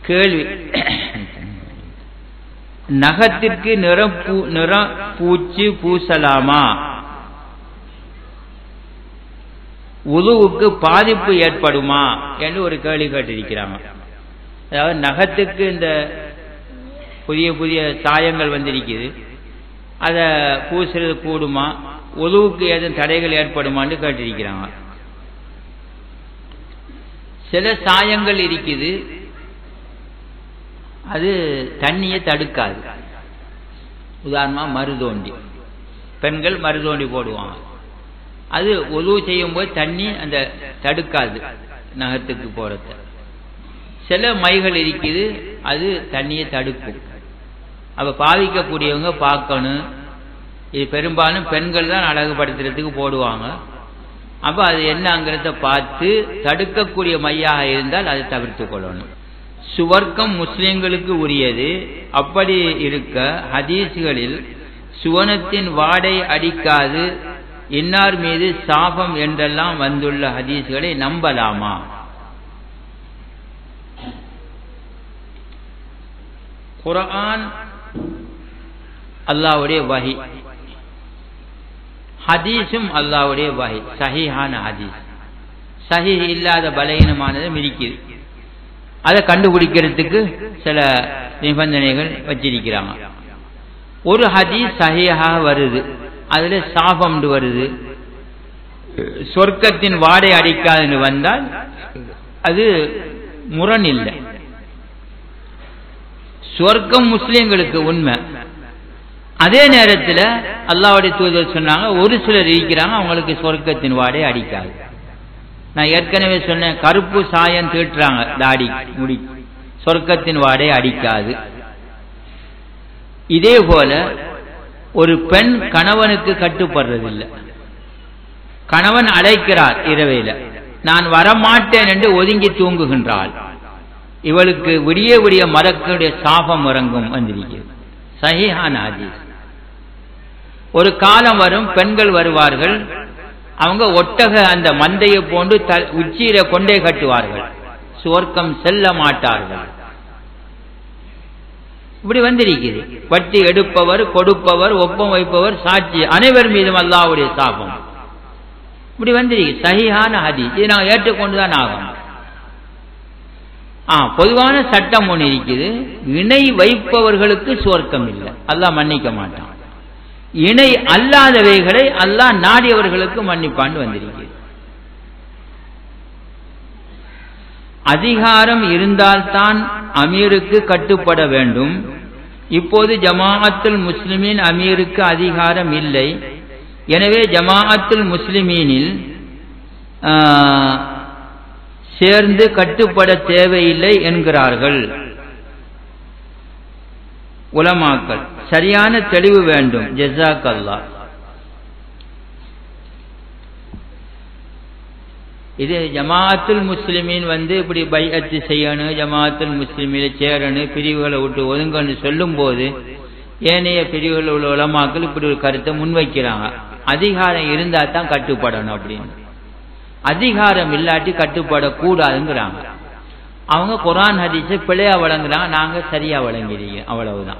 கேள்வி நகத்திற்கு நிறம் பூ நிறம் பூச்சு பூசலாமா உதுவுக்கு பாதிப்பு ஏற்படுமா என்று ஒரு கேள்வி கேட்டிருக்கிறாங்க அதாவது நகத்துக்கு இந்த புதிய புதிய சாயங்கள் வந்திருக்குது அதை பூசுறது கூடுமா உதவுக்கு ஏதும் தடைகள் ஏற்படுமான்னு கேட்டிருக்கிறாங்க சில சாயங்கள் இருக்குது அது தண்ணியை தடுக்காது உதாரணமா மருதோண்டி பெண்கள் மருதோண்டி போடுவாங்க அது உதவு செய்யும் போது தண்ணி அந்த தடுக்காது நகத்துக்கு போறத சில மைகள் இருக்குது அது தண்ணியை தடுக்கும் அப்ப பாவிக்கக்கூடியவங்க பார்க்கணும் இது பெரும்பாலும் பெண்கள் தான் அழகுபடுத்துறதுக்கு போடுவாங்க அப்ப அது என்னங்கிறத பார்த்து தடுக்கக்கூடிய மையாக இருந்தால் அதை தவிர்த்து கொள்ளணும் சுவர்க்கம் முஸ்லிம்களுக்கு உரியது அப்படி இருக்க ஹதீஸ்களில் சுவனத்தின் வாடை அடிக்காது இன்னார் மீது சாபம் என்றெல்லாம் வந்துள்ள ஹதீஸ்களை நம்பலாமா குரான் அல்லாவுடைய வகை ஹதீஸும் அல்லாவுடைய வகை சஹிஹான ஹதீஸ் சஹி இல்லாத பலகீனமானது மிதிக்குது அதை கண்டுபிடிக்கிறதுக்கு சில நிபந்தனைகள் வச்சிருக்கிறாங்க ஒரு ஹதீஸ் சஹியாக வருது அதுல சாபம்னு வருது சொர்க்கத்தின் வாடை அடிக்காதுன்னு வந்தால் அது முரண் இல்லை சொர்க்கம் முஸ்லிம்களுக்கு உண்மை அதே நேரத்தில் அல்லாவுடைய தூதர் சொன்னாங்க ஒரு சிலர் இருக்கிறாங்க அவங்களுக்கு சொர்க்கத்தின் வாடை அடிக்காது நான் ஏற்கனவே சொன்னேன் கருப்பு சாயம் தீட்டுறாங்க தாடி முடி சொர்க்கத்தின் வாடை அடிக்காது இதே போல ஒரு பெண் கணவனுக்கு கட்டுப்படுறதில்லை கணவன் அழைக்கிறார் இரவையில நான் வரமாட்டேன் என்று ஒதுங்கி தூங்குகின்றாள் இவளுக்கு விடிய விடிய மரக்களுடைய சாபம் இறங்கும் வந்திருக்கிறது சஹிஹான் ஹதீஸ் ஒரு காலம் வரும் பெண்கள் வருவார்கள் அவங்க ஒட்டக அந்த மந்தையை போன்று உச்சியில கொண்டே கட்டுவார்கள் சுவர்க்கம் செல்ல மாட்டார்கள் இப்படி வந்திருக்குது வட்டி எடுப்பவர் கொடுப்பவர் ஒப்பம் வைப்பவர் சாட்சி அனைவர் மீதும் அல்லாவுடைய சாபம் இப்படி வந்திருக்கு சகிஹான ஹதி இதை நாங்கள் ஏற்றுக்கொண்டுதான் ஆகும் ஆ பொதுவான சட்டம் ஒன்று இருக்குது இணை வைப்பவர்களுக்கு சுவர்க்கம் இல்லை அல்லாஹ் மன்னிக்க மாட்டான் இணை அல்லாதவைகளை அல்லாஹ் நாடியவர்களுக்கு மன்னிப்பாண்டு வந்திருக்கிறது அதிகாரம் இருந்தால்தான் அமீருக்கு கட்டுப்பட வேண்டும் இப்போது ஜமாஅத்துல் முஸ்லிமின் அமீருக்கு அதிகாரம் இல்லை எனவே ஜமாஅத்துல் முஸ்லிமீனில் சேர்ந்து கட்டுப்பட தேவையில்லை என்கிறார்கள் உலமாக்கள் சரியான தெளிவு வேண்டும் ஜெசாக் அல்லா இது ஜமாஅத்துல் முஸ்லிமின் வந்து இப்படி பைஅத்து செய்யணும் ஜமாஅத்துல் முஸ்லிமில சேரணும் பிரிவுகளை விட்டு ஒதுங்கன்னு சொல்லும் போது ஏனைய பிரிவுகள் உள்ள உலமாக்கள் இப்படி ஒரு கருத்தை முன்வைக்கிறாங்க அதிகாரம் இருந்தா தான் கட்டுப்படணும் அப்படின்னு அதிகாரம் இல்லாட்டி கட்டுப்படக்கூடாதுங்கிறாங்க அவங்க குரான் ஹதீஸை பிழையா வழங்குறாங்க நாங்க சரியா வழங்கிறீங்க அவ்வளவுதான்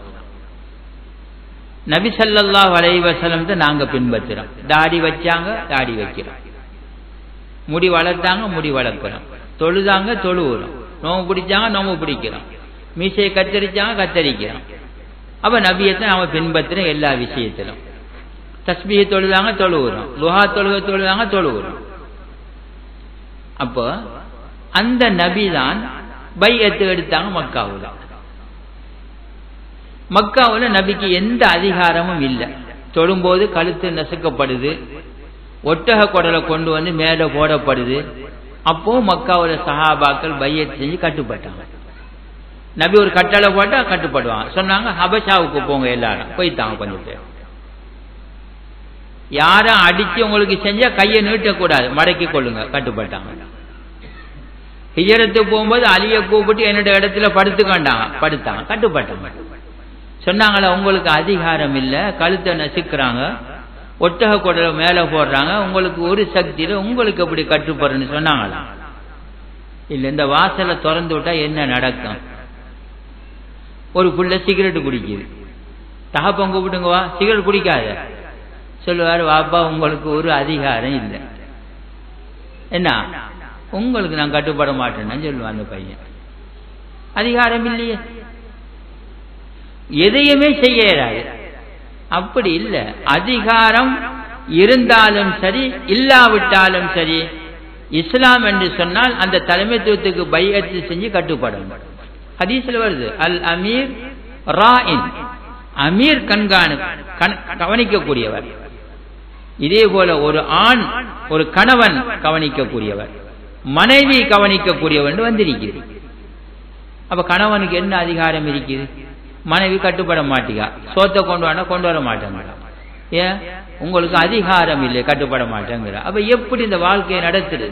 நபி சல்லல்லா வலைவசலம் நாங்க பின்பற்றுறோம் தாடி வச்சாங்க தாடி வைக்கிறோம் முடி வளர்த்தாங்க முடி வளர்க்கிறோம் தொழுதாங்க தொழுவுறோம் நோம்பு பிடிச்சாங்க நோம்பு பிடிக்கிறோம் மீசையை கத்தரிச்சாங்க கத்தரிக்கிறோம் அப்ப நபியத்தை நாம பின்பற்றுறோம் எல்லா விஷயத்திலும் தஸ்பியை தொழுதாங்க தொழுவுறோம் லுஹா தொழுக தொழுதாங்க தொழுவுறோம் அப்போ அந்த நபி தான் பையத்து எடுத்தாங்க மக்காவில் மக்காவில் நபிக்கு எந்த அதிகாரமும் இல்லை தொழும்போது கழுத்து நசுக்கப்படுது ஒட்டக குடலை கொண்டு வந்து மேலே போடப்படுது அப்போ மக்காவில் சஹாபாக்கள் பையத்து செஞ்சு கட்டுப்பட்டாங்க நபி ஒரு கட்டளை போட்டா கட்டுப்படுவாங்க சொன்னாங்க ஹபஷாவுக்கு போங்க எல்லாரும் போய்த்தாங்க கொஞ்சம் பேர் யாரும் அடிச்சு உங்களுக்கு செஞ்சா கையை நீட்டக்கூடாது மடக்கி கொள்ளுங்க கட்டுப்பட்டாங்க ஹிஜரத்து போகும்போது அலிய கூப்பிட்டு என்னோட இடத்துல படுத்துக்கண்டாங்க படுத்தாங்க கட்டுப்பட்டாங்க சொன்னாங்களா உங்களுக்கு அதிகாரம் இல்லை கழுத்தை நசுக்கிறாங்க ஒட்டக குடலை மேலே போடுறாங்க உங்களுக்கு ஒரு சக்தியில் உங்களுக்கு எப்படி கட்டுப்படுறன்னு சொன்னாங்களா இல்லை இந்த வாசலை திறந்து விட்டா என்ன நடக்கும் ஒரு புள்ள சிகரெட் குடிக்குது தகப்பன் கூப்பிட்டுங்க வா சிகரெட் குடிக்காத சொல்லுவார் வாப்பா உங்களுக்கு ஒரு அதிகாரம் இல்லை என்ன உங்களுக்கு நான் கட்டுப்பட மாட்டேன்னு சொல்லுவான் அந்த பையன் அதிகாரம் இல்லையே எதையுமே செய்ய இயலாது அப்படி இல்லை அதிகாரம் இருந்தாலும் சரி இல்லாவிட்டாலும் சரி இஸ்லாம் என்று சொன்னால் அந்த தலைமைத்துவத்துக்கு பையத்து செஞ்சு கட்டுப்படணும் ஹதீஸ்ல வருது அல் அமீர் ராயின் அமீர் கண்காணு கவனிக்கக்கூடியவர் இதே போல ஒரு ஆண் ஒரு கணவன் கவனிக்கக்கூடியவர் மனைவி கவனிக்கக்கூடியவர் வந்திருக்கிறது அப்ப கணவனுக்கு என்ன அதிகாரம் இருக்குது மனைவி கட்டுப்பட மாட்டீங்க சோத்தை கொண்டு வர கொண்டு வர மாட்டேங்க ஏன் உங்களுக்கு அதிகாரம் இல்லை கட்டுப்பட மாட்டேங்கிற அப்ப எப்படி இந்த வாழ்க்கையை நடத்துறது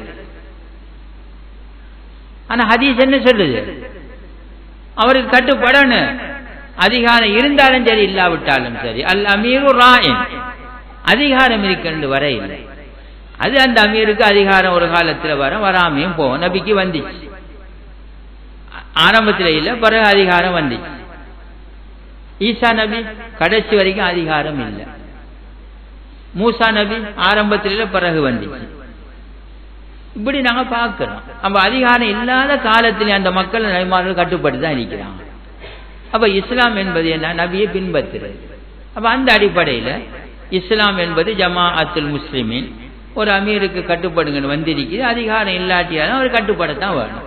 ஆனா ஹதீஸ் என்ன சொல்லுது அவருக்கு கட்டுப்படணும் அதிகாரம் இருந்தாலும் சரி இல்லாவிட்டாலும் சரி அல் அமீரு ராயின் அதிகாரம் இருக்கின்ற வர இல்லை அது அந்த அமீருக்கு அதிகாரம் ஒரு காலத்தில் வர வராமையும் போகும் நபிக்கு வந்துச்சு ஆரம்பத்தில் இல்லை பிறகு அதிகாரம் வந்துச்சு ஈசா நபி கடைசி வரைக்கும் அதிகாரம் இல்லை மூசா நபி ஆரம்பத்தில் பிறகு வந்துச்சு இப்படி நாங்க பார்க்கிறோம் அப்ப அதிகாரம் இல்லாத காலத்தில் அந்த மக்கள் நபிமார்கள் கட்டுப்பட்டு தான் இருக்கிறாங்க அப்ப இஸ்லாம் என்பது என்ன நபியை பின்பற்றுறது அப்ப அந்த அடிப்படையில் இஸ்லாம் என்பது ஜமா அத்துல் முஸ்லிமின் ஒரு அமீருக்கு கட்டுப்படுங்கன்னு வந்திருக்குது அதிகாரம் இல்லாட்டியாலும் அவர் கட்டுப்படத்தான் வேணும்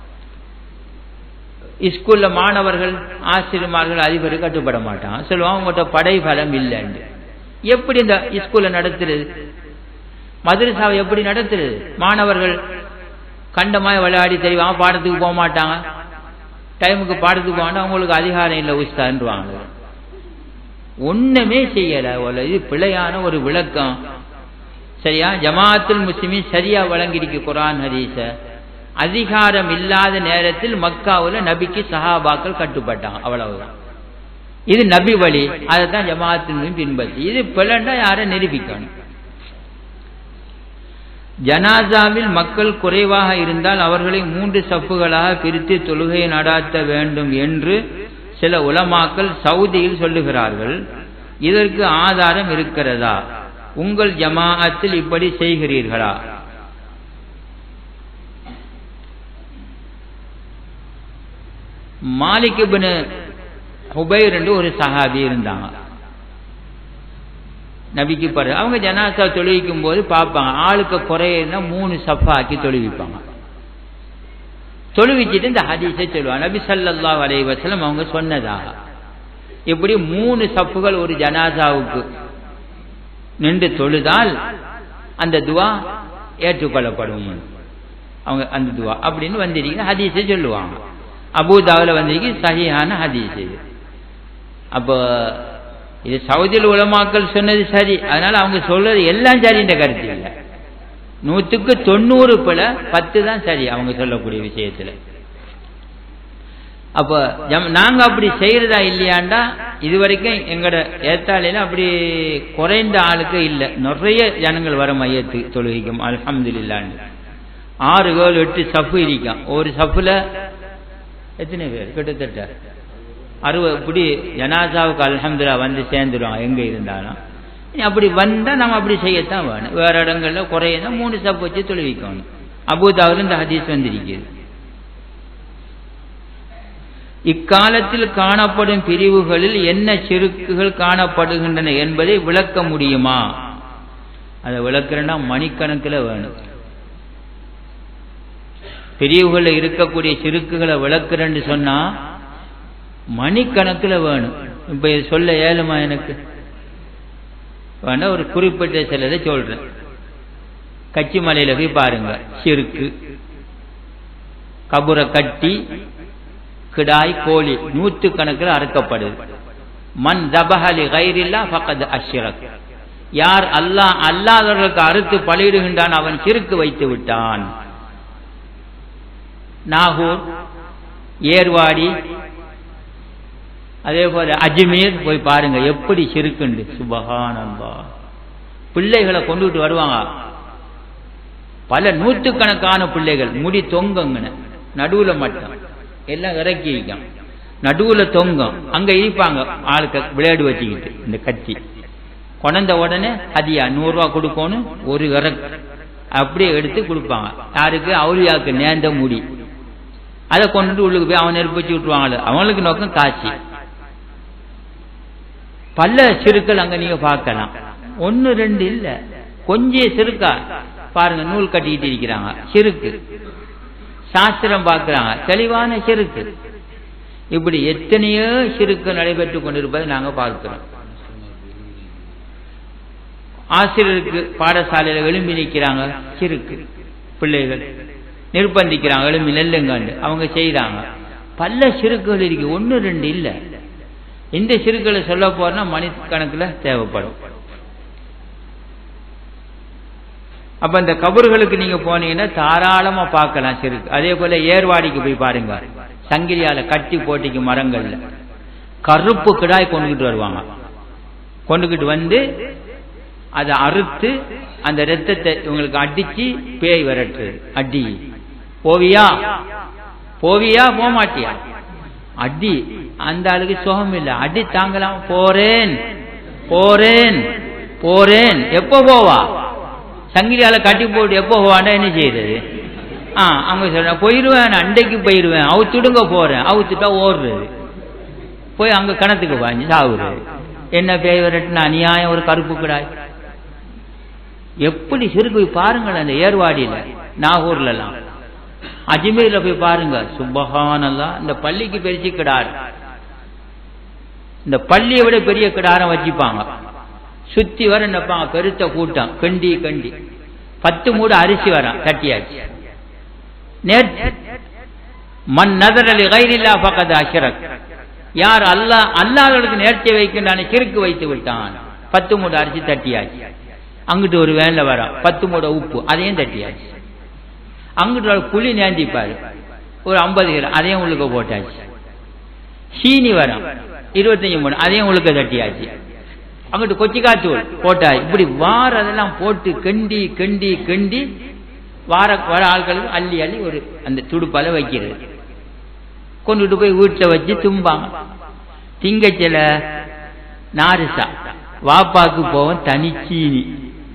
ஸ்கூல்ல மாணவர்கள் ஆசிரியமார்கள் அதிபர் கட்டுப்பட மாட்டாங்க சொல்லுவாங்க உங்கள்கிட்ட படை பலம் இல்லைன்னு எப்படி இந்த ஸ்கூல்ல நடத்துறது மதுரசாவை எப்படி நடத்துறது மாணவர்கள் கண்டமாய் விளையாடி தெரியும் பாடத்துக்கு போக மாட்டாங்க டைமுக்கு பாடத்துக்கு போனா அவங்களுக்கு அதிகாரம் இல்லை உஸ்தான்வாங்க ஒண்ணுமே செய்யல இது பிழையான ஒரு விளக்கம் சரியா ஜமாத்துல் முஸ்லிமின் சரியா வழங்கிருக்கு குரான் ஹதீஸ அதிகாரம் இல்லாத நேரத்தில் மக்காவுல நபிக்கு சஹாபாக்கள் கட்டுப்பட்டாங்க அவ்வளவுதான் இது நபி வழி அதை தான் ஜமாத்தின் பின்பற்றி இது பிளண்டா யாரை நிரூபிக்கணும் ஜனாசாவில் மக்கள் குறைவாக இருந்தால் அவர்களை மூன்று சப்புகளாக பிரித்து தொழுகையை நடாத்த வேண்டும் என்று சில உலமாக்கள் சவுதியில் சொல்லுகிறார்கள் இதற்கு ஆதாரம் இருக்கிறதா உங்கள் ஜமாஅத்தில் இப்படி செய்கிறீர்களா மாலிக் இப்னு ஹுபைர் என்று ஒரு சஹாபி இருந்தாங்க நபிக்கு பிறகு அவங்க ஜனாசா தொழுவிக்கும் போது பார்ப்பாங்க ஆளுக்கு குறையினா மூணு சஃபா ஆக்கி தொழுவிப்பாங்க தொழுவிச்சிட்டு இந்த ஹதீஸை சொல்லுவாங்க நபி சல்லா அலைஹி வஸல்லம் அவங்க சொன்னதாக இப்படி மூணு சப்புகள் ஒரு ஜனாசாவுக்கு நின்று தொழுதால் அந்த துவா ஏற்றுக்கொள்ளப்படும் அவங்க அந்த துவா அப்படின்னு வந்திருக்கீங்க ஹதீஸை சொல்லுவாங்க அபூதாவில் வந்திருக்கு சஹிஹான ஹதீஸ் இது அப்போ இது சவுதியில் உலமாக்கள் சொன்னது சரி அதனால அவங்க சொல்றது எல்லாம் சரின்ற கருத்து இல்லை நூற்றுக்கு தொண்ணூறு பில பத்து தான் சரி அவங்க சொல்லக்கூடிய விஷயத்துல அப்போ நாங்க அப்படி செய்யறதா இல்லையாண்டா இது வரைக்கும் எங்கட ஏத்தாலையில அப்படி குறைந்த ஆளுக்கு இல்லை நிறைய ஜனங்கள் வர மையத்து தொழுகைக்கும் அலமதுல்லான்னு ஆறு ஏழு எட்டு சப்பு இருக்கும் ஒரு சப்புல எத்தனை பேர் கிட்டத்தட்ட அறுபது இப்படி ஜனாசாவுக்கு அலமதுல்லா வந்து சேர்ந்துடும் எங்க இருந்தாலும் அப்படி வந்தா நம்ம அப்படி செய்யத்தான் வேணும் வேற இடங்கள்ல குறையனா மூணு சப்பு வச்சு தொழுவிக்கணும் அபூதாவில் இந்த ஹதீஸ் வந்திருக்கிறது இக்காலத்தில் காணப்படும் பிரிவுகளில் என்ன செருக்குகள் காணப்படுகின்றன என்பதை விளக்க முடியுமா அதை விளக்குறேன்னா மணிக்கணக்கில் வேணும் பிரிவுகளில் இருக்கக்கூடிய சிறுக்குகளை விளக்குறேன்னு சொன்னா மணிக்கணக்கில் வேணும் இப்ப சொல்ல ஏழுமா எனக்கு வேணா ஒரு குறிப்பிட்ட சிலதை சொல்றேன் கச்சி மலையில போய் பாருங்க சிறுக்கு கபுரை கட்டி கிடாய் கோழி நூற்று கணக்கில் அறுக்கப்படுது மண் தபஹலி கைரில்லா பக்கத்து அஷ்ரக் யார் அல்லாஹ் அல்லாதவர்களுக்கு அறுத்து பலியிடுகின்றான் அவன் சிறுக்கு வைத்து விட்டான் நாகூர் ஏர்வாடி அதே போல அஜ்மீர் போய் பாருங்க எப்படி சிறுக்குண்டு சுபகானந்தா பிள்ளைகளை கொண்டுட்டு வருவாங்க பல நூற்றுக்கணக்கான பிள்ளைகள் முடி தொங்கங்கன நடுவுல மட்டும் எல்லாம் இறக்கி வைக்கும் நடுவுல தொங்கும் அங்க இருப்பாங்க ஆளுக்கு விளையாடு வச்சுக்கிட்டு இந்த கத்தி கொண்ட உடனே ஹதியா நூறு ரூபா கொடுக்கணும் ஒரு இறக்கு அப்படியே எடுத்து கொடுப்பாங்க யாருக்கு அவுளியாவுக்கு நேர்ந்த முடி அதை கொண்டுட்டு உள்ளுக்கு போய் அவன் நெருப்பு வச்சு விட்டுருவாங்களே அவங்களுக்கு நோக்கம் காட்சி பல சிறுக்கள் அங்க நீங்க பார்க்கலாம் ஒன்னு ரெண்டு இல்ல கொஞ்சம் சிறுக்கா பாருங்க நூல் கட்டிக்கிட்டு இருக்கிறாங்க சிறுக்கு சாஸ்திரம் பார்க்கறாங்க தெளிவான சிறுக்கு இப்படி எத்தனையோ சிறுக்கு நடைபெற்று கொண்டிருப்பதை நாங்க பார்க்கிறோம் ஆசிரியருக்கு பாடசாலையில எழும்பி நிற்கிறாங்க சிறுக்கு பிள்ளைகள் நிர்பந்திக்கிறாங்க எழும்பி நெல்லுங்காண்டு அவங்க செய்யறாங்க பல சிறுக்குகள் இருக்கு ஒன்னு ரெண்டு இல்ல இந்த சிறுக்களை சொல்ல போறோம்னா மணிக்கணக்கில் தேவைப்படும் அப்ப இந்த கபர்களுக்கு நீங்க போனீங்கன்னா தாராளமா பார்க்கலாம் சிறுக்கு அதே போல ஏர்வாடிக்கு போய் பாருங்க சங்கிலியால கட்டி போட்டிக்கு மரங்கள்ல கருப்பு கிடாய் கொண்டுகிட்டு வருவாங்க கொண்டுகிட்டு வந்து அதை அறுத்து அந்த ரத்தத்தை இவங்களுக்கு அடிச்சு பேய் விரட்டு அடி போவியா போவியா போக மாட்டியா அடி அந்த ஆளுக்கு சுகம் இல்லை அடி தாங்கலாம் போறேன் போறேன் போறேன் எப்போ போவா சங்கிலியால கட்டி போட்டு எப்போ போவாண்டா என்ன செய்யறது ஆ அவங்க சொல்ற போயிருவேன் அண்டைக்கு போயிருவேன் அவுத்துடுங்க போறேன் அவுத்துட்டா ஓடுறது போய் அங்க கணத்துக்கு வாங்கி சாவுறது என்ன பேய் விரட்டுன அநியாயம் ஒரு கருப்பு கிடாய் எப்படி சிறுக்கு போய் பாருங்கள் அந்த ஏர்வாடியில நாகூர்ல எல்லாம் அஜ்மீர்ல போய் பாருங்க சுபஹானல்லா இந்த பள்ளிக்கு பெருச்சு கிடாரு இந்த பள்ளியை விட பெரிய கிடாரம் வச்சுப்பாங்க சுத்தி வர நினைப்பாங்க பெருத்த கூட்டம் கண்டி கண்டி பத்து மூடு அரிசி வரும் தட்டியாச்சு நேற்று மண் நதரலி கைரில்லா பக்கத்து அஷரக் யார் அல்லா அல்லாதவர்களுக்கு நேர்த்தியை வைக்கின்றான கிறுக்கு வைத்து விட்டான் பத்து மூடு அரிசி தட்டியாச்சு அங்கிட்டு ஒரு வேன்ல வரும் பத்து மூட உப்பு அதையும் தட்டியாச்சு அங்கிட்டு ஒரு புளி நேந்திப்பாரு ஒரு ஐம்பது கிலோ அதையும் உழுக்க போட்டாச்சு சீனி வரும் இருபத்தஞ்சு மூணு அதையும் உழுக்க தட்டியாச்சு அங்கிட்டு கொச்சிக்காத்தூள் போட்டாச்சு இப்படி வாரதெல்லாம் போட்டு கண்டி கண்டி கண்டி வார வர ஆட்களுக்கு அள்ளி அள்ளி ஒரு அந்த துடுப்பால வைக்கிறது கொண்டுட்டு போய் வீட்டில் வச்சு தும்பாங்க திங்கச்சில நாரிசா வாப்பாக்கு போவோம் தனிச்சீனி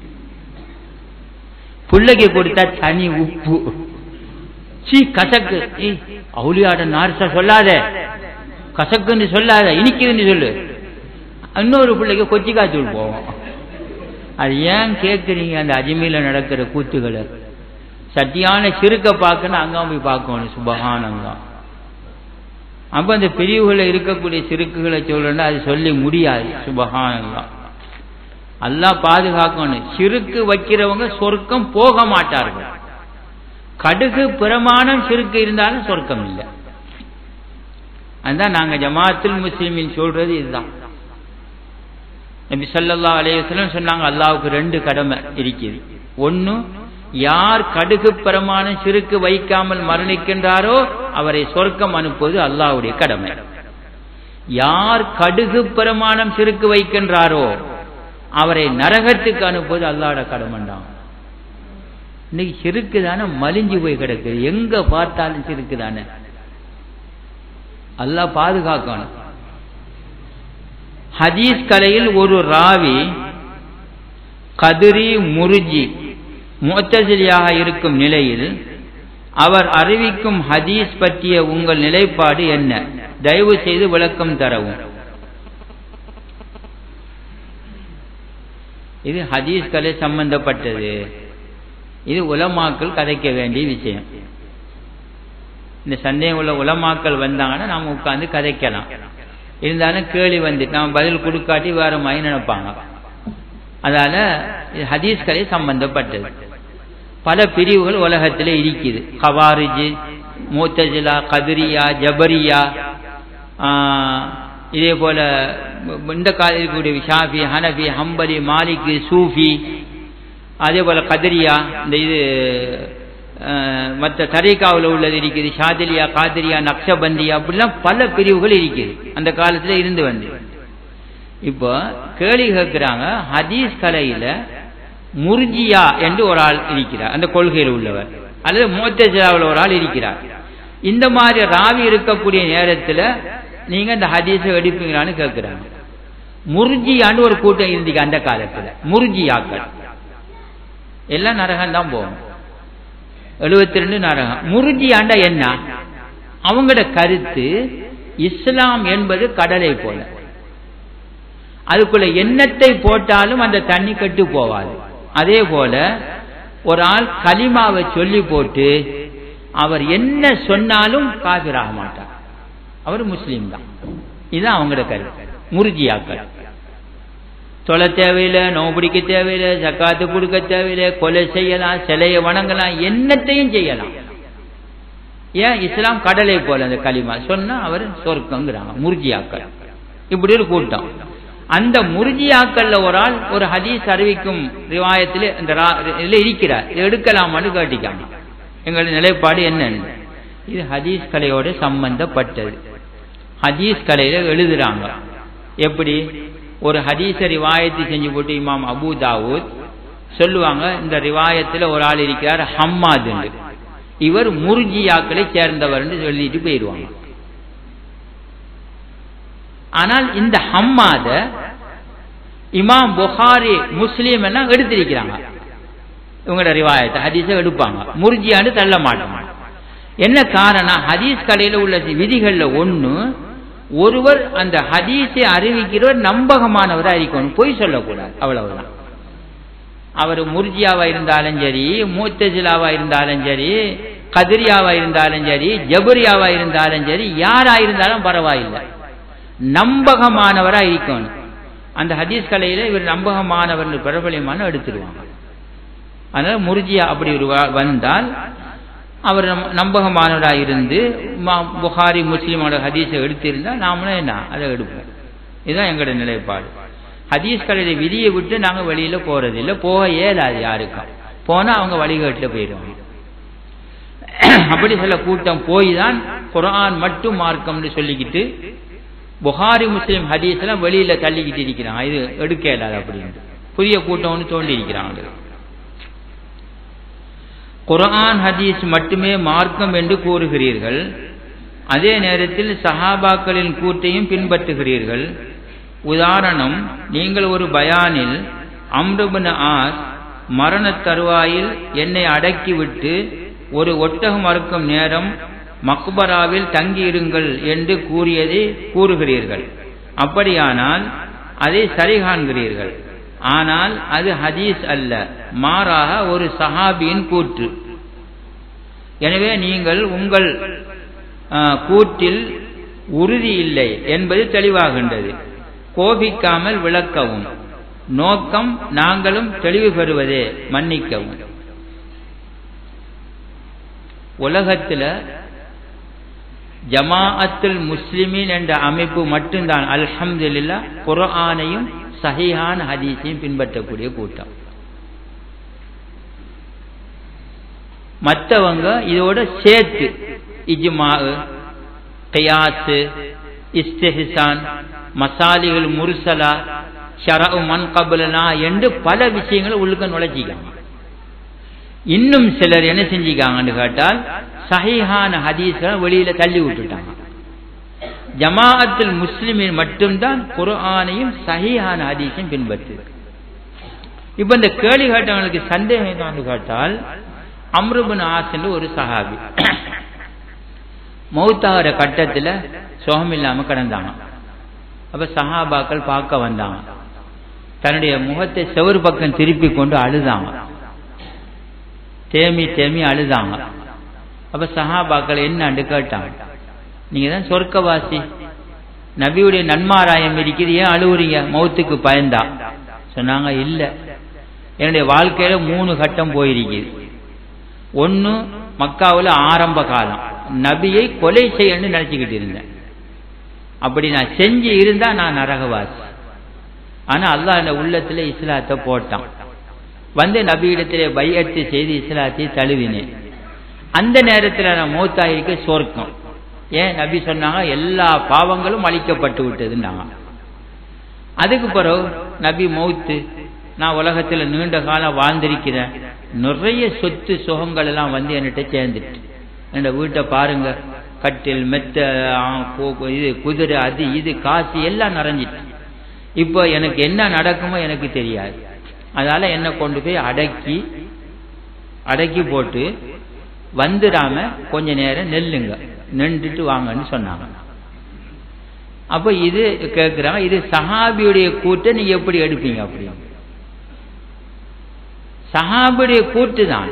பிள்ளைக்கு கொடுத்தா தனி உப்பு சீ கசக்கு அவுளியாட நாரிசா சொல்லாத கசக்குன்னு சொல்லாத இனிக்குதுன்னு சொல்லு இன்னொரு பிள்ளைக்கு கொச்சி காய்ச்சல் போவோம் அது ஏன் கேட்குறீங்க அந்த அஜிமையில் நடக்கிற கூத்துகளை சத்தியான சிறுக்க பார்க்கணும் அங்கே போய் பார்க்கணும் சுபகானங்கம் அப்ப அந்த பிரிவுகளில் இருக்கக்கூடிய சிறுக்குகளை சொல்லணும்னா அது சொல்லி முடியாது சுபகானங்கம் எல்லாம் பாதுகாக்கணும் சிறுக்கு வைக்கிறவங்க சொர்க்கம் போக மாட்டார்கள் கடுகு பிரமாணம் சிறுக்கு இருந்தாலும் சொர்க்கம் இல்லை அதுதான் நாங்க ஜமாத்துல் முஸ்லிமின் சொல்றது இதுதான் நபி சொல்லல்லா அலையவசலம் சொன்னாங்க அல்லாவுக்கு ரெண்டு கடமை இருக்குது ஒன்னு யார் கடுகு பிரமாணம் சிறுக்கு வைக்காமல் மரணிக்கின்றாரோ அவரை சொர்க்கம் அனுப்புவது அல்லாவுடைய கடமை யார் கடுகு பிரமாணம் சிறுக்கு வைக்கின்றாரோ அவரை நரகத்துக்கு அனுப்புவது அல்லாட கடமைண்டான் இன்னைக்கு சிறுக்கு தானே மலிஞ்சு போய் கிடக்குது எங்க பார்த்தாலும் சிறுக்கு தானே அல்லாஹ் பாதுகாக்கணும் ஹதீஸ் கலையில் ஒரு ராவி கதிரி முருஜி முத்தசிலியாக இருக்கும் நிலையில் அவர் அறிவிக்கும் ஹதீஸ் பற்றிய உங்கள் நிலைப்பாடு என்ன தயவு செய்து விளக்கம் தரவும் இது ஹதீஸ் கலை சம்பந்தப்பட்டது இது உலமாக்கள் கதைக்க வேண்டிய விஷயம் இந்த சந்தேகம் உள்ள உலமாக்கள் வந்தாங்கன்னா நாம உட்கார்ந்து கதைக்கலாம் இருந்தாலும் கேள்வி வந்து நாம பதில் கொடுக்காட்டி வேற மாதிரி நினைப்பாங்க அதால இது ஹதீஸ் கலை சம்பந்தப்பட்டது பல பிரிவுகள் உலகத்தில் இருக்குது ஹவாரிஜ் மூத்தஜிலா கதிரியா ஜபரியா இதே போல இந்த காலத்தில் இருக்கக்கூடிய ஷாஃபி ஹனஃபி ஹம்பலி மாலிக் சூஃபி அதே போல கதிரியா இந்த இது மற்ற தரீக்காவில் உள்ளது இருக்குது ஷாதிலியா காதிரியா நக்ஷபந்தியா அப்படிலாம் பல பிரிவுகள் இருக்குது அந்த காலத்தில் இருந்து வந்து இப்போ கேள்வி கேட்கிறாங்க ஹதீஸ் கலையில முர்ஜியா என்று ஒரு ஆள் இருக்கிறார் அந்த கொள்கையில் உள்ளவர் அல்லது மோத்தஜாவில் ஒரு ஆள் இருக்கிறார் இந்த மாதிரி ராவி இருக்கக்கூடிய நேரத்தில் நீங்க இந்த ஹதீஸை எடுப்பீங்களான்னு கேட்கிறாங்க முர்ஜியான்னு ஒரு கூட்டம் இருந்துக்கு அந்த காலத்துல முர்ஜியாக்கள் எல்லாம் நரகம் தான் போகும் எழுபத்தி ரெண்டு நரகம் முர்ஜியாண்டா என்ன அவங்களோட கருத்து இஸ்லாம் என்பது கடலை போல அதுக்குள்ள எண்ணத்தை போட்டாலும் அந்த தண்ணி கெட்டு போவாது அதே போல ஒரு ஆள் கலிமாவை சொல்லி போட்டு அவர் என்ன சொன்னாலும் காபிராக மாட்டார் அவர் முஸ்லீம் தான் இதுதான் அவங்களோட கருத்து முருஜியாக்கள் தொலை தேவையில்லை நோவு பிடிக்க தேவையில்லை சக்காத்து கொடுக்க தேவையில்லை கொலை செய்யலாம் சிலையை வணங்கலாம் என்னத்தையும் செய்யலாம் ஏன் இஸ்லாம் கடலை போல அந்த களிமா சொன்னா அவர் சொர்க்கங்கிறாங்க முர்ஜியாக்கள் இப்படி ஒரு கூட்டம் அந்த முர்ஜியாக்கள்ல ஒரு ஆள் ஒரு ஹதீஸ் அறிவிக்கும் ரிவாயத்தில் இந்த இதுல இருக்கிறார் எடுக்கலாமான்னு கேட்டிக்காங்க எங்களுடைய நிலைப்பாடு என்னன்னு இது ஹதீஸ் கலையோட சம்பந்தப்பட்டது ஹதீஸ் கலையில எழுதுறாங்க எப்படி ஒரு ஹதீஸ ரிவாயத்தை செஞ்சு போட்டு இமாம் அபு தாவூத் சொல்லுவாங்க இந்த ரிவாயத்துல ஒரு ஆள் இருக்கிறார் ஹம்மாது இவர் முர்ஜியாக்களை சேர்ந்தவர் எழுதிட்டு போயிடுவாங்க ஆனால் இந்த ஹம்மாத இமாம் புகாரி முஸ்லீம் எல்லாம் எடுத்திருக்கிறாங்க இவங்களோட ரிவாயத்தை ஹதீஸை எடுப்பாங்க முர்ஜியான்னு தள்ள மாட்டாங்க என்ன காரணம் ஹதீஸ் கடையில் உள்ள விதிகள்ல ஒண்ணு ஒருவர் அந்த ஹதீஸை அறிவிக்கிறவர் நம்பகமானவரா இருக்கணும் பொய் சொல்லக்கூடாது அவ்வளவுதான் அவர் முர்ஜியாவா இருந்தாலும் சரி மூத்தஜிலாவா இருந்தாலும் சரி கதிரியாவா இருந்தாலும் சரி ஜபரியாவா இருந்தாலும் சரி யாரா இருந்தாலும் பரவாயில்லை நம்பகமானவரா இருக்கணும் அந்த ஹதீஸ் கலையில இவர் நம்பகமானவர் பிரபலியமான எடுத்துருவாங்க அதனால முருஜியா அப்படி ஒரு வந்தால் அவர் நம்பகமானவராக இருந்து புகாரி முஸ்லீமோட ஹதீஸை எடுத்திருந்தால் நாமளும் என்ன அதை எடுப்போம் இதுதான் எங்களோட நிலைப்பாடு ஹதீஸ் கலையில விதியை விட்டு நாங்கள் வெளியில போறதில்லை போக இயலாது யாருக்கும் போனா அவங்க வழிகாட்டில் போயிடுவாங்க அப்படி சில கூட்டம் போய் தான் குரான் மட்டும் மார்க்கம்னு சொல்லிக்கிட்டு புகாரி முஸ்லீம் ஹதீஸ் எல்லாம் வெளியில தள்ளிக்கிட்டு இருக்கிறாங்க இது எடுக்க இயலாது அப்படின்னு புதிய கூட்டம் ஒன்று தோண்டி இருக்கிறாங்க குரான் ஹதீஸ் மட்டுமே மார்க்கம் என்று கூறுகிறீர்கள் அதே நேரத்தில் சஹாபாக்களின் கூட்டையும் பின்பற்றுகிறீர்கள் உதாரணம் நீங்கள் ஒரு பயானில் அம்ருபின் ஆஸ் மரண தருவாயில் என்னை அடக்கிவிட்டு ஒரு ஒட்டகம் அறுக்கும் நேரம் மக்பராவில் தங்கியிருங்கள் என்று கூறியதை கூறுகிறீர்கள் அப்படியானால் அதை சரிகாண்கிறீர்கள் ஆனால் அது ஹதீஸ் அல்ல மாறாக ஒரு சஹாபியின் கூற்று எனவே நீங்கள் உங்கள் கூற்றில் உறுதி இல்லை என்பது தெளிவாகின்றது கோபிக்காமல் விளக்கவும் நோக்கம் நாங்களும் தெளிவு பெறுவதே மன்னிக்கவும் உலகத்தில் ஜமாஅத்துல் முஸ்லிமின் என்ற அமைப்பு மட்டும்தான் அல்ஹம்துலில்லா குர்ஆனையும் சஹீஹான ஹதீஸையும் பின்பற்றக்கூடிய கூட்டம் மற்றவங்க இதோட சேர்த்து இஜ்மா கியாசு இஸ்திஹான் மசாலிகள் முர்சலா ஷரவு மன் கபலனா என்று பல விஷயங்களை உள்ளுக்க நுழைச்சிக்காங்க இன்னும் சிலர் என்ன செஞ்சுக்காங்கன்னு கேட்டால் சஹீஹான ஹதீஸ்களை வெளியில தள்ளி விட்டுட்டாங்க ஜமாஅத்தில் முஸ்லிமின் மட்டும்தான் குர்ஆனையும் சஹீஹான ஹதீஸையும் பின்பற்று இப்ப இந்த கேள்வி கேட்டவங்களுக்கு சந்தேகம் என்னன்னு கேட்டால் அம்ருபின் ஆசன் ஒரு சஹாபி மௌத்தாகிற கட்டத்தில் சுகம் இல்லாம கிடந்தாங்க அப்ப சஹாபாக்கள் பார்க்க வந்தாங்க தன்னுடைய முகத்தை செவரு பக்கம் திருப்பி கொண்டு அழுதாங்க தேமி தேமி அழுதாங்க அப்ப சஹாபாக்கள் என்னன்னு கேட்டாங்க நீங்க தான் சொர்க்கவாசி நபியுடைய நன்மாராயம் இருக்குது ஏன் அழுவுறீங்க மௌத்துக்கு பயந்தா சொன்னாங்க இல்ல என்னுடைய வாழ்க்கையில மூணு கட்டம் போயிருக்குது ஒன்னு மக்காவில் ஆரம்ப காலம் நபியை கொலை செய்யணும்னு நினைச்சுக்கிட்டு இருந்தேன் அப்படி நான் செஞ்சு இருந்தா நான் நரகவாசி ஆனா அல்லாஹ் இந்த உள்ளத்துல இஸ்லாத்தை போட்டான் வந்து நபியிடத்திலே பையத்து செய்து இஸ்லாத்தை தழுவினேன் அந்த நேரத்தில் நான் மௌத்தாயிருக்க சொர்க்கம் ஏன் நபி சொன்னாங்க எல்லா பாவங்களும் அழிக்கப்பட்டு விட்டதுன்னாங்க அதுக்கு பிறகு நபி மௌத்து நான் உலகத்தில் நீண்ட காலம் வாழ்ந்திருக்கிறேன் நிறைய சொத்து சுகங்கள் எல்லாம் வந்து என்கிட்ட சேர்ந்துட்டு என் வீட்டை பாருங்க கட்டில் மெத்த ஆ, போ- இது குதிரை அது இது காசு எல்லாம் நிறைஞ்சிட்டு இப்போ எனக்கு என்ன நடக்குமோ எனக்கு தெரியாது அதனால என்ன கொண்டு போய் அடக்கி அடக்கி போட்டு வந்துடாம கொஞ்ச நேரம் நெல்லுங்க நின்றுட்டு வாங்கன்னு சொன்னாங்க அப்ப இது கேட்கிறாங்க இது சஹாபியுடைய கூட்டை நீங்க எப்படி எடுப்பீங்க அப்படின்னு சஹாபியுடைய கூட்டு தான்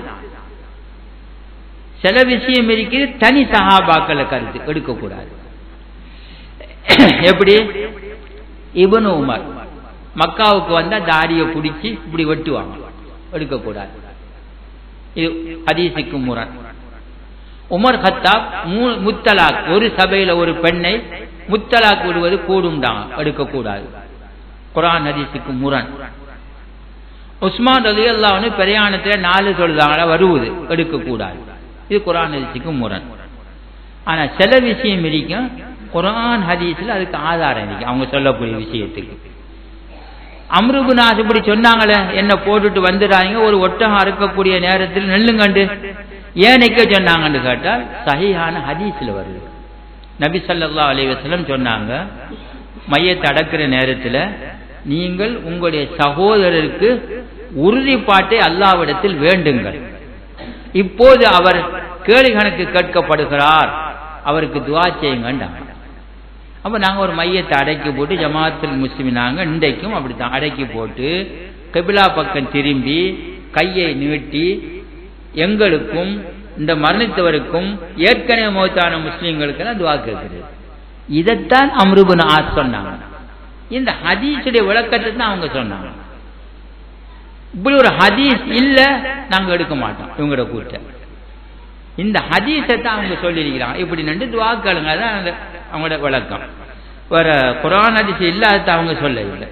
சில விஷயம் இருக்குது தனி சஹாபாக்களை கருத்து எடுக்கக்கூடாது எப்படி இபனு உமர் மக்காவுக்கு வந்தா தாடியை பிடிச்சி இப்படி வெட்டுவாங்க எடுக்கக்கூடாது இது ஹதீஸுக்கு முரண் உமர் ஹத்தாப் மூ- முத்தலாக் ஒரு சபையில ஒரு பெண்ணை முத்தலாக் விடுவது கூடும்டாங்க எடுக்கக்கூடாது குரான் ஹதீஸுக்கு முரண் உஸ்மான் ரலி அல்லாஹ்னு பிரயாணத்துல நாலு சொல்லுதாங்களா வருவது எடுக்கக்கூடாது இது குரான் ஹதீஸுக்கு முரண் ஆனா சில விஷயம் இருக்கும் குரான் ஹதீஸ்ல அதுக்கு ஆதாரம் இருக்கு அவங்க சொல்லக்கூடிய விஷயத்துக்கு அம்ருபுனாஸ் இப்படி சொன்னாங்களே என்ன போட்டுட்டு வந்துடாதீங்க ஒரு ஒட்டகம் அறுக்கக்கூடிய நேரத்தில் நெல்லுங்கண்டு ஏன் நிக்க சொன்னாங்கன்னு கேட்டால் சஹீஹான ஹதீஸ்ல வருது நபி ஸல்லல்லாஹு அலைஹி வஸல்லம் சொன்னாங்க மையத்தை அடக்கிற நேரத்தில் நீங்கள் உங்களுடைய சகோதரருக்கு உறுதிப்பாட்டை அல்லாவிடத்தில் வேண்டுங்கள் இப்போது அவர் கேள்வி கணக்கு கேட்கப்படுகிறார் அவருக்கு துவா செய்யுங்கன்றாங்க அப்ப நாங்க ஒரு மையத்தை அடக்கி போட்டு ஜமாத்தில் முஸ்லிம் நாங்க இன்றைக்கும் அப்படித்தான் அடக்கி போட்டு கபிலா பக்கம் திரும்பி கையை நீட்டி எங்களுக்கும் இந்த மரணித்தவருக்கும் ஏற்கனவே மௌத்தான முஸ்லிம்களுக்கெல்லாம் துவா கேட்கிறது இதைத்தான் அம்ருபுன் ஆஸ் சொன்னாங்க இந்த ஹதீஸுடைய விளக்கத்தை தான் அவங்க சொன்னாங்க இப்படி ஒரு ஹதீஸ் இல்ல நாங்க எடுக்க மாட்டோம் இவங்களோட கூட்ட இந்த ஹதீஸை தான் அவங்க சொல்லியிருக்கிறாங்க இப்படி நின்று துவாக்களுங்க தான் அந்த அவங்களோட விளக்கம் வேற குரான் ஹதீஸ் இல்லாத அவங்க சொல்லவில்லை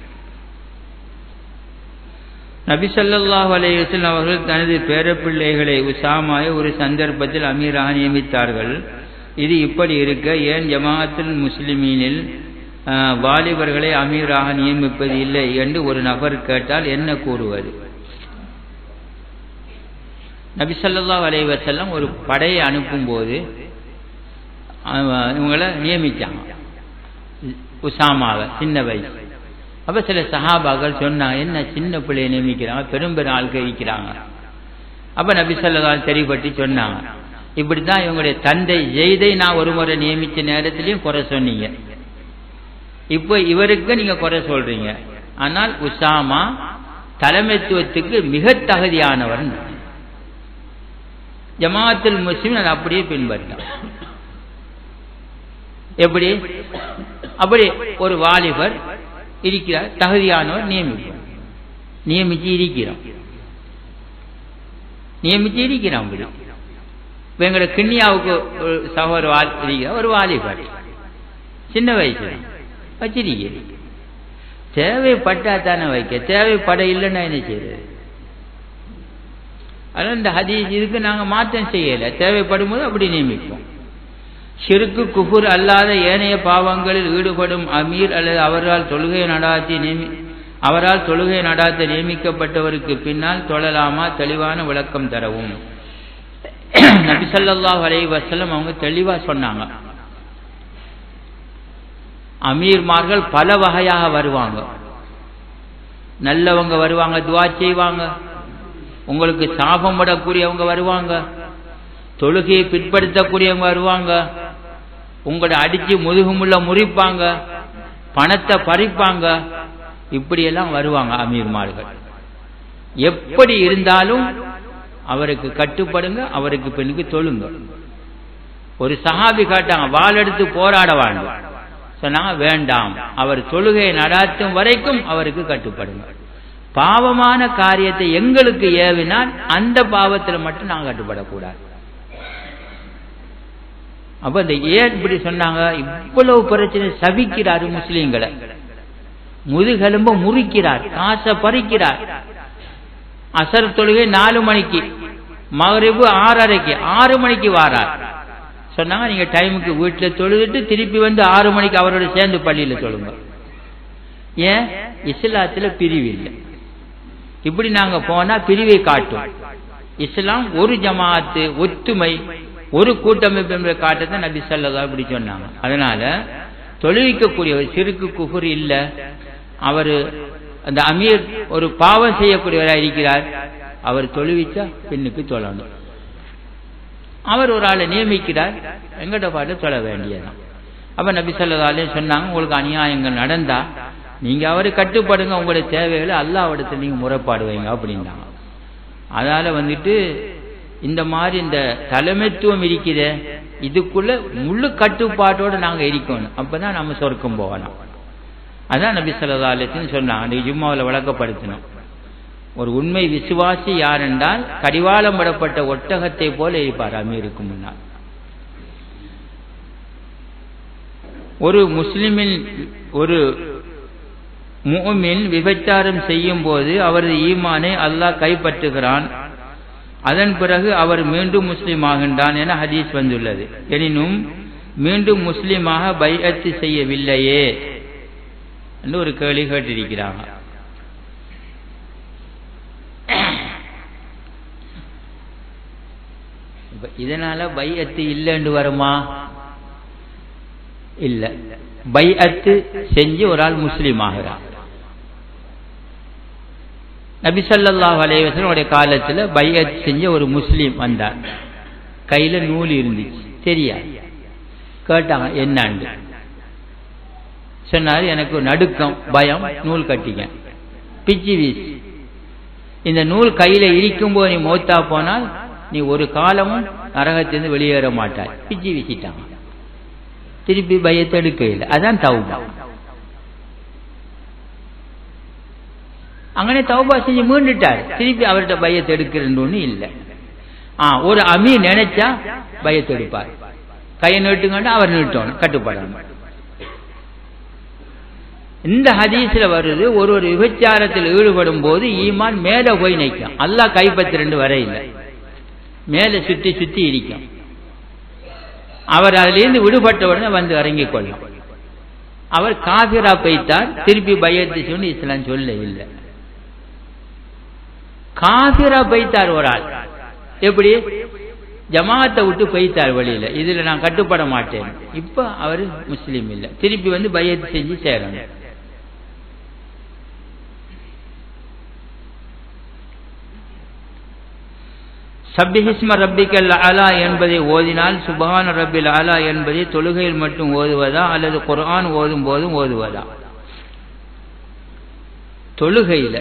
நபி ஸல்லல்லாஹு அலைஹி வஸல்லம் அவர்கள் தனது பேரப்பிள்ளைகளை உசாமாவை ஒரு சந்தர்ப்பத்தில் அமீராக நியமித்தார்கள் இது இப்படி இருக்க ஏன் ஜமாஅத்துல் முஸ்லிமீனில் ஆஹ், வாலிபர்களை அமீராக நியமிப்பது இல்லை என்று ஒரு நபர் கேட்டால் என்ன கூறுவது நபி ஸல்லல்லாஹு அலைஹி வஸல்லம் ஒரு படையை அனுப்பும்போது அவ- இவங்கள நியமிச்சாங்க உசாமாவை சின்ன வயசு அப்ப சில சஹாபாக்கள் சொன்னாங்க என்ன சின்ன பிள்ளையை நியமிக்கிறாங்க பெரும் பெரும் ஆள்கள் இருக்கிறாங்க அப்ப நபி ஸல்லல்லாஹு அலைஹி சரிப்பட்டு சொன்னாங்க இப்படித்தான் இவங்களுடைய தந்தை ஜெய்தை நான் ஒரு முறை நியமிச்ச நேரத்திலையும் குறை சொன்னீங்க இப்போ இவருக்கு நீங்க குறை சொல்றீங்க ஆனால் உசாமா தலைமைத்துவத்துக்கு மிக தகுதியானவர் ஜமாஅத்துல் முஸ்லிம் அதை அப்படியே பின்பற்றான் எப்படி அப்படி ஒரு வாலிபர் இருக்கிறார் தகுதியானவர் நியமிப்பார் நியமிச்சு இருக்கிறோம் நியமிச்சு இருக்கிறோம் அப்படி இப்ப எங்களை கிண்ணியாவுக்கு ஒரு சகோதர வால் இருக்கிற ஒரு வாலிபர் சின்ன வயசு வச்சிருக்க தேவைப்பட்டா தானே வைக்க தேவைப்பட இல்லைன்னா என்ன செய்யறது அதனால இந்த ஹதீஸ் இதுக்கு நாங்க மாற்றம் செய்யல தேவைப்படும் போது அப்படி நியமிப்போம் ஷிருக்கு குஃபுர் அல்லாத ஏனைய பாவங்களில் ஈடுபடும் அமீர் அல்லது அவரால் தொழுகை நடாத்தி நியமி அவரால் தொழுகை நடாத்த நியமிக்கப்பட்டவருக்கு பின்னால் தொழலாமா தெளிவான விளக்கம் தரவும் நபி ஸல்லல்லாஹு அலைஹி வஸல்லம் அவங்க தெளிவா சொன்னாங்க அமீர்மார்கள் பல வகையாக வருவாங்க நல்லவங்க வருவாங்க துவா செய்வாங்க உங்களுக்கு சாபம் விடக்கூடியவங்க வருவாங்க தொழுகையை பிற்படுத்தக்கூடியவங்க வருவாங்க உங்களை அடிச்சு முதுகுமுள்ள முறிப்பாங்க பணத்தை பறிப்பாங்க இப்படியெல்லாம் வருவாங்க அமீர்மார்கள் எப்படி இருந்தாலும் அவருக்கு கட்டுப்படுங்க அவருக்கு பெண்ணுக்கு தொழுங்க ஒரு சஹாபி காட்டாங்க வாள் எடுத்து போராட வாழ்ந்து சொன்னாங்க வேண்டாம் அவர் தொழுகையை நடாத்தும் வரைக்கும் அவருக்கு கட்டுப்படுங்க பாவமான காரியத்தை எங்களுக்கு ஏவினால் அந்த பாவத்தில் மட்டும் நாங்கள் கட்டுப்படக்கூடாது அப்ப இந்த ஏன் இப்படி சொன்னாங்க இவ்வளவு பிரச்சனை சபிக்கிறாரு முஸ்லீம்களை முதுகெலும்ப முறிக்கிறார் காசை பறிக்கிறார் அசர் தொழுகை நாலு மணிக்கு மகரிபு ஆறரைக்கு ஆறு மணிக்கு வாரார் சொன்னாங்க நீங்க டைமுக்கு வீட்டில் தொழுதுட்டு திருப்பி வந்து ஆறு மணிக்கு அவரோட சேர்ந்து பள்ளியில தொழுங்க ஏன் இஸ்லாத்துல பிரிவு இல்லை இப்படி நாங்க போனா பிரிவை காட்டும் இஸ்லாம் ஒரு ஜமாத்து ஒத்துமை ஒரு கூட்டமைப்பு என்ற காட்டத்தை நபி சல்லா இப்படி சொன்னாங்க அதனால தொழுவிக்கக்கூடிய ஒரு சிறுக்கு குஃபுர் இல்ல அவர் அந்த அமீர் ஒரு பாவம் செய்யக்கூடியவராக இருக்கிறார் அவர் தொழுவிச்சா பின்னுக்கு தொழணும் அவர் ஒரு ஆளை நியமிக்கிறார் எங்கிட்ட பாட்டு சொல்ல வேண்டியதான் அப்ப நபி சொல்லதாலே சொன்னாங்க உங்களுக்கு அநியாயங்கள் நடந்தா நீங்க அவரு கட்டுப்படுங்க உங்களுடைய தேவைகளை அல்லாவிடத்தில் நீங்க முறைப்பாடு வைங்க அப்படின்னாங்க அதனால வந்துட்டு இந்த மாதிரி இந்த தலைமைத்துவம் இருக்குதே இதுக்குள்ள முழு கட்டுப்பாட்டோட நாங்க இருக்கணும் அப்பதான் நம்ம சொர்க்கம் போகலாம் அதான் நபி சொல்லா அலிஸ்ன்னு சொன்னாங்க அன்றைக்கு ஜும்மாவில் விளக்கப்படுத்தணும் ஒரு உண்மை விசுவாசி யார் என்றால் கடிவாளம் விடப்பட்ட ஒட்டகத்தை போல இருப்பார் அமீருக்கு முன்னால் ஒரு முஸ்லிமின் ஒரு முமின் விபச்சாரம் செய்யும் போது அவரது ஈமானை அல்லாஹ் கைப்பற்றுகிறான் அதன் பிறகு அவர் மீண்டும் முஸ்லீம் ஆகின்றான் என ஹதீஸ் வந்துள்ளது எனினும் மீண்டும் முஸ்லீமாக பைஅத்து செய்யவில்லையே என்று ஒரு கேள்வி கேட்டிருக்கிறாங்க இதனால பைஅத்து இல்லைன்னு வருமா இல்ல பைஅத்து செஞ்சு ஒரு ஆள் முஸ்லீம் ஆகிறான் நபிசல்லாஹ் அலைவசனுடைய காலத்துல பையத் செஞ்ச ஒரு முஸ்லீம் வந்தார் கையில நூல் இருந்துச்சு தெரியாது கேட்டாங்க என்னாண்டு சொன்னார் எனக்கு நடுக்கம் பயம் நூல் கட்டிக்க பிச்சு வீசி இந்த நூல் கையில இருக்கும் போது நீ மோத்தா போனால் நீ ஒரு காலமும் நரகத்திலிருந்து வெளியேற மாட்டாய் பிச்சு வீசிட்டாங்க திருப்பி பயத்தை எடுக்கையில் அதான் தவுபா அங்கனே தௌபா செஞ்சு மீண்டுட்டார் திருப்பி அவர்கிட்ட பயத்தை எடுக்கிறன்னு இல்லை ஆ ஒரு அமீ நினைச்சா பயத்தை எடுப்பார் கையை நீட்டுங்கன்னு அவர் நீட்டணும் கட்டுப்படணும் இந்த ஹதீஸ்ல வருது ஒரு ஒரு விபச்சாரத்தில் ஈடுபடும் போது ஈமான் மேல போய் நிற்கும் அல்லாஹ் கைப்பற்றி ரெண்டு வர இல்லை மேல சுத்தி சுத்தி இருக்கும் அவர் அதிலிருந்து விடுபட்ட உடனே வந்து இறங்கிக் கொள்ளும் அவர் காபிரா பைத்தார் திருப்பி பயத்தை சொல்லி இஸ்லாம் சொல்ல இல்லை காபிரா பைத்தார் ஒரு ஆள் எப்படி ஜமாத்தை விட்டு பைத்தார் வழியில இதுல நான் கட்டுப்பட மாட்டேன் இப்ப அவரு முஸ்லீம் இல்ல திருப்பி வந்து பயத்து செஞ்சு சேரணும் சப்பிஹிஸ்ம ரப்பிக்கல் அலா என்பதை ஓதினால் சுபஹான ரப்பில் அலா என்பதை தொழுகையில் மட்டும் ஓதுவதா அல்லது குர்ஆன் ஓதும் போதும் ஓதுவதா தொழுகையில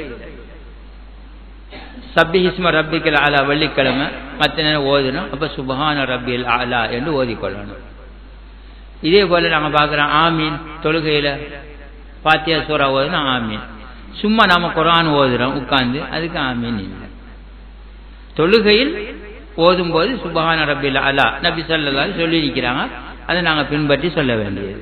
சப்பிஹிஸ்ம ரப்பிக்கல் அலா வெள்ளிக்கிழமை மற்ற நேரம் ஓதணும் அப்ப சுபஹான ரப்பில் அலா என்று ஓதிக்கொள்ளணும் இதே போல நாங்க பார்க்கிறோம் ஆமீன் தொழுகையில பாத்தியா சூறா ஓதுனா ஆமீன் சும்மா நாம குரான் ஓதுறோம் உட்கார்ந்து அதுக்கு ஆமீன் இல்லை தொழுகையில் ஓதும் போது சுபஹான ரப்பில் அலா நபி சொல்லலா சொல்லியிருக்கிறாங்க அதை நாங்க பின்பற்றி சொல்ல வேண்டியது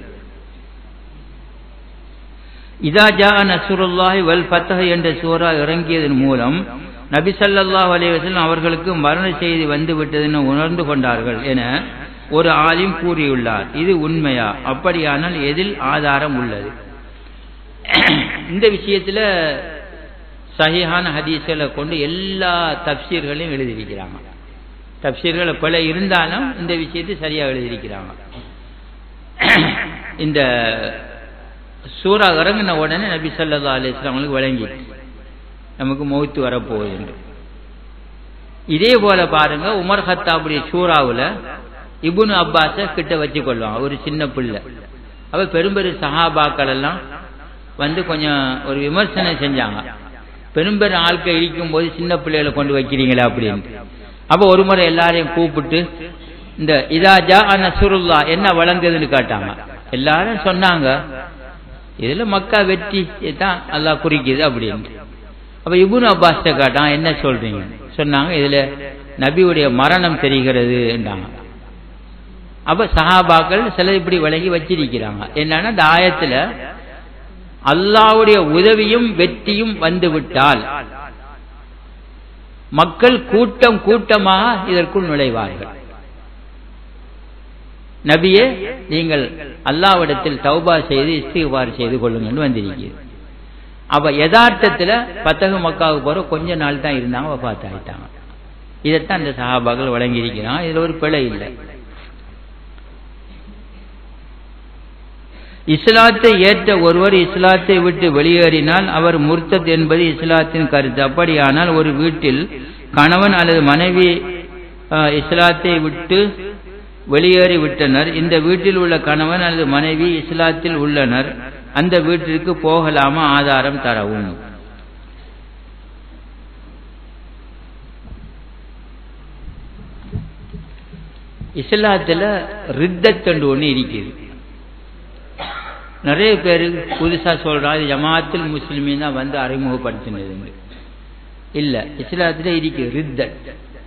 இதா ஜா நசுருல்லாஹி வல் ஃபத்தஹ் என்ற சூரா இறங்கியதன் மூலம் நபி ஸல்லல்லாஹு அலைஹி வஸல்லம் அவர்களுக்கு மரண செய்தி வந்து விட்டதுன்னு உணர்ந்து கொண்டார்கள் என ஒரு ஆலிம் கூறியுள்ளார் இது உண்மையா அப்படியானால் எதில் ஆதாரம் உள்ளது இந்த விஷயத்துல சஹிஹான ஹதீஸ்களை கொண்டு எல்லா தப்சீர்களையும் எழுதியிருக்கிறாங்க தப்சீர்களை பல இருந்தாலும் இந்த விஷயத்தை சரியா எழுதியிருக்கிறாங்க இந்த சூறா இறங்கின உடனே நபி சல்லா அலிஸ்லாம் அவங்களுக்கு வழங்கி நமக்கு மௌத்து வரப்போகுது என்று இதே போல பாருங்க உமர் ஹத்தாவுடைய சூறாவுல இபுனு அப்பாஸ கிட்ட வச்சு கொள்வாங்க ஒரு சின்ன பிள்ளை அப்ப பெரும்பெரும் சஹாபாக்கள் எல்லாம் வந்து கொஞ்சம் ஒரு விமர்சனம் செஞ்சாங்க பெரும்பெரும் ஆட்கள் இருக்கும் போது சின்ன பிள்ளைகளை கொண்டு வைக்கிறீங்களா அப்படின்னு அப்ப ஒரு முறை எல்லாரையும் கூப்பிட்டு இந்த இதாஜா நசுருல்லா என்ன வழங்குதுன்னு கேட்டாங்க எல்லாரும் சொன்னாங்க இதுல மக்கா வெற்றி தான் அல்லாஹ் குறிக்குது அப்படின்னு அப்ப இபுன் அப்பாஸ்ட கேட்டான் என்ன சொல்றீங்க சொன்னாங்க இதுல நபியுடைய மரணம் தெரிகிறதுன்றாங்க அப்ப சஹாபாக்கள் சில இப்படி விலகி வச்சிருக்கிறாங்க என்னன்னா இந்த ஆயத்துல அல்லாவுடைய உதவியும் வெற்றியும் வந்து விட்டால் மக்கள் கூட்டம் கூட்டமாக இதற்குள் நுழைவார்கள் நபியே நீங்கள் அல்லாவிடத்தில் தௌபா செய்து இஸ்திகார் செய்து கொள்ளுங்கள் வந்திருக்கிறது அப்ப யதார்த்தத்துல பத்தக மக்காவுக்கு போற கொஞ்ச நாள் தான் இருந்தாங்க வபாத் ஆயிட்டாங்க இதைத்தான் அந்த சஹாபாக்கள் வழங்கியிருக்கிறான் இதுல ஒரு பிழை இல்லை இஸ்லாத்தை ஏற்ற ஒருவர் இஸ்லாத்தை விட்டு வெளியேறினால் அவர் முர்த்தத் என்பது இஸ்லாத்தின் கருத்து அப்படியானால் ஒரு வீட்டில் கணவன் அல்லது மனைவி இஸ்லாத்தை விட்டு வெளியேறி விட்டனர் இந்த வீட்டில் உள்ள கணவன் அல்லது மனைவி இஸ்லாத்தில் உள்ளனர் அந்த வீட்டிற்கு போகலாமா ஆதாரம் தரவும் இஸ்லாத்துல ரித்தத்தண்டு ஒன்று இருக்குது நிறைய பேர் புதுசா சொல்றாங்க ஜமாத்தில் முஸ்லிமின் தான் வந்து அறிமுகப்படுத்தினது இல்ல இஸ்லாத்துல இருக்கு ரித்தத்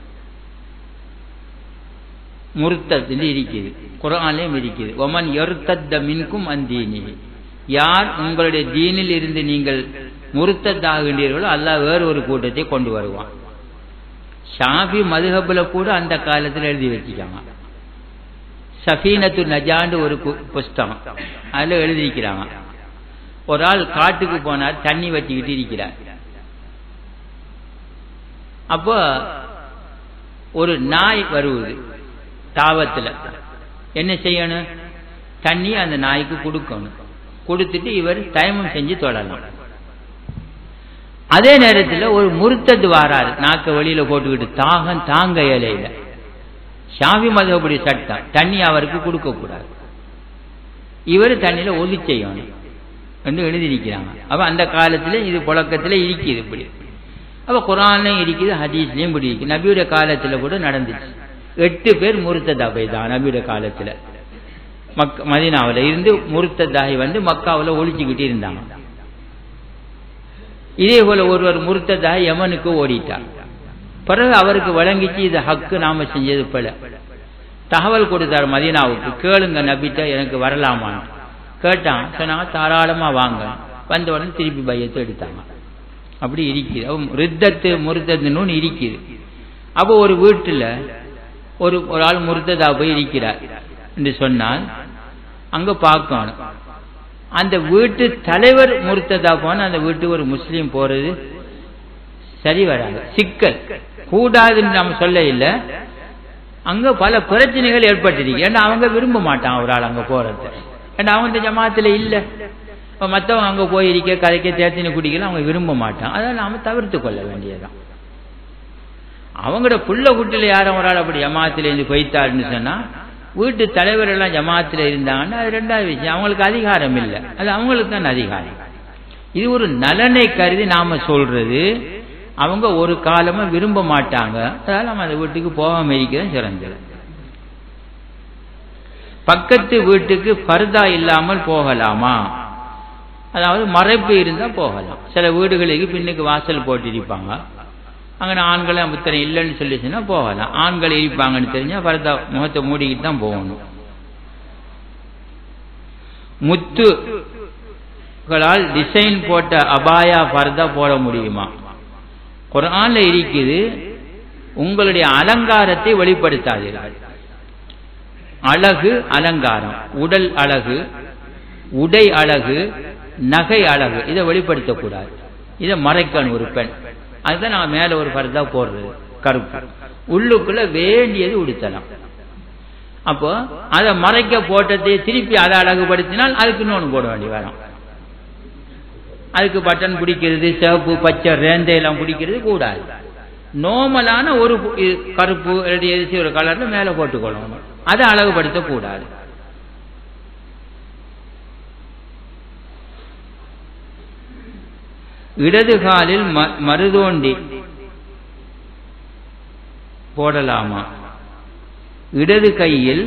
முர்த்தத் இருக்குது குரான்லயும் இருக்குது ஒமன் எருத்தத்த மின்கும் அந்தீனி யார் உங்களுடைய தீனில் இருந்து நீங்கள் முருத்தத்தாகின்றீர்களோ அல்லாஹ் வேறு ஒரு கூட்டத்தை கொண்டு வருவான் ஷாபி மதுஹபுல கூட அந்த காலத்தில் எழுதி வச்சுக்காங்க சஃபீனத்து நஜாண்டு ஒரு புஸ்தகம் அதில் எழுதியிருக்கிறாங்க ஒரு ஆள் காட்டுக்கு போனார் தண்ணி வச்சுக்கிட்டு இருக்கிறார் அப்போ ஒரு நாய் வருவது தாவத்தில் என்ன செய்யணும் தண்ணி அந்த நாய்க்கு கொடுக்கணும் கொடுத்துட்டு இவர் தயமம் செஞ்சு தொடரலாம் அதே நேரத்தில் ஒரு முருத்தது வாராரு நாக்க வெளியில போட்டுக்கிட்டு தாகம் தாங்க இலையில ஷாவி மதபடி சட்டம் தண்ணி அவருக்கு கொடுக்க கூடாது இவர் தண்ணியில ஒலி செய்யணும் என்று எழுதியிருக்கிறாங்க அப்ப அந்த காலத்துல இது புழக்கத்துல இருக்குது இப்படி அப்ப குரான்லயும் இருக்குது ஹதீஸ்லயும் இப்படி இருக்கு நபியுடைய காலத்துல கூட நடந்துச்சு எட்டு பேர் முருத்ததாபை தான் நபியுடைய காலத்துல மக் மதினாவில் இருந்து முருத்ததாகி வந்து மக்காவில் ஒழிச்சுக்கிட்டு இருந்தாங்க இதே போல ஒருவர் முருத்ததாகி யமனுக்கு ஓடிட்டார் பிறகு அவருக்கு வழங்கிச்சு இது ஹக்கு நாம செஞ்சது போல தகவல் கொடுத்தார் மதீனாவுக்கு கேளுங்க நபிட்ட எனக்கு வரலாமான்னு கேட்டான் சொன்னாங்க தாராளமா வாங்க வந்த உடனே திருப்பி பையத்தை எடுத்தாங்க அப்படி இருக்குது ரித்தத்து முருத்தத்துன்னு ஒன்று இருக்குது அப்போ ஒரு வீட்டில் ஒரு ஒரு ஆள் முருத்ததா போய் இருக்கிறார் என்று சொன்னால் அங்க பார்க்கணும் அந்த வீட்டு தலைவர் முருத்ததா போன அந்த வீட்டுக்கு ஒரு முஸ்லீம் போறது சரி வராது சிக்கல் கூடாதுன்னு நம்ம சொல்ல இல்லை அங்க பல பிரச்சனைகள் ஏற்பட்டிருக்கு ஏன்னா அவங்க விரும்ப மாட்டான் ஒரு ஆள் அங்க போறது ஏன்னா அவங்க இந்த ஜமாத்துல இல்ல மற்றவங்க அங்க போயிருக்க கதைக்க தேத்தின குடிக்கலாம் அவங்க விரும்ப மாட்டான் அதை நாம தவிர்த்து கொள்ள வேண்டியதுதான் அவங்களோட புள்ள குட்டில யாரும் ஒரு ஆள் அப்படி ஜமாத்துல இருந்து போய்த்தாருன்னு சொன்னா வீட்டு தலைவர் எல்லாம் ஜமாத்துல இருந்தாங்கன்னா அது ரெண்டாவது விஷயம் அவங்களுக்கு அதிகாரம் இல்லை அது அவங்களுக்கு தான் அதிகாரம் இது ஒரு நலனை கருதி நாம சொல்றது அவங்க ஒரு காலமா விரும்ப மாட்டாங்க அதனால நம்ம அந்த வீட்டுக்கு போகாம இருக்கிறது சிறந்தது பக்கத்து வீட்டுக்கு பர்தா இல்லாமல் போகலாமா அதாவது மறைப்பு இருந்தா போகலாம் சில வீடுகளுக்கு பின்னுக்கு வாசல் போட்டிருப்பாங்க அங்கே ஆண்களை முத்தனை இல்லைன்னு சொல்லிச்சுன்னா போகலாம் ஆண்கள் இருப்பாங்கன்னு தெரிஞ்சா பரதா முகத்தை மூடிக்கிட்டு தான் போகணும் முத்துகளால் டிசைன் போட்ட அபாயா பரதா போட முடியுமா குரான்ல இருக்குது உங்களுடைய அலங்காரத்தை வெளிப்படுத்தாதீர்கள் அழகு அலங்காரம் உடல் அழகு உடை அழகு நகை அழகு இதை வெளிப்படுத்தக்கூடாது இதை மறைக்கணும் ஒரு பெண் அதுதான் நான் மேல ஒரு பரதா போடுறது கருப்பு உள்ளுக்குள்ள வேண்டியது உடுத்தலாம் அப்போ அதை மறைக்க போட்டதை திருப்பி அதை அழகுபடுத்தினால் அதுக்கு இன்னொன்று போட வேண்டி வரும் அதுக்கு பட்டன் பிடிக்கிறது சிவப்பு பச்சை ரேந்தை எல்லாம் பிடிக்கிறது கூடாது நோமலான ஒரு கருப்பு எரிசி ஒரு கலர்ல மேல போட்டுக்கொள்ளணும் அதை அழகுபடுத்த கூடாது இடது காலில் மருதோண்டி போடலாமா இடது கையில்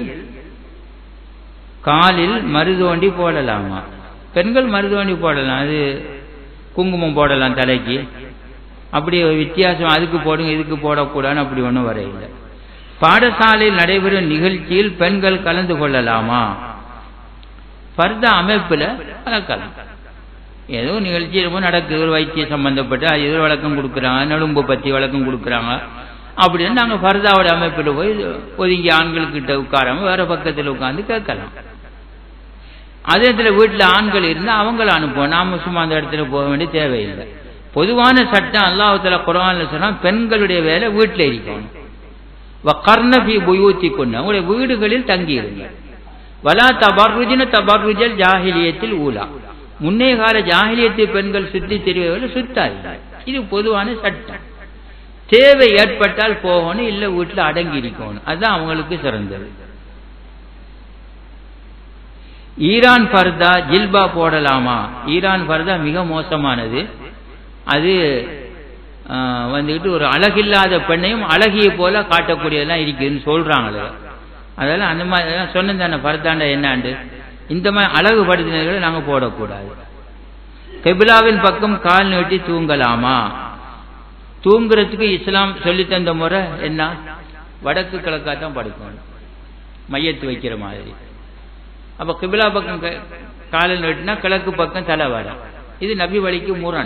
காலில் மருதோண்டி போடலாமா பெண்கள் மருதோண்டி போடலாம் அது குங்குமம் போடலாம் தலைக்கு அப்படி வித்தியாசம் அதுக்கு போடுங்க இதுக்கு போடக்கூடாதுன்னு அப்படி ஒன்றும் வரையில்லை பாடசாலையில் நடைபெறும் நிகழ்ச்சியில் பெண்கள் கலந்து கொள்ளலாமா பர்த அமைப்புல கலக்கலாம் ஏதோ நிகழ்ச்சி ரொம்ப நடக்குது ஒரு வைத்திய சம்பந்தப்பட்டு அது ஏதோ வழக்கம் கொடுக்குறாங்க நடும்பு பற்றி வழக்கம் கொடுக்குறாங்க அப்படின்னு நாங்கள் ஃபர்தாவோட அமைப்பில் போய் ஒதுங்கி ஆண்கள்கிட்ட உட்காராம வேற பக்கத்தில் உட்காந்து கேட்கலாம் அதே இடத்துல வீட்டில் ஆண்கள் இருந்தால் அவங்கள அனுப்புவோம் நாம சும்மா அந்த இடத்துல போக வேண்டிய தேவையில்லை பொதுவான சட்டம் அல்லாஹத்துல குரான்ல சொன்னா பெண்களுடைய வேலை வீட்டில் இருக்கணும் வக்கர்ணபி புயூத்தி கொண்டு உங்களுடைய வீடுகளில் தங்கியிருங்க வலா தபர்ருஜின தபர்ருஜல் ஜாகிலியத்தில் ஊலா முன்னே கால ஜாகிலியத்து பெண்கள் சுத்தி தெரிவதில் சுத்தாது இது பொதுவான சட்டம் தேவை ஏற்பட்டால் போகணும் இல்ல வீட்டுல அடங்கி இருக்கணும் அதுதான் அவங்களுக்கு சிறந்தது ஈரான் பர்தா ஜில்பா போடலாமா ஈரான் பர்தா மிக மோசமானது அது வந்துக்கிட்டு ஒரு அழகில்லாத பெண்ணையும் அழகிய போல காட்டக்கூடியதெல்லாம் இருக்குதுன்னு சொல்றாங்களே அதெல்லாம் அந்த மாதிரி சொன்னது தானே பர்தாண்ட என்னாண்டு இந்த மாதிரி அழகுபடுத்தினர்களை நாங்கள் போடக்கூடாது கெபிலாவின் பக்கம் கால் நீட்டி தூங்கலாமா தூங்குறதுக்கு இஸ்லாம் சொல்லி தந்த முறை என்ன வடக்கு கிழக்கா தான் படுக்கணும் மையத்து வைக்கிற மாதிரி அப்ப கிபிலா பக்கம் காலில் நீட்டினா கிழக்கு பக்கம் தலை வரும் இது நபி வழிக்கு முரண்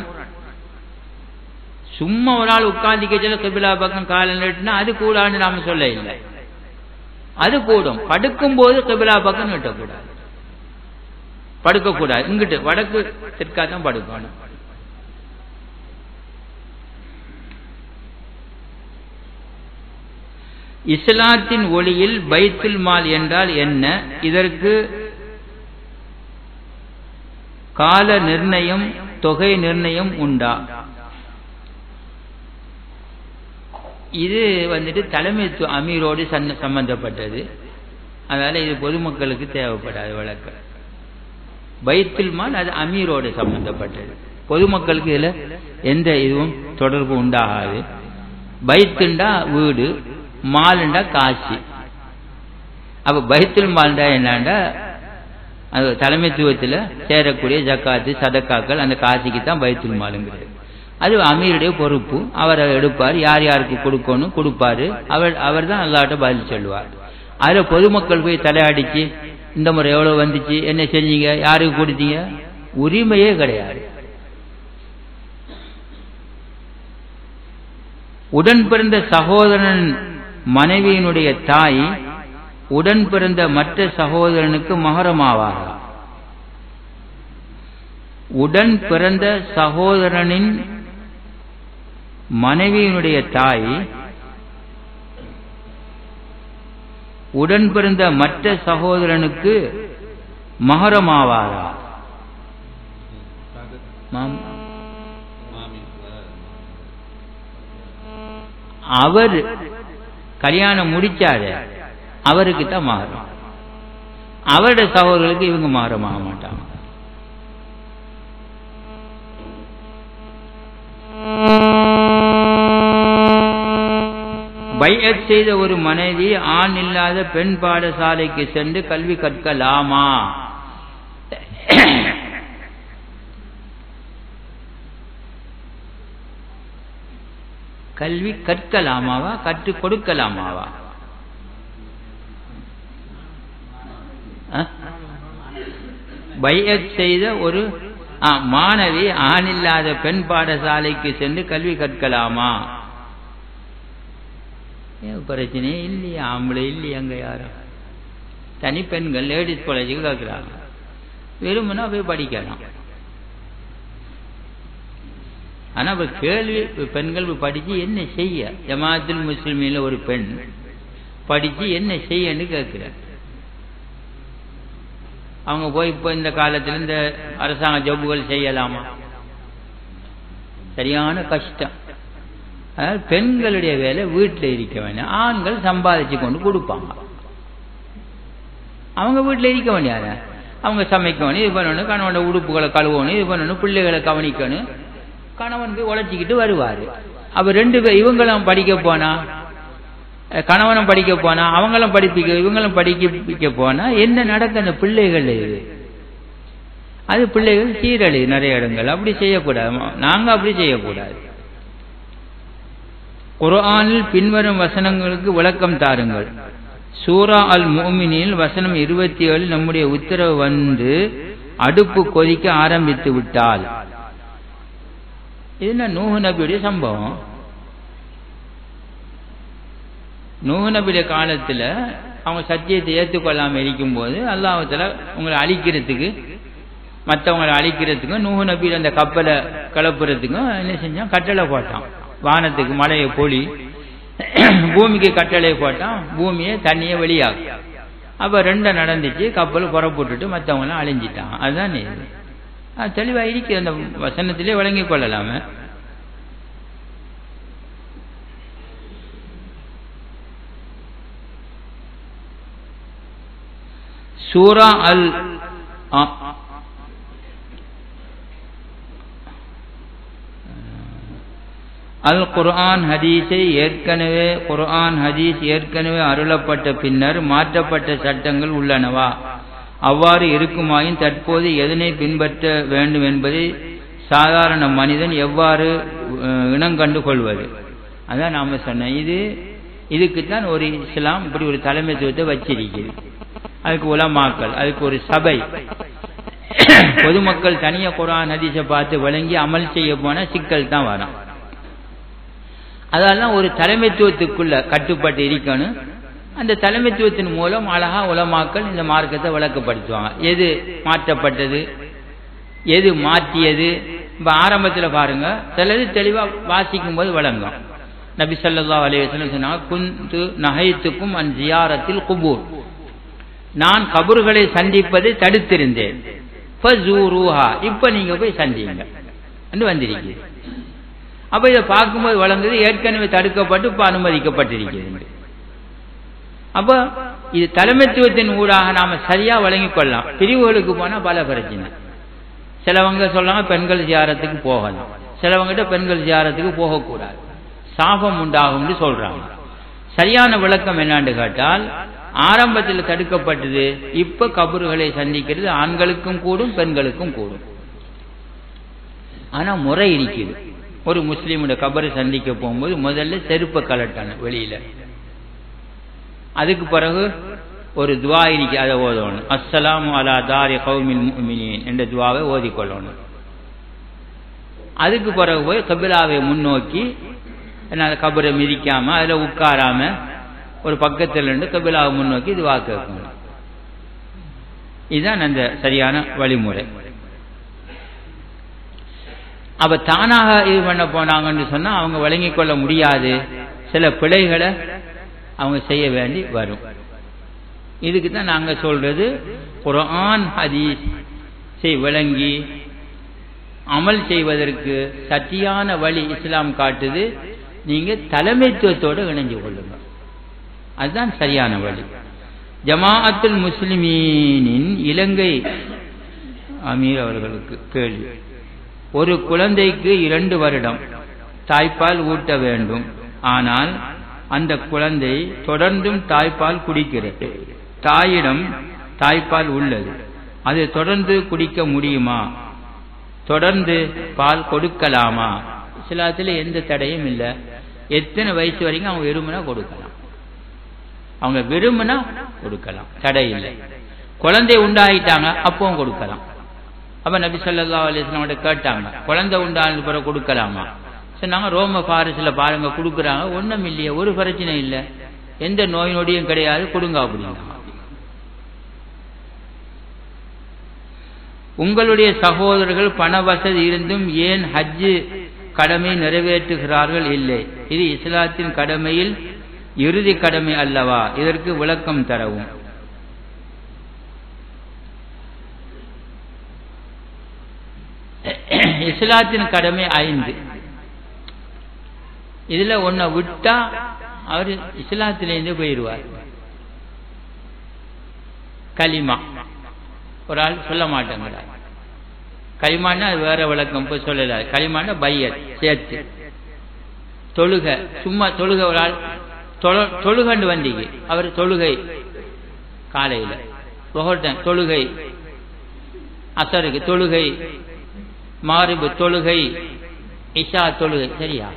சும்மா ஒரு ஆள் உட்கார்ந்து கிபிலா பக்கம் காலில் நீட்டினா அது கூடான்னு நாம சொல்ல இல்லை அது கூடும் படுக்கும் போது கிபிலா பக்கம் நீட்டக்கூடாது படுக்கக்கூடாது இங்கிட்டு வடக்கு தெற்கா தான் படுக்கணும் இஸ்லாத்தின் ஒளியில் பைத்துல் மால் என்றால் என்ன இதற்கு கால நிர்ணயம் தொகை நிர்ணயம் உண்டா இது வந்துட்டு தலைமைத்துவ அமீரோடு சம்பந்தப்பட்டது அதனால இது பொதுமக்களுக்கு தேவைப்படாது வழக்கு பைத்துல் மால் அது அமீரோடு சம்பந்தப்பட்டது பொதுமக்களுக்கு இதுல எந்த இதுவும் தொடர்பு உண்டாகாது பைத்துண்டா வீடு மாலுண்டா காசு அப்ப பைத்துல் மால்டா என்னண்டா அது தலைமைத்துவத்தில் சேரக்கூடிய ஜக்காத்து சதக்காக்கள் அந்த காசிக்கு தான் பைத்துல் மாலுங்கிறது அது அமீருடைய பொறுப்பு அவர் எடுப்பார் யார் யாருக்கு கொடுக்கணும் கொடுப்பாரு அவர் அவர் தான் அல்லாட்ட பதில் சொல்லுவார் அதுல பொதுமக்கள் போய் தலையாடிச்சு இந்த முறை எவ்வளவு வந்துச்சு என்ன செஞ்சீங்க யாருக்கு கொடுத்தீங்க உரிமையே கிடையாது உடன் பிறந்த சகோதரன் மனைவியினுடைய தாய் உடன் பிறந்த மற்ற சகோதரனுக்கு மகரமாவாரா உடன் பிறந்த சகோதரனின் மனைவியினுடைய தாய் உடன் பிறந்த மற்ற சகோதரனுக்கு மகரமாவாரா அவர் கல்யாணம் முடிச்சாரு அவருக்கு தான் மாறும் அவருடைய சகோதரர்களுக்கு இவங்க மாறமாக மாட்டாங்க பையத் செய்த ஒரு மனைவி ஆண் இல்லாத பெண் பாடசாலைக்கு சென்று கல்வி கற்கலாமா கல்வி கற்கலாமாவா கற்றுக் கொடுக்கலாமாவா பையத் செய்த ஒரு மாணவி ஆணில்லாத பெண் பாடசாலைக்கு சென்று கல்வி கற்கலாமா பிரச்சனையே இல்லையா ஆம்பளை இல்லையா அங்க யாரும் தனி பெண்கள் லேடிஸ் காலேஜுக்கு கேட்கிறாங்க விரும்புனா போய் படிக்கலாம் ஆனா இப்ப கேள்வி பெண்கள் படிச்சு என்ன செய்ய ஜமாத்தில் முஸ்லிமில ஒரு பெண் படிச்சு என்ன செய்யன்னு கேட்கிற அவங்க போய் இப்போ இந்த காலத்தில் இந்த அரசாங்க ஜப்புகள் செய்யலாமா சரியான கஷ்டம் அதாவது பெண்களுடைய வேலை வீட்டில் இருக்க வேண்டாம் ஆண்கள் சம்பாதிச்சு கொண்டு கொடுப்பாங்க அவங்க வீட்டில் இருக்க வேண்டியார அவங்க சமைக்கணும் இது பண்ணணும் கணவனோட உடுப்புகளை கழுவணும் இது பண்ணணும் பிள்ளைகளை கவனிக்கணும் கணவன் போய் உழைச்சிக்கிட்டு வருவார் அப்ப ரெண்டு பேர் இவங்களும் படிக்க போனா கணவனும் படிக்க போனா அவங்களும் படிப்பிக்க இவங்களும் படிக்க போனா என்ன நடக்க அந்த பிள்ளைகள் இது அது பிள்ளைகள் சீரழி நிறைய இடங்கள் அப்படி செய்யக்கூடாது நாங்க அப்படி செய்யக்கூடாது குரானில் பின்வரும் வசனங்களுக்கு விளக்கம் தாருங்கள் சூரா அல் மோமினில் வசனம் இருபத்தி ஏழு நம்முடைய உத்தரவு வந்து அடுப்பு கொதிக்க ஆரம்பித்து விட்டால் இது நூஹு நபியுடைய சம்பவம் நூஹு நபியுடைய காலத்துல அவங்க சத்தியத்தை ஏற்றுக்கொள்ளாம இருக்கும்போது அல்லாஹத்துல உங்களை அழிக்கிறதுக்கு மற்றவங்களை அழிக்கிறதுக்கும் நூஹு நபியில் அந்த கப்பலை கிளப்புறதுக்கும் என்ன செஞ்சான் கட்டளை போட்டான் வானத்துக்கு மழையை பொழி பூமிக்கு கட்டளை போட்டான் பூமியை தண்ணியை வெளியாகும் அப்ப ரெண்டை நடந்துச்சு கப்பல் புறப்பட்டுட்டு மற்றவங்களாம் அழிஞ்சிட்டான் அதுதான் இது அது தெளிவா இருக்கு அந்த வசனத்திலே விளங்கிக் கொள்ளலாமே சூரா அல் அல் குர்ஆன் ஹதீஸை ஏற்கனவே குர்ஆன் ஹதீஸ் ஏற்கனவே அருளப்பட்ட பின்னர் மாற்றப்பட்ட சட்டங்கள் உள்ளனவா அவ்வாறு இருக்குமாயின் தற்போது எதனை பின்பற்ற வேண்டும் என்பதை சாதாரண மனிதன் எவ்வாறு இனங்கண்டு கொள்வது அதான் நாம சொன்ன இது இதுக்குத்தான் ஒரு இஸ்லாம் இப்படி ஒரு தலைமைத்துவத்தை வச்சிருக்கிறது அதுக்கு உலமாக்கல் அதுக்கு ஒரு சபை பொதுமக்கள் தனிய குரான் ஹதீஸை பார்த்து விளங்கி அமல் செய்ய போனா சிக்கல் தான் வரும் அதெல்லாம் ஒரு தலைமைத்துவத்துக்குள்ள கட்டுப்பட்டு இருக்கணும் அந்த தலைமைத்துவத்தின் மூலம் அழகா உலமாக்கள் இந்த மார்க்கத்தை விளக்கப்படுத்துவாங்க எது மாற்றப்பட்டது எது மாற்றியது இப்ப ஆரம்பத்தில் பாருங்க சிலது தெளிவா வாசிக்கும் போது விளங்கும் நபி சொல்லா அலைவசம் சொன்னாங்க குந்து நகைத்துக்கும் அன் ஜியாரத்தில் குபூர் நான் கபூர்களை சந்திப்பதை தடுத்திருந்தேன் இப்ப நீங்க போய் சந்திங்க வந்திருக்கீங்க அப்ப இதை பார்க்கும்போது வளர்ந்தது ஏற்கனவே தடுக்கப்பட்டு இப்ப அனுமதிக்கப்பட்டிருக்கிறது அப்ப இது தலைமைத்துவத்தின் ஊடாக நாம சரியா வழங்கிக் கொள்ளலாம் பிரிவுகளுக்கு போனா பல பிரச்சனை சிலவங்க சொல்றாங்க பெண்கள் ஜியாரத்துக்கு போகலாம் சிலவங்கிட்ட பெண்கள் ஜியாரத்துக்கு போகக்கூடாது சாபம் உண்டாகும்னு சொல்றாங்க சரியான விளக்கம் என்னான்னு கேட்டால் ஆரம்பத்தில் தடுக்கப்பட்டது இப்ப கபறுகளை சந்திக்கிறது ஆண்களுக்கும் கூடும் பெண்களுக்கும் கூடும் ஆனா முறை இருக்குது ஒரு முஸ்லீமோட கபரை சந்திக்க போகும்போது முதல்ல செருப்பை கலட்டான வெளியில அதுக்கு பிறகு ஒரு துவா இருக்கு அதை ஓதணும் அஸ்ஸலாமு அலா தாரி கௌமின் முஃமினீன் என்ற துவாவை ஓதிக்கொள்ளணும் அதுக்கு பிறகு போய் கபிலாவை முன்னோக்கி என்ன கபரை மிதிக்காம அதுல உட்காராம ஒரு பக்கத்தில் இருந்து கபிலாவை முன்னோக்கி துவா கேட்கணும் இதுதான் அந்த சரியான வழிமுறை அப்ப தானாக இது பண்ண போனாங்கன்னு சொன்னா அவங்க வழங்கிக் கொள்ள முடியாது சில பிழைகளை அவங்க செய்ய வேண்டி வரும் இதுக்கு தான் நாங்க சொல்றது குரான் ஹதீஸ் விளங்கி அமல் செய்வதற்கு சத்தியான வழி இஸ்லாம் காட்டுது நீங்க தலைமைத்துவத்தோடு இணைஞ்சு கொள்ளுங்க அதுதான் சரியான வழி ஜமாஅத்துல் முஸ்லிமீனின் இலங்கை அமீர் அவர்களுக்கு கேள்வி ஒரு குழந்தைக்கு இரண்டு வருடம் தாய்ப்பால் ஊட்ட வேண்டும் ஆனால் அந்த குழந்தை தொடர்ந்தும் தாய்ப்பால் குடிக்கிறது தாயிடம் தாய்ப்பால் உள்ளது அது தொடர்ந்து குடிக்க முடியுமா தொடர்ந்து பால் கொடுக்கலாமா இஸ்லாத்துல எந்த தடையும் இல்லை எத்தனை வயசு வரைக்கும் அவங்க விரும்பினா கொடுக்கலாம் அவங்க விரும்பினா கொடுக்கலாம் தடை இல்லை குழந்தை உண்டாயிட்டாங்க அப்பவும் கொடுக்கலாம் அப்ப நபி சொல்லா அலிஸ்லாமோட கேட்டாங்க குழந்தை உண்டான பிறகு கொடுக்கலாமா சொன்னாங்க ரோம பாரிஸ்ல பாருங்க கொடுக்குறாங்க ஒன்றும் இல்லையே ஒரு பிரச்சனை இல்லை எந்த நோய் நொடியும் கிடையாது கொடுங்க அப்படின்னா உங்களுடைய சகோதரர்கள் பண வசதி இருந்தும் ஏன் ஹஜ்ஜு கடமை நிறைவேற்றுகிறார்கள் இல்லை இது இஸ்லாத்தின் கடமையில் இறுதி கடமை அல்லவா இதற்கு விளக்கம் தரவும் இஸ்லாத்தின் கடமை ஐந்து இதுல ஒன்ன விட்டா அவர் இஸ்லாத்திலேருந்து போயிடுவார் களிமா ஒரு ஆள் சொல்ல மாட்டேங்கிறார் களிமான்னா அது வேற விளக்கம் போய் சொல்லல களிமான்னா பையர் சேர்த்து தொழுக சும்மா தொழுக ஒரு ஆள் தொழுகண்டு வந்தீங்க அவர் தொழுகை காலையில புகழ்டன் தொழுகை அசருக்கு தொழுகை மாரிபு தொழுகை இஷா தொழுகை சரியா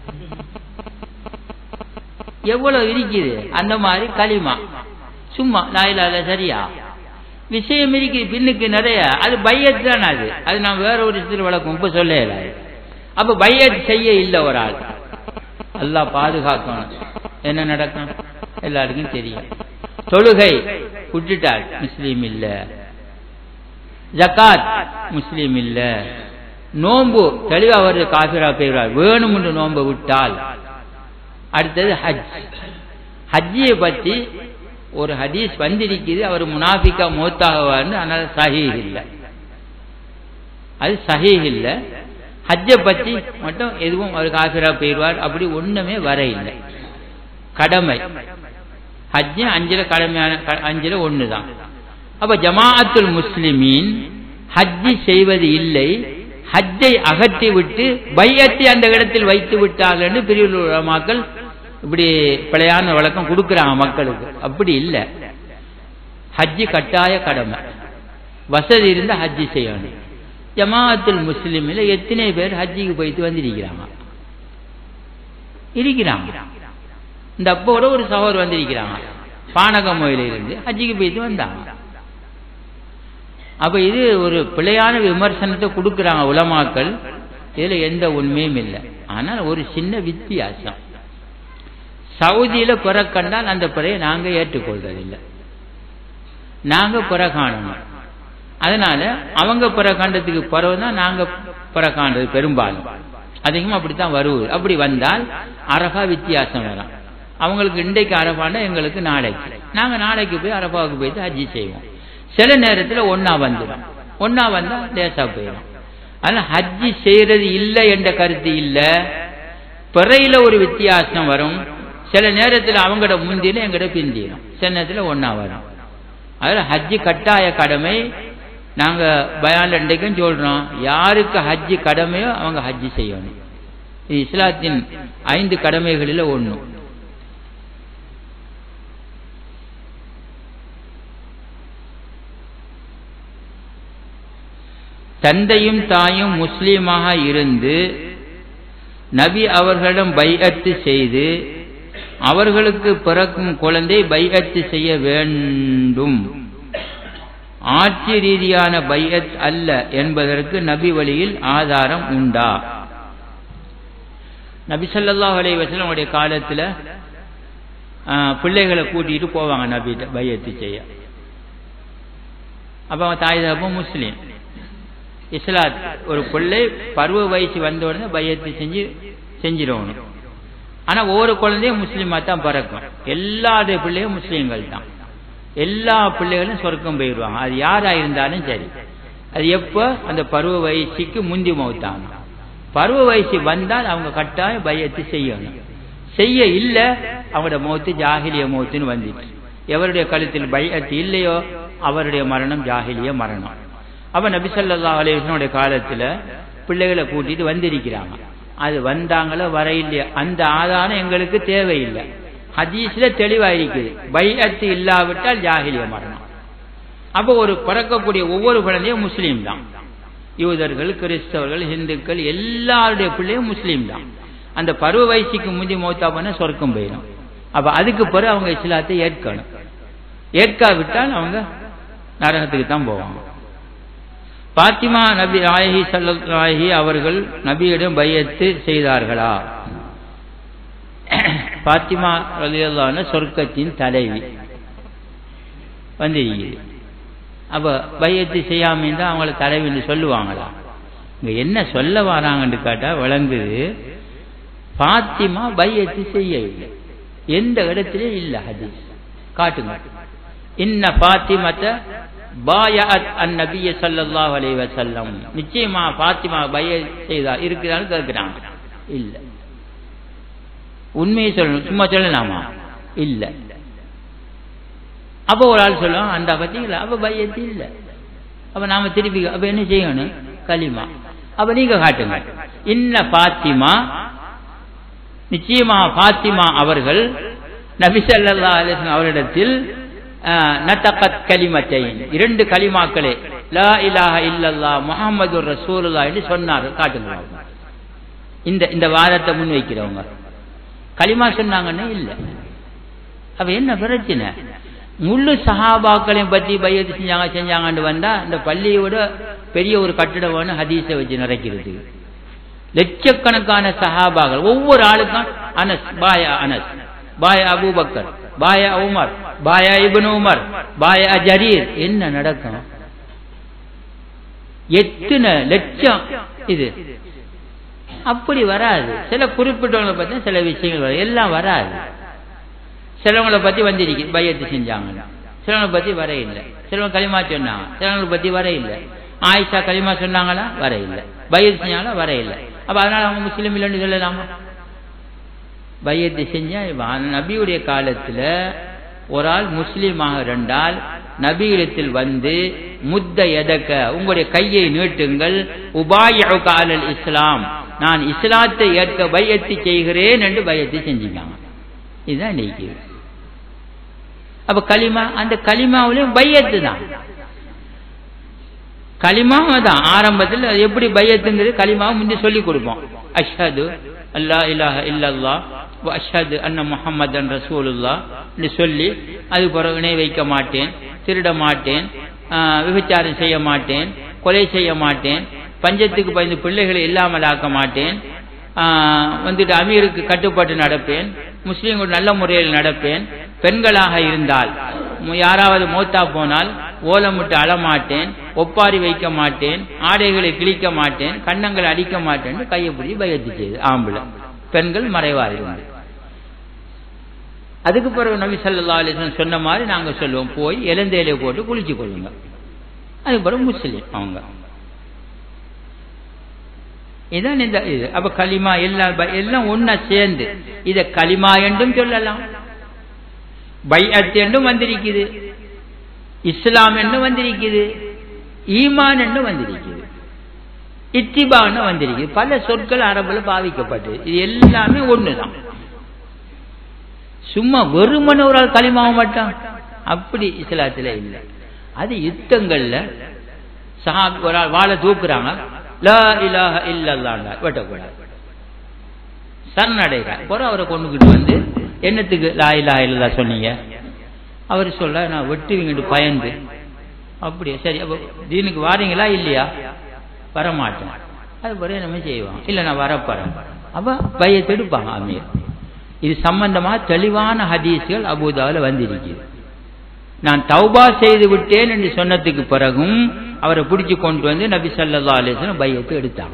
எவ்வளவு இருக்குது அந்த மாதிரி களிமா சும்மா லாயிலால சரியா விஷயம் இருக்குது பின்னுக்கு நிறைய அது பையத் தான் அது அது நான் வேற ஒரு சிறு வழக்கம் இப்ப சொல்ல அப்ப பையத் செய்ய இல்லை ஒரு ஆள் அல்லா பாதுகாக்கணும் என்ன நடக்கும் எல்லாருக்கும் தெரியும் தொழுகை விட்டுட்டாள் முஸ்லீம் இல்ல ஜக்காத் முஸ்லீம் இல்ல நோம்பு தெளிவா வருது காபிரா பெய்வார் வேணும் என்று நோன்பை விட்டால் அடுத்தது ஹஜ் ஹஜ்ஜியை பற்றி ஒரு ஹதீஸ் வந்திருக்குது அவர் முனாஃபிக்கா மோத்தாகவார்னு அதனால சஹீஹ் இல்லை அது சஹீஹ் இல்லை ஹஜ்ஜை பற்றி மட்டும் எதுவும் அவர் காஃபிரா போயிடுவார் அப்படி ஒண்ணுமே வர இல்லை கடமை ஹஜ்ஜு அஞ்சுல கடமையான அஞ்சுல ஒண்ணுதான் அப்ப ஜமாஅத்துல் முஸ்லிமீன் ஹஜ்ஜி செய்வது இல்லை ஹஜ்ஜை அகற்றி விட்டு பையத்தை அந்த இடத்தில் வைத்து விட்டார்கள் பிரிவில் மக்கள் இப்படி பிழையான வழக்கம் கொடுக்குறாங்க மக்களுக்கு அப்படி இல்லை ஹஜ்ஜி கட்டாய கடமை வசதி இருந்தா ஹஜ்ஜி செய்யணும் ஜமாஅத்துல் முஸ்லிமில் எத்தனை பேர் ஹஜ்ஜிக்கு போயிட்டு வந்திருக்கிறாங்க இருக்கிறாங்க இந்த அப்போட ஒரு சகோதர் வந்திருக்கிறாங்க பானகமோயில இருந்து ஹஜ்ஜிக்கு போயிட்டு வந்தாங்க அப்ப இது ஒரு பிழையான விமர்சனத்தை கொடுக்குறாங்க உலமாக்கள் இதுல எந்த உண்மையும் இல்லை ஆனால் ஒரு சின்ன வித்தியாசம் சவுதியில குறை கண்டால் அந்த பிறையை நாங்க ஏற்றுக்கொள்றதில்லை நாங்க குறை காணணும் அதனால அவங்க புற காண்டத்துக்கு பிறகுதான் நாங்க புற காண்டது பெரும்பாலும் அதிகமா அப்படித்தான் வருவது அப்படி வந்தால் அரபா வித்தியாசம் வரும் அவங்களுக்கு இன்றைக்கு அரபாண்டா எங்களுக்கு நாளைக்கு நாங்க நாளைக்கு போய் அரபாவுக்கு போயிட்டு ஹஜ்ஜி செய்வோம் சில நேரத்தில் ஒன்னா வந்துடும் ஒன்னா வந்தா லேசா போயிடும் அதனால ஹஜ்ஜி செய்யறது இல்லை என்ற கருத்து இல்லை பிறையில ஒரு வித்தியாசம் வரும் சில நேரத்தில் அவங்களோட முந்தின எங்கட பிந்திடும் சில நேரத்தில் ஒன்னா வரும் அதில் ஹஜ்ஜி கட்டாய கடமை நாங்க பயான் இன்றைக்கும் சொல்றோம் யாருக்கு ஹஜ்ஜி கடமையோ அவங்க ஹஜ்ஜி செய்யணும் இது இஸ்லாத்தின் ஐந்து கடமைகளில் ஒன்று தந்தையும் தாயும் முஸ்லீமாக இருந்து நபி அவர்களிடம் பைஅத்து செய்து அவர்களுக்கு பிறக்கும் குழந்தை பைஅத்து செய்ய வேண்டும் ஆட்சி ரீதியான பையத் அல்ல என்பதற்கு நபி வழியில் ஆதாரம் உண்டா நபி சல்லாஹ் அலி வசலமுடைய காலத்தில் பிள்ளைகளை கூட்டிட்டு போவாங்க நபி பையத்து செய்ய அப்ப அவன் தாய் தகப்பன் முஸ்லீம் இஸ்லாத் ஒரு பிள்ளை பருவ வயசு வந்த உடனே பையத்து செஞ்சு செஞ்சிடணும் ஆனா ஒவ்வொரு குழந்தையும் முஸ்லீமா தான் பிறக்கும் எல்லாருடைய பிள்ளையும் முஸ்லீம்கள் தான் எல்லா பிள்ளைகளும் சொர்க்கம் போயிடுவாங்க அது யாரா இருந்தாலும் சரி அது எப்போ அந்த பருவ வயசுக்கு முந்தி மௌத்தாங்க பருவ வயசு வந்தால் அவங்க கட்டாயம் பயத்து செய்யணும் செய்ய இல்லை அவங்களோட மௌத்து ஜாகிலிய மௌத்துன்னு வந்துச்சு எவருடைய கழுத்தில் பயத்து இல்லையோ அவருடைய மரணம் ஜாகிலிய மரணம் அப்ப நபிசல்லா அலைவசனுடைய காலத்துல பிள்ளைகளை கூட்டிட்டு வந்திருக்கிறாங்க அது வந்தாங்களோ வர இல்லையா அந்த ஆதாரம் எங்களுக்கு தேவையில்லை ஹதீஸ்ல தெளிவா இருக்குது பைஅத்து இல்லாவிட்டால் ஜாகிலிய மரணம் அப்போ ஒரு பிறக்கக்கூடிய ஒவ்வொரு குழந்தையும் முஸ்லீம் தான் யூதர்கள் கிறிஸ்தவர்கள் இந்துக்கள் எல்லாருடைய பிள்ளையும் முஸ்லீம் தான் அந்த பருவ வயசுக்கு முந்தி மௌத்தா பண்ண சொர்க்கம் போயிடும் அப்ப அதுக்கு பிறகு அவங்க இஸ்லாத்தை ஏற்கணும் ஏற்காவிட்டால் அவங்க நரகத்துக்கு தான் போவாங்க பாத்திமா நபி நாயகி சல்லாஹி அவர்கள் நபியிடம் பையத்து செய்தார்களா பாத்திமா ரலியல்லான சொர்க்கத்தின் தலைவி வந்திருக்கிறது அப்ப பையத்து செய்யாம இருந்தா அவங்கள தலைவின்னு சொல்லுவாங்களா இங்க என்ன சொல்ல வராங்கன்னு கேட்டா விளங்குது பாத்திமா பையத்து செய்யவில்லை எந்த இடத்திலே இல்ல ஹதீஸ் காட்டுங்க இன்ன பாத்திமத்தை பாயாத் அன் நபிய சல்லல்லாஹு அலைஹி வஸல்லம் நிச்சயமா பாத்திமா பைய செய்தா இருக்கிறான்னு கேட்கிறாங்க இல்ல உண்மையை சொல்லணும் சும்மா சொல்லலாமா இல்ல அப்போ ஒரு ஆள் சொல்லுவான் அந்த பத்தீங்களா அப்ப பையத்து இல்ல அப்ப நாம திருப்பி அப்ப என்ன செய்யணும் களிமா அப்ப நீங்க காட்டுங்க இன்ன பாத்திமா நிச்சயமா பாத்திமா அவர்கள் நபிசல்லா அலிஸ்லாம் அவரிடத்தில் நத்தகத் கலிமத்தை இரண்டு கலிமாக்களே லா இலாஹ இல்லல்லா முகமது ரசூலுல்லா என்று சொன்னார் காட்டுங்க இந்த இந்த வாதத்தை முன் வைக்கிறவங்க களிமா சொன்னாங்கன்னு இல்லை அப்ப என்ன பிரச்சனை முழு சஹாபாக்களையும் பத்தி பையத்து செஞ்சாங்க செஞ்சாங்கன்னு வந்தா இந்த பள்ளியோட பெரிய ஒரு கட்டிடம் வேணும் ஹதீஸை வச்சு நிறைக்கிறது லட்சக்கணக்கான சஹாபாக்கள் ஒவ்வொரு ஆளுக்கும் அனஸ் பாயா அனஸ் பாயா அபூபக்கர் பாயா உமர் பாயா இபன் உமர் பாயா ஜரீர் என்ன நடக்கும் எத்தனை லட்சம் இது அப்படி வராது சில குறிப்பிட்டவங்களை பற்றி சில விஷயங்கள் வரும் எல்லாம் வராது சிலவங்களை பற்றி வந்திருக்கு பையத்து செஞ்சாங்க சிலவங்களை பற்றி வர இல்லை சிலவங்க களிமா சொன்னாங்க சிலவங்களை பற்றி வர இல்லை ஆயிஷா களிமா சொன்னாங்களா வர இல்லை பையத்து செஞ்சாங்களா வர இல்லை அப்ப அதனால அவங்க முஸ்லீம் இல்லைன்னு சொல்லலாமா பையத்து செஞ்சா நபியுடைய காலத்துல ஒரு ஆள் முஸ்லீமாக ரெண்டால் நபியிடத்தில் வந்து முத்த எதக்க உங்களுடைய கையை நீட்டுங்கள் உபாயல் இஸ்லாம் நான் இஸ்லாத்தை ஏற்க பையத்து செய்கிறேன் என்று பையத்து செஞ்சுக்காங்க இதுதான் இன்னைக்கு அப்ப களிமா அந்த களிமாவிலையும் பையத்து தான் களிமாவை தான் ஆரம்பத்தில் அது எப்படி பையத்துங்கிறது களிமாவை முந்தி சொல்லி கொடுப்போம் அஷ்ஹது அல்லா இலாஹ இல்லல்லா அஷ்ஹது அன்ன முஹம்மதன் ரசூலுல்லா சொல்லி அது பிறகு இணை வைக்க மாட்டேன் திருட மாட்டேன் விபச்சாரம் செய்ய மாட்டேன் கொலை செய்ய மாட்டேன் பஞ்சத்துக்கு பயந்து பிள்ளைகளை இல்லாமல் ஆக்க மாட்டேன் வந்துட்டு அமீருக்கு கட்டுப்பட்டு நடப்பேன் முஸ்லீம்கள் நல்ல முறையில் நடப்பேன் பெண்களாக இருந்தால் யாராவது மோத்தா போனால் ஓலமிட்டு அழமாட்டேன் ஒப்பாரி வைக்க மாட்டேன் ஆடைகளை கிழிக்க மாட்டேன் கண்ணங்களை அடிக்க மாட்டேன் கையை பிடிச்சி பயத்து செய்து ஆம்பளை பெண்கள் மறைவார்கள் அதுக்கு பிறகு நபி சல்லா அலிஸ்லாம் சொன்ன மாதிரி நாங்க சொல்லுவோம் போய் இளந்தேலையை போட்டு குளிச்சு கொள்ளுங்க அதுக்கு பிறகு முஸ்லீம் அவங்க இதான் இந்த இது அப்ப களிமா எல்லாம் எல்லாம் ஒன்னா சேர்ந்து இத களிமா என்றும் சொல்லலாம் பைஅத் என்றும் வந்திருக்குது இஸ்லாம் என்று வந்திருக்குது ஈமான் என்று வந்திருக்குது இத்திபான்னு வந்திருக்குது பல சொற்கள் அரபுல பாவிக்கப்பட்டு இது எல்லாமே ஒண்ணுதான் சும்மா வெறுமன ஒரு ஆள் களிமாவ மாட்டான் அப்படி இஸ்லாத்துல இல்லை அது யுத்தங்கள்ல சஹா ஒரு ஆள் வாழை தூக்குறாங்க லா இலாஹ இல்லல்லாண்டா வெட்டக்கூடாது சரணடைகிறார் பிறகு அவரை கொண்டுகிட்டு வந்து என்னத்துக்கு லா இலா இல்லா சொன்னீங்க அவர் சொல்ல நான் வெட்டுவீங்கட்டு பயந்து அப்படியே சரி அப்போ தீனுக்கு வாரீங்களா இல்லையா வரமாட்டேன் அது பிறகு நம்ம செய்வோம் இல்லை நான் வரப்போறேன் அப்போ பையத்தை எடுப்பாங்க அமீர் இது சம்பந்தமா தெளிவான ஹதீஸ்கள் அபுதாவில் வந்திருக்குது நான் தௌபா செய்து விட்டேன் என்று சொன்னதுக்கு பிறகும் அவரை பிடிச்சு கொண்டு வந்து நபி சல்லா அலிஸ்லாம் பையத்தை எடுத்தாங்க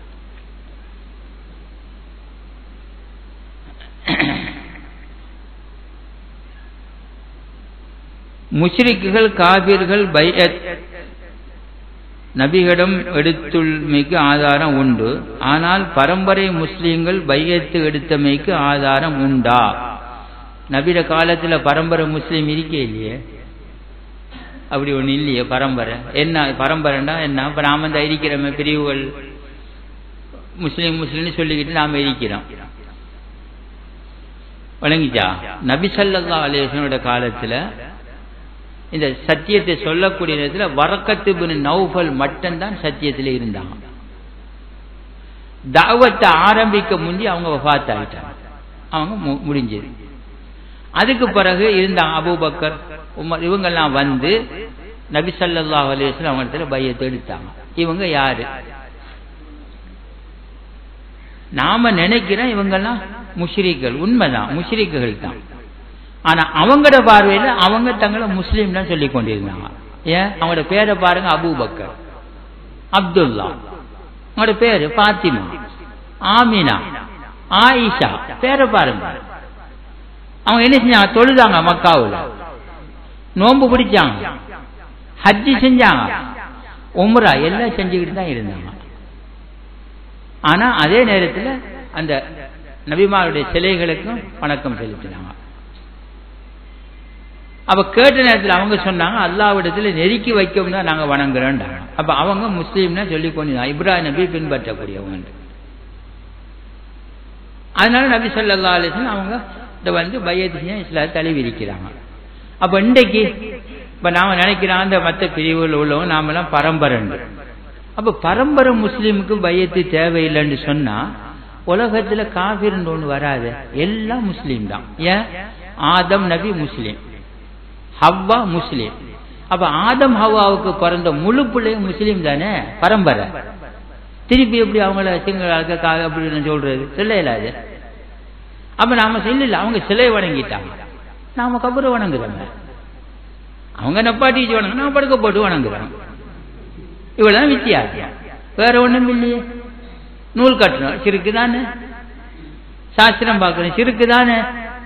முஷ்ரிக்குகள் காபிர்கள் பையத் நபிகளிடம் எடுத்துள்மைக்கு ஆதாரம் உண்டு ஆனால் பரம்பரை முஸ்லீம்கள் பையத்து எடுத்தமைக்கு ஆதாரம் உண்டா நபிட காலத்துல பரம்பரை முஸ்லீம் இருக்கே இல்லையே அப்படி ஒண்ணு இல்லையே பரம்பரை என்ன பரம்பரைன்னா என்ன இப்ப நாம தான் இருக்கிறோமே பிரிவுகள் முஸ்லீம் முஸ்லீம்னு சொல்லிக்கிட்டு நாம இருக்கிறோம் வழங்கிச்சா நபி சல்லா அலேசனோட காலத்துல இந்த சத்தியத்தை சொல்லக்கூடிய நேரத்தில் வரக்கத்து பின் நௌஃபல் மட்டும்தான் சத்தியத்தில் இருந்தாங்க தாவத்தை ஆரம்பிக்க முந்தி அவங்க வஃத் ஆகிட்டாங்க அவங்க முடிஞ்சது அதுக்கு பிறகு இருந்தாங்க அபூபக்கர் உமர் இவங்கெல்லாம் வந்து நபி சல்லா அலிஸ்லாம் அவங்க இடத்துல பையத்தை எடுத்தாங்க இவங்க யாரு நாம நினைக்கிறோம் இவங்கெல்லாம் முஷ்ரிக்கள் உண்மைதான் முஷ்ரிக்குகள் தான் ஆனா அவங்களோட பார்வையில அவங்க தங்களை முஸ்லீம் தான் சொல்லி கொண்டிருந்தாங்க ஏன் அவங்களோட பேரை பாருங்க அபூபக்கர் அப்துல்லா அவங்களோட பேரு பாத்திமா ஆமினா ஆயிஷா பேரை பாருங்க அவங்க என்ன செஞ்சாங்க தொழுதாங்க மக்காவில் நோன்பு பிடிச்சாங்க ஹஜ்ஜி செஞ்சாங்க உம்ரா எல்லாம் செஞ்சுக்கிட்டு தான் இருந்தாங்க ஆனா அதே நேரத்தில் அந்த நபிமாருடைய சிலைகளுக்கும் வணக்கம் செலுத்தினாங்க அப்ப கேட்ட நேரத்தில் அவங்க சொன்னாங்க அல்லாவிடத்துல நெருக்கி வைக்கவும் தான் நாங்க வணங்குறோம்டாங்க அப்ப அவங்க முஸ்லீம்னா சொல்லி கொண்டு இப்ராஹிம் நபி பின்பற்றக்கூடியவங்க அதனால நபி சொல்லா அலிஸ்லாம் அவங்க இதை வந்து பையத்தின் இஸ்லாத்தை தழுவி இருக்கிறாங்க அப்ப இன்றைக்கு இப்ப நாம நினைக்கிறோம் அந்த மற்ற பிரிவுகள் உள்ளவங்க நாமெல்லாம் பரம்பரைண்டு அப்ப பரம்பரை முஸ்லீமுக்கு பையத்து தேவையில்லைன்னு சொன்னா உலகத்துல காபிர்னு ஒண்ணு வராது எல்லாம் முஸ்லீம் தான் ஏன் ஆதம் நபி முஸ்லீம் ஹவ்வா முஸ்லீம் அப்ப ஆதம் ஹவ்வாவுக்கு பிறந்த முழு பிள்ளையும் முஸ்லீம் தானே பரம்பரை திருப்பி எப்படி அவங்கள சிங்களாக்க காக அப்படின்னு சொல்றது சொல்ல இல்லாது அப்ப நாம இல்ல அவங்க சிலை வணங்கிட்டாங்க நாம கபரை வணங்குறோங்க அவங்க நப்பாட்டி வணங்க நான் படுக்க போட்டு வணங்குறோம் இவ்வளவுதான் வித்தியாசம் வேற ஒண்ணும் இல்லையே நூல் கட்டணும் சிறுக்கு தானே சாஸ்திரம் பார்க்கணும் சிறுக்கு தானே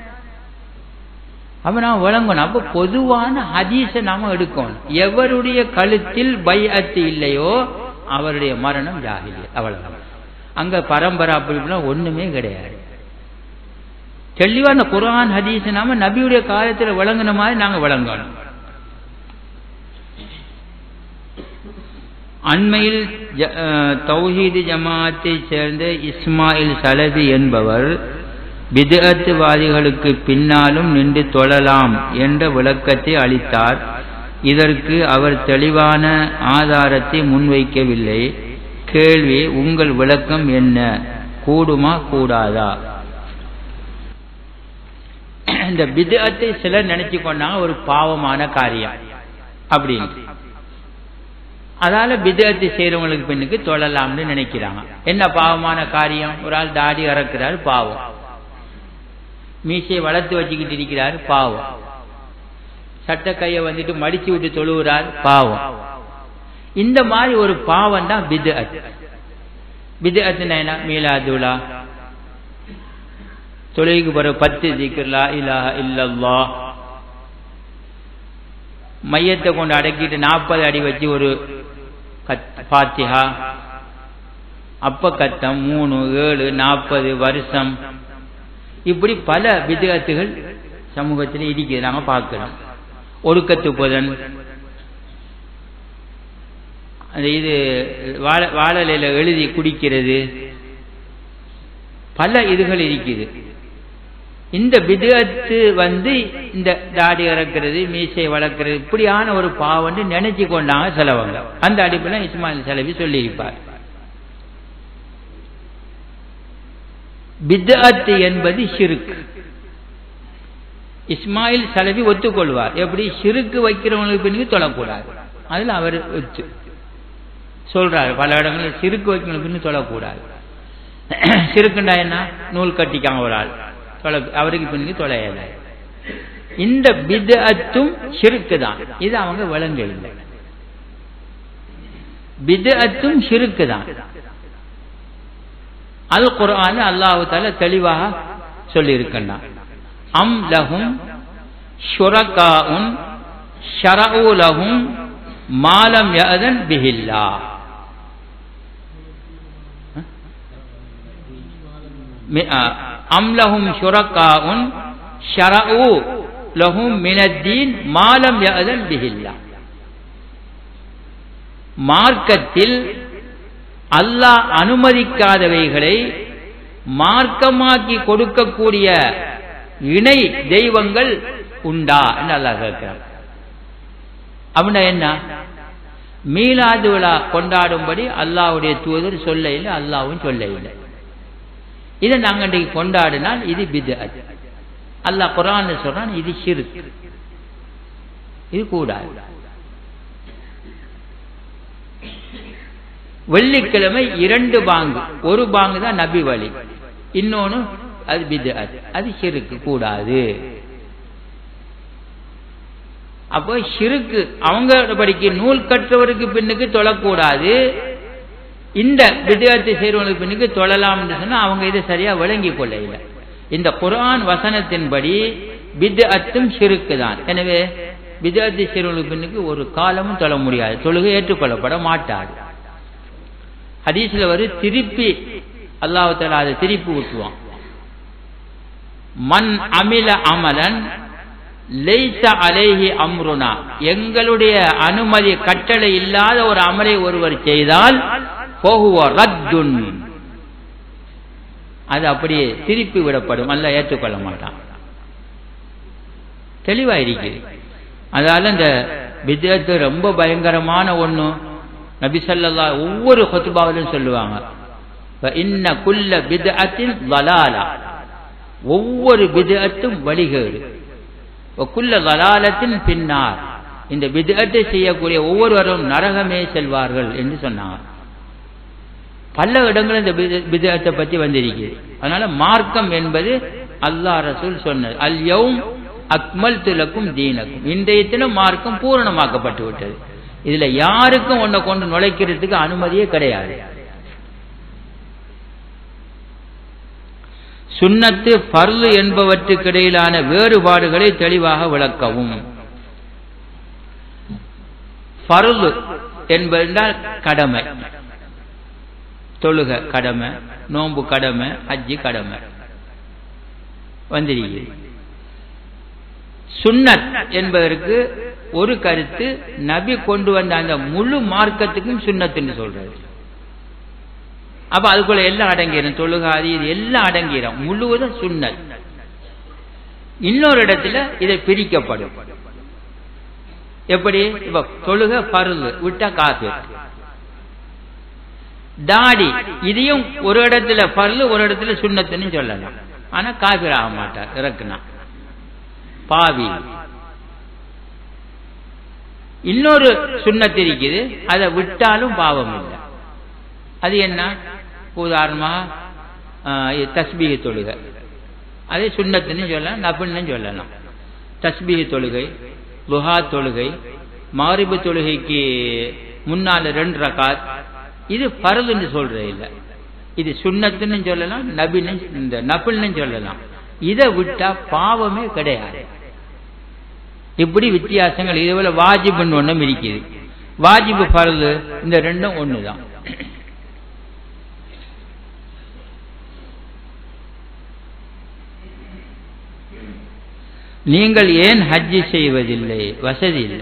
அப்ப நாம விளங்கணும் அப்ப பொதுவான ஹதீஸை நாம எடுக்கணும் எவருடைய கழுத்தில் பைஅத்து இல்லையோ அவருடைய மரணம் ஜாகிலிய அவ்வளவுதான் அங்க பரம்பரை அப்படி ஒண்ணுமே கிடையாது தெளிவா அந்த குரான் ஹதீஸ் நாம நபியுடைய காலத்துல விளங்குன மாதிரி நாங்க விளங்கணும் அண்மையில் தௌஹீது ஜமாத்தை சேர்ந்த இஸ்மாயில் சலபி என்பவர் பிதஅத்துவாதிகளுக்கு பின்னாலும் நின்று தொழலாம் என்ற விளக்கத்தை அளித்தார் இதற்கு அவர் தெளிவான ஆதாரத்தை முன்வைக்கவில்லை கேள்வி உங்கள் விளக்கம் என்ன கூடுமா கூடாதா இந்த பிதத்தை சிலர் நினைச்சு கொண்டாங்க ஒரு பாவமான காரியம் அப்படின்னு அதால பிதத்தை செய்யறவங்களுக்கு பெண்ணுக்கு தொழலாம்னு நினைக்கிறாங்க என்ன பாவமான காரியம் ஒரு ஆள் தாடி இறக்குறாரு பாவம் மீசையை வளர்த்து வச்சுக்கிட்டு இருக்கிறார் பாவம் சட்ட கையை வந்துட்டு மடிச்சு விட்டு தொழுகிறார் பாவம் இந்த மாதிரி ஒரு பாவம் தான் பிது அத் பிது அத்துனா மீலாதுலா தொழுகைக்கு பிறகு பத்து திக்கர்லா இலாஹ இல்லல்லா மையத்தை கொண்டு அடக்கிட்டு நாற்பது அடி வச்சு ஒரு பாத்திஹா அப்ப கத்தம் மூணு ஏழு நாற்பது வருஷம் இப்படி பல விதத்துகள் சமூகத்தில் இருக்குது நாங்க பார்க்கிறோம் ஒடுக்கத்து புதன் அந்த இது வாழ வாழலையில எழுதி குடிக்கிறது பல இதுகள் இருக்குது இந்த விதத்து வந்து இந்த தாடி இறக்கிறது மீசை வளர்க்கிறது இப்படியான ஒரு பாவன்னு நினைச்சு கொண்டாங்க சிலவங்க அந்த அடிப்பில் இஸ்மாயில் செலவி சொல்லியிருப்பார் பித்அத் என்பது ஷிருக்கு இஸ்மாயில் சலவி ஒத்துக்கொள்வார் எப்படி ஷிருக்கு வைக்கிறவங்களுக்கு பின்னுக்கு தொழக்கூடாது அதில் அவர் ஒத்து சொல்றாரு பல இடங்களில் சிறுக்கு வைக்கணும் பின்னு தொழக்கூடாது சிறுக்குண்டா என்ன நூல் கட்டிக்காங்க ஒரு ஆள் தொலை அவருக்கு பின்னுக்கு தொலையல இந்த பித்அத்தும் ஷிருக்கு தான் இது அவங்க விளங்க இல்லை பித்அத்தும் ஷிருக்கு தான் அல் குர்ஆன் அல்லாஹு தால தெளிவாக சொல்லி இருக்கின்றான் அம் லஹும் ஷுரகாஉன் ஷரஉ லஹும் மாலம் யஅதன் பிஹில்லா அம் லஹும் ஷுரகாஉன் ஷரஉ லஹும் மினத்தீன் மாலம் யஅதன் பிஹில்லா மார்க்கத்தில் அல்லாஹ் அனுமதிக்காதவைகளை மார்க்கமாக்கி கொடுக்கக்கூடிய இணை தெய்வங்கள் உண்டா என்று அல்லாஹ் கேட்கிறார் அப்படின்னா என்ன மீலாது விழா கொண்டாடும்படி அல்லாவுடைய தூதர் சொல்ல இல்லை அல்லாவும் சொல்ல இல்லை இதை நாங்கள் இன்றைக்கு கொண்டாடினால் இது பிது அல்லாஹ் குரான் சொல்றான் இது சிறு இது கூடாது வெள்ளிக்கிழமை இரண்டு பாங்கு ஒரு பாங்கு தான் நபி வழி இன்னொன்னு அது பிது அது சிறுக்கு கூடாது அப்போ சிறுக்கு அவங்க படிக்க நூல் கற்றவருக்கு பின்னுக்கு தொழக்கூடாது இந்த வித்தியார்த்தி செய்கிறவங்களுக்கு பின்னுக்கு தொழலாம்னு சொன்னா அவங்க இதை சரியா விளங்கி கொள்ள இல்லை இந்த குரான் வசனத்தின்படி பிது அத்தும் சிறுக்கு தான் எனவே வித்தியார்த்தி செய்கிறவங்களுக்கு பின்னுக்கு ஒரு காலமும் தொழ முடியாது தொழுகை ஏற்றுக்கொள்ளப்பட மாட்டாது ஹதீஸ்ல வரு திருப்பி அல்லாஹால அதை திருப்பி ஊற்றுவான் மண் அமில அமலன் லைச அலேஹி அம்ருனா எங்களுடைய அனுமதி கட்டளை இல்லாத ஒரு அமலை ஒருவர் செய்தால் போகுவ ரத்துன் அது அப்படியே திருப்பி விடப்படும் அல்ல ஏற்றுக்கொள்ள மாட்டான் தெளிவா இருக்கு அதனால இந்த வித்தியத்து ரொம்ப பயங்கரமான ஒண்ணு நபி சொல்லா ஒவ்வொரு கொத்துபாவிலும் சொல்லுவாங்க இன்ன குல்ல பிதஅத்தின் வலாலா ஒவ்வொரு பிதஅத்தும் வழிகேடு குல்ல வலாலத்தின் பின்னார் இந்த பிதஅத்தை செய்யக்கூடிய ஒவ்வொருவரும் நரகமே செல்வார்கள் என்று சொன்னாங்க பல இடங்களும் இந்த பிதஅத்தை பற்றி வந்திருக்கிறது அதனால மார்க்கம் என்பது அல்லாஹ் ரசூல் சொன்னது அல் யௌம் அக்மல் துலக்கும் தீனக்கும் இன்றைய தினம் மார்க்கம் பூரணமாக்கப்பட்டு விட்டது இதுல யாருக்கும் உன்னை கொண்டு நுழைக்கிறதுக்கு அனுமதியே கிடையாது சுன்னத்து பர்லு என்பவற்றுக்கிடையிலான வேறுபாடுகளை தெளிவாக விளக்கவும் பருளு என்பதால் கடமை தொழுக கடமை நோன்பு கடமை ஹஜ்ஜி கடமை வந்திருக்கிறது சுன்னத் என்பதற்கு ஒரு கருத்து நபி கொண்டு வந்த அந்த முழு மார்க்கத்துக்கும் சுன்னத்துன்னு சொல்றது அப்ப அதுக்குள்ள எல்லாம் அடங்கிடும் தொழுகாதி இது எல்லாம் அடங்கிடும் முழுவதும் சுன்னத் இன்னொரு இடத்துல இதை பிரிக்கப்படும் எப்படி இப்ப தொழுக பருது விட்டா காசு தாடி இதையும் ஒரு இடத்துல பருது ஒரு இடத்துல சுண்ணத்துன்னு சொல்லலாம் ஆனா காபிர் ஆக மாட்டார் இறக்குனா பாவி இன்னொரு சுண்ணத்து இருக்குது அதை விட்டாலும் பாவம் இல்லை அது என்ன உதாரணமா தஸ்பீக தொழுகை அதே சுண்ணத்துன்னு சொல்லலாம் நபின்னு சொல்லலாம் தஸ்பீக தொழுகை லுஹா தொழுகை மாரிபு தொழுகைக்கு முன்னால ரெண்டு ரகாத் இது பரதுன்னு சொல்றது இல்லை இது சுண்ணத்துன்னு சொல்லலாம் நபின்னு இந்த நபில்னு சொல்லலாம் இதை விட்டா பாவமே கிடையாது இப்படி வித்தியாசங்கள் இதுபோல வாஜிபுன்னு ஒன்றும் இருக்குது வாஜிபு பரது இந்த ரெண்டும் ஒண்ணுதான் நீங்கள் ஏன் ஹஜ்ஜி செய்வதில்லை வசதி இல்லை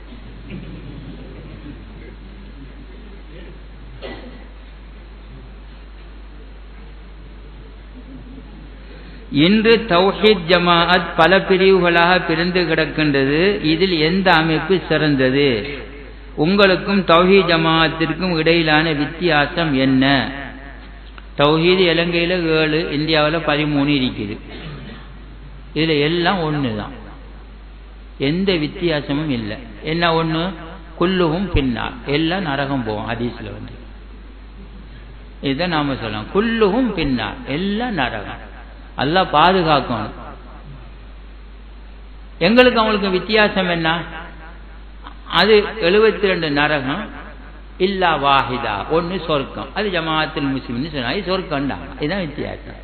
இன்று தௌஹீத் ஜமாஅத் பல பிரிவுகளாக பிரிந்து கிடக்கின்றது இதில் எந்த அமைப்பு சிறந்தது உங்களுக்கும் தௌஹீத் ஜமாஅத்திற்கும் இடையிலான வித்தியாசம் என்ன தௌஹீத் இலங்கையில் ஏழு இந்தியாவில் பதிமூணு இருக்குது இதுல எல்லாம் ஒன்று தான் எந்த வித்தியாசமும் இல்லை என்ன ஒன்று குல்லுகும் பின்னார் எல்லாம் நரகம் போகும் ஹதீஸ்ல வந்து இதை நாம சொல்லலாம் குல்லுகும் பின்னார் எல்லாம் நரகம் எல்லாம் பாதுகாக்கணும் எங்களுக்கு அவங்களுக்கு வித்தியாசம் என்ன அது எழுபத்தி ரெண்டு நரகம் இல்லா வாஹிதா ஒன்னு சொர்க்கம் அது ஜமாத்தில் முஸ்லிம்னு சொன்னா அது சொர்க்கம் தான் இதுதான் வித்தியாசம்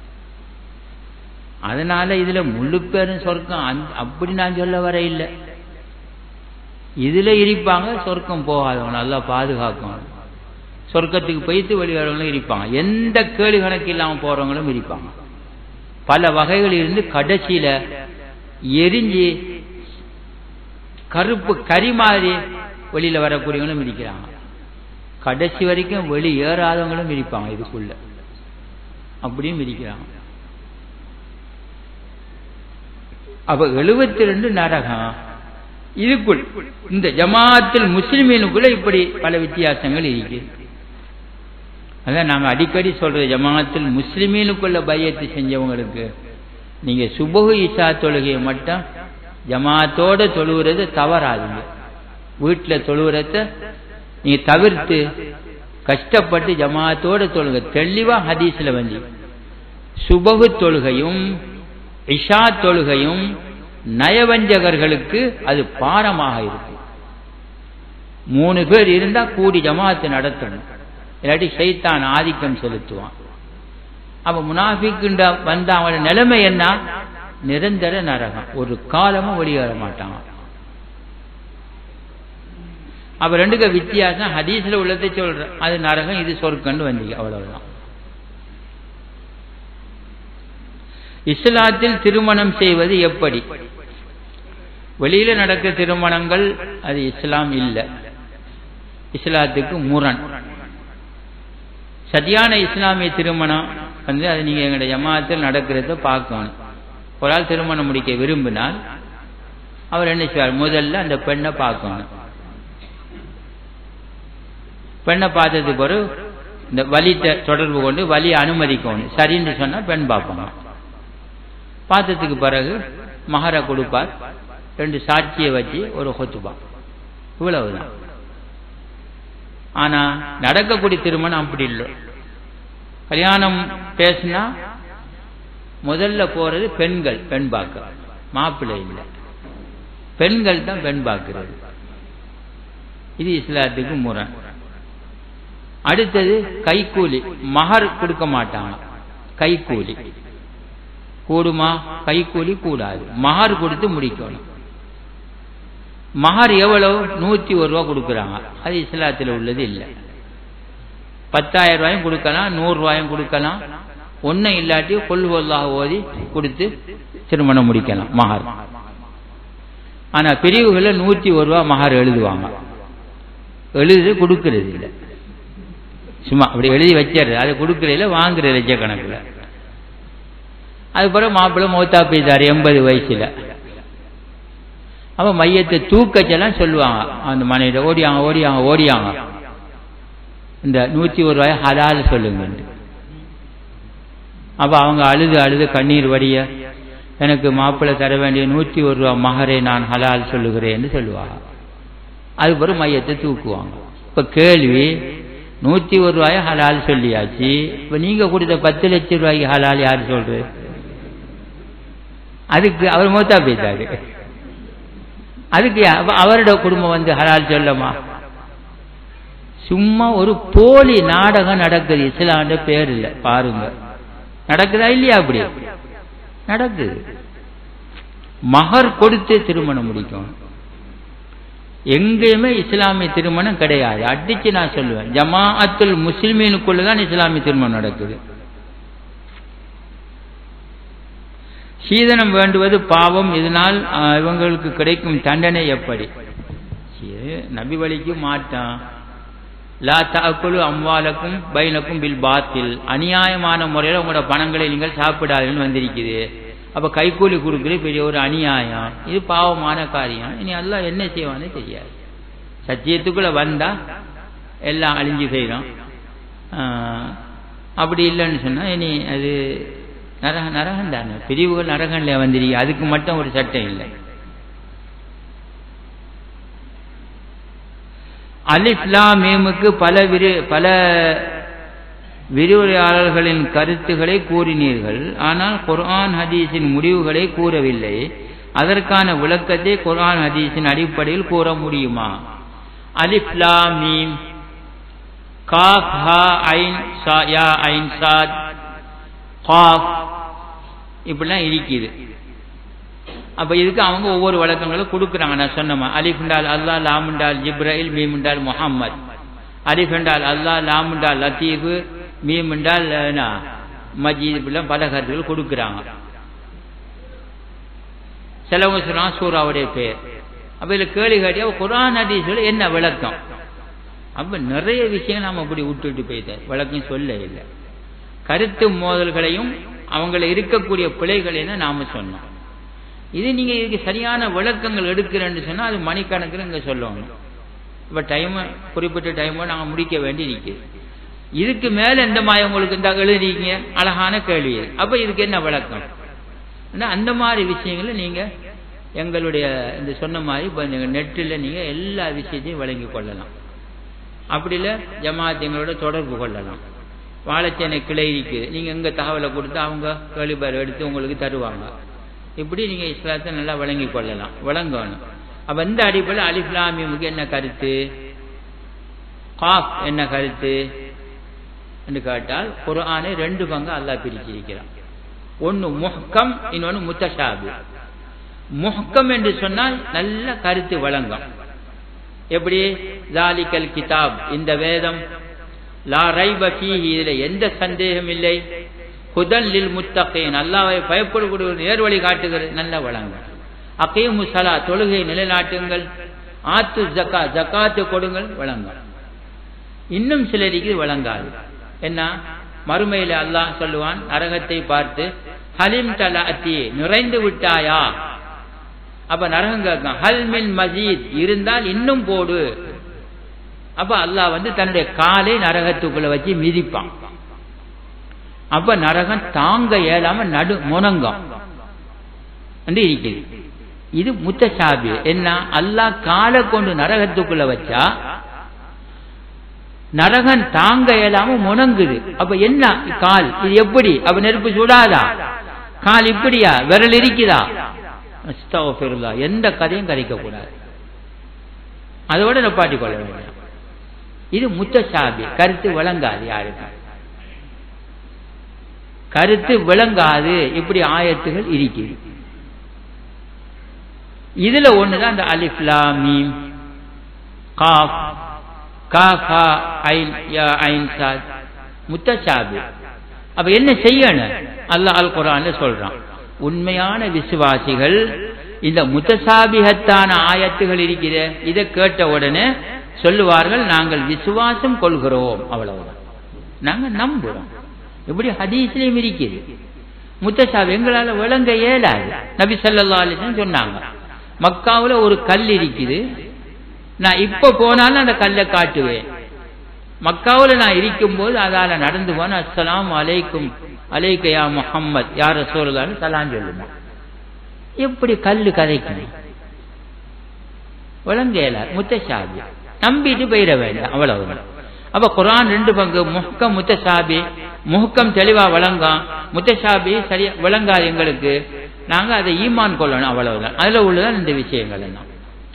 அதனால இதுல முழு பேரும் சொர்க்கம் அப்படி நான் சொல்ல வர இல்லை இதுல இருப்பாங்க சொர்க்கம் போகாதவங்க நல்லா பாதுகாக்கணும் சொர்க்கத்துக்கு போய்த்து வெளிவரவங்களும் இருப்பாங்க எந்த கேள்வி கணக்கு இல்லாம போறவங்களும் இருப்பாங்க பல வகைகள் இருந்து கடைசியில எரிஞ்சு கருப்பு கறி மாதிரி வெளியில வரக்கூடியவங்களும் இருக்கிறாங்க கடைசி வரைக்கும் வெளி ஏறாதவங்களும் இருப்பாங்க இதுக்குள்ள அப்படியும் இருக்கிறாங்க அப்ப எழுபத்தி ரெண்டு நரகம் இதுக்குள் இந்த ஜமாத்தில் முஸ்லிமீனுக்குள்ள இப்படி பல வித்தியாசங்கள் இருக்கு அதான் நாங்க அடிக்கடி சொல்றது ஜமாத்தில் முஸ்லிமீனுக்குள்ள பையத்து செஞ்சவங்களுக்கு நீங்க சுபகு இசா தொழுகையை மட்டும் ஜமாத்தோட தொழுகிறது தவறாதுங்க வீட்டில் தொழுகிறத நீங்க தவிர்த்து கஷ்டப்பட்டு ஜமாத்தோட தொழுக தெளிவா ஹதீஸ்ல வந்து சுபகு தொழுகையும் இஷா தொழுகையும் நயவஞ்சகர்களுக்கு அது பாரமாக இருக்கும் மூணு பேர் இருந்தா கூடி ஜமாத்து நடத்தணும் இல்லாட்டி சைத்தான் ஆதிக்கம் செலுத்துவான் அப்ப முனாஃபிக்குண்ட வந்த அவனோட நிலைமை என்ன நிரந்தர நரகம் ஒரு காலமும் வெளியேற மாட்டான் அப்ப ரெண்டுக்கு வித்தியாசம் ஹதீஸ்ல உள்ளதை சொல்ற அது நரகம் இது சொர்க்கன்னு வந்தீங்க அவ்வளவுதான் இஸ்லாத்தில் திருமணம் செய்வது எப்படி வெளியில நடக்க திருமணங்கள் அது இஸ்லாம் இல்லை இஸ்லாத்துக்கு முரண் சரியான இஸ்லாமிய திருமணம் வந்து அது நீங்க எங்களுடைய ஜமாத்தில் நடக்கிறத பார்க்கணும் ஒரு ஆள் திருமணம் முடிக்க விரும்பினால் அவர் என்ன செய்வார் முதல்ல அந்த பெண்ணை பார்க்கணும் பெண்ணை பார்த்ததுக்கு பிறகு இந்த வலித்த தொடர்பு கொண்டு வலியை அனுமதிக்கணும் சரின்னு சொன்னா பெண் பார்ப்பாங்க பார்த்ததுக்கு பிறகு மகர கொடுப்பார் ரெண்டு சாட்சியை வச்சு ஒரு கொத்துபா இவ்வளவுதான் ஆனா நடக்கக்கூடிய திருமணம் அப்படி இல்லை கல்யாணம் பேசினா முதல்ல போறது பெண்கள் பெண் பார்க்க மாப்பிள்ளை இல்லை பெண்கள் தான் பெண் பார்க்கிறது இது இஸ்லாத்துக்கு முறை அடுத்தது கைக்கூலி மகர் கொடுக்க மாட்டாங்க கைக்கூலி கூடுமா கைக்கூலி கூடாது மகார் கொடுத்து முடிக்கணும் மகார் எவ்வளவு நூத்தி ஒரு ரூபா கொடுக்குறாங்க அது இஸ்லாத்தில் உள்ளது இல்லை பத்தாயிரம் ரூபாயும் கொடுக்கலாம் நூறு ரூபாயும் கொடுக்கலாம் ஒன்னும் இல்லாட்டி கொள்வல்லாக ஓதி கொடுத்து திருமணம் முடிக்கலாம் மகார் ஆனா பிரிவுகளை நூத்தி ஒரு ரூபா மகார் எழுதுவாங்க எழுது கொடுக்கறது இல்லை சும்மா அப்படி எழுதி வச்சிடுறது அதை கொடுக்கறதில்ல வாங்குற லட்சக்கணக்கில் அதுக்கப்புறம் மாப்பிள்ளை மௌத்தா போயிட்டாரு எண்பது வயசுல அப்ப மையத்தை தூக்கச்செல்லாம் சொல்லுவாங்க அந்த மனைவிட ஓடியாங்க ஓடியாங்க ஓடியாங்க இந்த நூத்தி ஒரு ரூபாய் ஹலால் சொல்லுங்க அப்ப அவங்க அழுது அழுது கண்ணீர் வடிய எனக்கு மாப்பிள்ளை தர வேண்டிய நூத்தி ஒரு ரூபா மகரை நான் ஹலால் சொல்லுகிறேன்னு சொல்லுவாங்க அதுக்கப்புறம் மையத்தை தூக்குவாங்க இப்ப கேள்வி நூத்தி ஒரு ரூபாய் ஹலால் சொல்லியாச்சு இப்ப நீங்க கொடுத்த பத்து லட்சம் ரூபாய்க்கு ஹலால் யாரு சொல்றது அதுக்கு அவர் மூத்தா போயிட்டாரு அதுக்கு அவரோட குடும்பம் வந்து ஹலால் சொல்லமா சும்மா ஒரு போலி நாடகம் நடக்குது இஸ்லாண்ட பேர் இல்ல பாருங்க நடக்குதா இல்லையா அப்படி நடக்குது மகர் கொடுத்து திருமணம் முடிக்கும் எங்கேயுமே இஸ்லாமிய திருமணம் கிடையாது அடிச்சு நான் சொல்லுவேன் ஜமாஅத்துல் முஸ்லிமீனுக்குள்ளதான் இஸ்லாமிய திருமணம் நடக்குது சீதனம் வேண்டுவது பாவம் இதனால் இவங்களுக்கு கிடைக்கும் தண்டனை எப்படி நபி வழிக்கு மாட்டான் லா தாக்குழு அம்வாலக்கும் பைனக்கும் பில் பாத்தில் அநியாயமான முறையில் உங்களோட பணங்களை நீங்கள் சாப்பிடாதுன்னு வந்திருக்குது அப்ப கைக்கூலி கொடுக்குறது பெரிய ஒரு அநியாயம் இது பாவமான காரியம் இனி எல்லாம் என்ன செய்வான்னு தெரியாது சத்தியத்துக்குள்ள வந்தா எல்லாம் அழிஞ்சு போயிடும் அப்படி இல்லைன்னு சொன்னா இனி அது நரக நரகம் தானே பிரிவுகள் நரகன்ல வந்திருக்கு அதுக்கு மட்டும் ஒரு சட்டம் இல்லை அல் இஸ்லாமீமுக்கு பல விரு பல விரிவுரையாளர்களின் கருத்துக்களை கூறினீர்கள் ஆனால் குர்ஆன் ஹதீஸின் முடிவுகளை கூறவில்லை அதற்கான விளக்கத்தை குர்ஆன் ஹதீஸின் அடிப்படையில் கூற முடியுமா அலிப்லாமீம் காஃப் ஹா ஐன் சா யா ஐன் சாத் காஃப் இப்படிலாம் இருக்குது அப்ப இதுக்கு அவங்க ஒவ்வொரு வழக்கங்களும் கொடுக்குறாங்க நான் சொன்னமா அலிஃபுண்டால் அல்லா லாமுண்டால் ஜிப்ராயில் மீமுண்டால் முஹம்மத் அலிஃபுண்டால் அல்லா லாமுண்டால் லத்தீஃபு மீமுண்டால் மஜீத் இப்படிலாம் பல கருத்துக்கள் கொடுக்குறாங்க சிலவங்க சொல்றாங்க சூறாவுடைய பேர் அப்ப இதுல கேள்வி கேட்டியா குரான் ஹதீஸ்ல என்ன விளக்கம் அப்ப நிறைய விஷயம் நாம அப்படி விட்டுட்டு போயிட்டார் விளக்கம் சொல்ல இல்லை கருத்து மோதல்களையும் அவங்கள இருக்கக்கூடிய பிழைகளையும் தான் நாம சொன்னோம் இது நீங்க இதுக்கு சரியான விளக்கங்கள் எடுக்கிறேன்னு சொன்னா அது மணிக்கணக்கில் இங்க சொல்லணும் இப்ப டைம் குறிப்பிட்ட டைமோ நாங்க முடிக்க வேண்டி இருக்குது இதுக்கு மேல எந்த மாயம் உங்களுக்கு இந்த எழுதிருக்கீங்க அழகான கேள்வி அப்ப இதுக்கு என்ன விளக்கம் அந்த மாதிரி விஷயங்களை நீங்க எங்களுடைய இந்த சொன்ன மாதிரி இப்போ நெட்டில் நீங்க எல்லா விஷயத்தையும் வழங்கி கொள்ளலாம் அப்படி இல்லை ஜமாத் எங்களோட தொடர்பு கொள்ளலாம் வாழைச்சேனை கிளை இருக்குது நீங்க எங்க தகவலை கொடுத்து அவங்க கேள்விபார் எடுத்து உங்களுக்கு தருவாங்க இப்படி நீங்க இஸ்லாத்தை நல்லா வழங்கி கொள்ளலாம் வழங்கணும் அப்ப இந்த அடிப்படையில் அலிஃப்லாமியமுக்கு என்ன கருத்து காஃப் என்ன கருத்து என்று கேட்டால் குரானை ரெண்டு பங்கு அல்லாஹ் பிரிச்சிருக்கிறான் ஒன்னு முஹ்கம் இன்னொன்னு முத்தஷாபு முஹ்கம் என்று சொன்னால் நல்ல கருத்து வழங்கும் எப்படி ஜாலிக்கல் கிதாப் இந்த வேதம் லா ரைப ஃபீஹி இதுல எந்த சந்தேகம் இல்லை ஹுதன் லில் முத்தகீன் அல்லாஹ்வை பயப்படக்கூடிய நேர்வழி காட்டுகிறது நல்ல வழங்கும் அகையும் முசலா தொழுகை நிலைநாட்டுங்கள் ஆத்து ஜக்கா ஜக்காத்து கொடுங்கள் வழங்கும் இன்னும் சிலருக்கு வழங்காது என்ன மறுமையில அல்லாஹ் சொல்லுவான் நரகத்தை பார்த்து ஹலிம் தலாத்தி நிறைந்து விட்டாயா அப்ப நரகம் கேட்கும் ஹல் மின் மஜீத் இருந்தால் இன்னும் போடு அப்ப அல்லாஹ் வந்து தன்னுடைய காலை நரகத்துக்குள்ள வச்சு மிதிப்பான் அப்ப நரகம் தாங்க இயலாம நடு முனங்கம் என்று இருக்குது இது முத்தசாபி என்ன அல்லாஹ் காலை கொண்டு நரகத்துக்குள்ள வச்சா நரகன் தாங்க இயலாம முணங்குது அப்ப என்ன கால் இது எப்படி அப்ப நெருப்பு சுடாதா கால் இப்படியா விரல் இருக்குதா அஸ்தகஃபிருல்லா எந்த கதையும் கரைக்க கூடாது அதோட நப்பாட்டி கொள்ள வேண்டாம் இது முத்தசாபி கருத்து வழங்காது யாருக்கும் கருத்து விளங்காது இப்படி ஆயத்துகள் இருக்குது இதுல ஒண்ணுதான் அந்த அலிஃப்லா மீம் காஃப் காஃபா ஐன் யா ஐன் சாத் முத்தசாபி அப்ப என்ன செய்யணும் அல்லாஹ் அல் குரான்ல சொல்றான் உண்மையான விசுவாசிகள் இந்த முத்தசாபிகத்தான ஆயத்துகள் இருக்கிற இதை கேட்ட உடனே சொல்லுவார்கள் நாங்கள் விசுவாசம் கொள்கிறோம் அவ்வளவுதான் நாங்க நம்புறோம் இப்படி ஹதீஸ்லயும் இருக்குது முத்தசாபி எங்களால விளங்க இயலாது நபி ஸல்லல்லாஹு அலைஹி வஸல்லம் சொன்னாங்க மக்காவுல ஒரு கல் இருக்குது நான் இப்ப போனாலும் அந்த கல்லை காட்டுவேன் மக்காவுல நான் இருக்கும்போது அதால நடந்து போன அஸ்ஸலாம் அலைக்கும் அலைக்கயா முஹம்மத் யார் ரசூலுல்லாஹ்னு சலாம் சொல்லுமா எப்படி கல்லு கதைக்கணும் விளங்கல முத்தசாபி நம்பிட்டு போயிட வேண்டாம் அவ்வளவுதான் அப்ப குரான் ரெண்டு பங்கு முஹக்கம் முத்தசாபி முஹக்கம் தெளிவா விளங்காம் முத்தசாபி சரியா விளங்காது எங்களுக்கு நாங்க அதை ஈமான் கொள்ளணும் அவ்வளவுதான் அதுல உள்ளதான் இந்த விஷயங்கள் எல்லாம்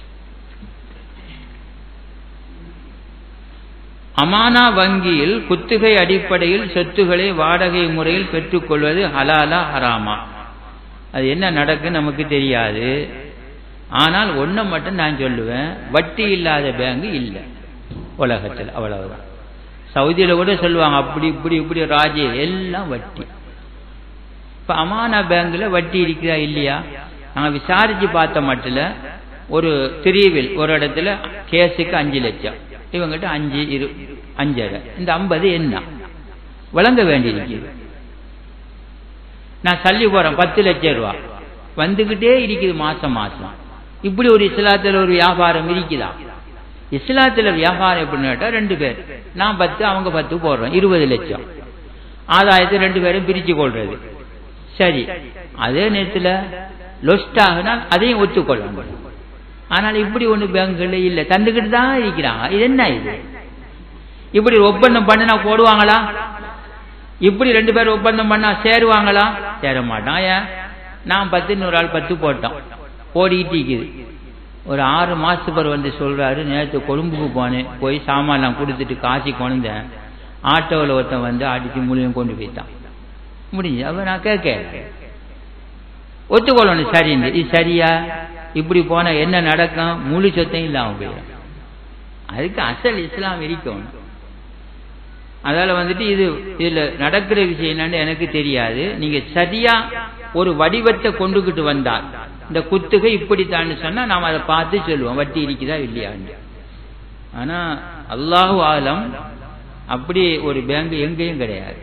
அமானா வங்கியில் குத்துகை அடிப்படையில் சொத்துக்களை வாடகை முறையில் பெற்றுக்கொள்வது ஹலாலா ஹராமா அது என்ன நடக்கு நமக்கு தெரியாது ஆனால் ஒன்றை மட்டும் நான் சொல்லுவேன் வட்டி இல்லாத பேங்க் இல்லை உலகத்தில் அவ்வளவுதான் சவுதியில் கூட சொல்லுவாங்க அப்படி இப்படி இப்படி ராஜே எல்லாம் வட்டி இப்போ அமானா பேங்க்ல வட்டி இருக்குதா இல்லையா நாங்கள் விசாரிச்சு பார்த்த மட்டில் ஒரு திரிவில் ஒரு இடத்துல கேஸுக்கு அஞ்சு லட்சம் இவங்கிட்ட அஞ்சு இரு அஞ்சரை இந்த ஐம்பது என்ன வழங்க வேண்டியிருக்குது நான் சல்லி போறேன் பத்து லட்சம் ரூபா வந்துகிட்டே இருக்குது மாசம் மாசம் இப்படி ஒரு இஸ்லாத்துல ஒரு வியாபாரம் இருக்குதா இஸ்லாத்துல வியாபாரம் எப்படின்னு கேட்டா ரெண்டு பேர் நான் பத்து அவங்க பத்து போடுறோம் இருபது லட்சம் ஆதாயத்தை ரெண்டு பேரும் பிரிச்சு கொள்றது சரி அதே நேரத்தில் லொஸ்ட் ஆகுனா அதையும் ஒத்துக்கொள்ளணும் ஆனால் இப்படி ஒண்ணு பேங்குகள்ல இல்ல தந்துக்கிட்டு தான் இருக்கிறாங்க இது என்ன இது இப்படி ஒப்பந்தம் பண்ணினா போடுவாங்களா இப்படி ரெண்டு பேர் ஒப்பந்தம் பண்ணா சேருவாங்களா சேர மாட்டான் ஏன் நான் பத்து இன்னொரு ஆள் பத்து போட்டோம் ஓடிக்கிட்டு இருக்குது ஒரு ஆறு மாசத்துக்கு பிறகு வந்து சொல்றாரு நேற்று கொழும்புக்கு போனேன் போய் சாமான்லாம் கொடுத்துட்டு காசி கொண்டேன் ஆட்டோவில் ஒருத்தன் வந்து அடிச்சு மூலியம் கொண்டு போயிட்டான் முடிஞ்சு அப்ப நான் கேட்க ஒத்துக்கொள்ளணும் சரின்னு இது சரியா இப்படி போனா என்ன நடக்கும் முழு சொத்தையும் இல்லாம போயிடும் அதுக்கு அசல் இஸ்லாம் இருக்கணும் அதால வந்துட்டு இது இதுல நடக்கிற விஷயம் என்னன்னு எனக்கு தெரியாது நீங்க சரியா ஒரு வடிவத்தை கொண்டுகிட்டு வந்தால் இந்த குத்துகை இப்படித்தான்னு சொன்னா நாம் அதை பார்த்து சொல்லுவோம் வட்டி இருக்குதா இல்லையான்னு ஆனா அல்லாஹு ஆலம் அப்படி ஒரு பேங்க் எங்கேயும் கிடையாது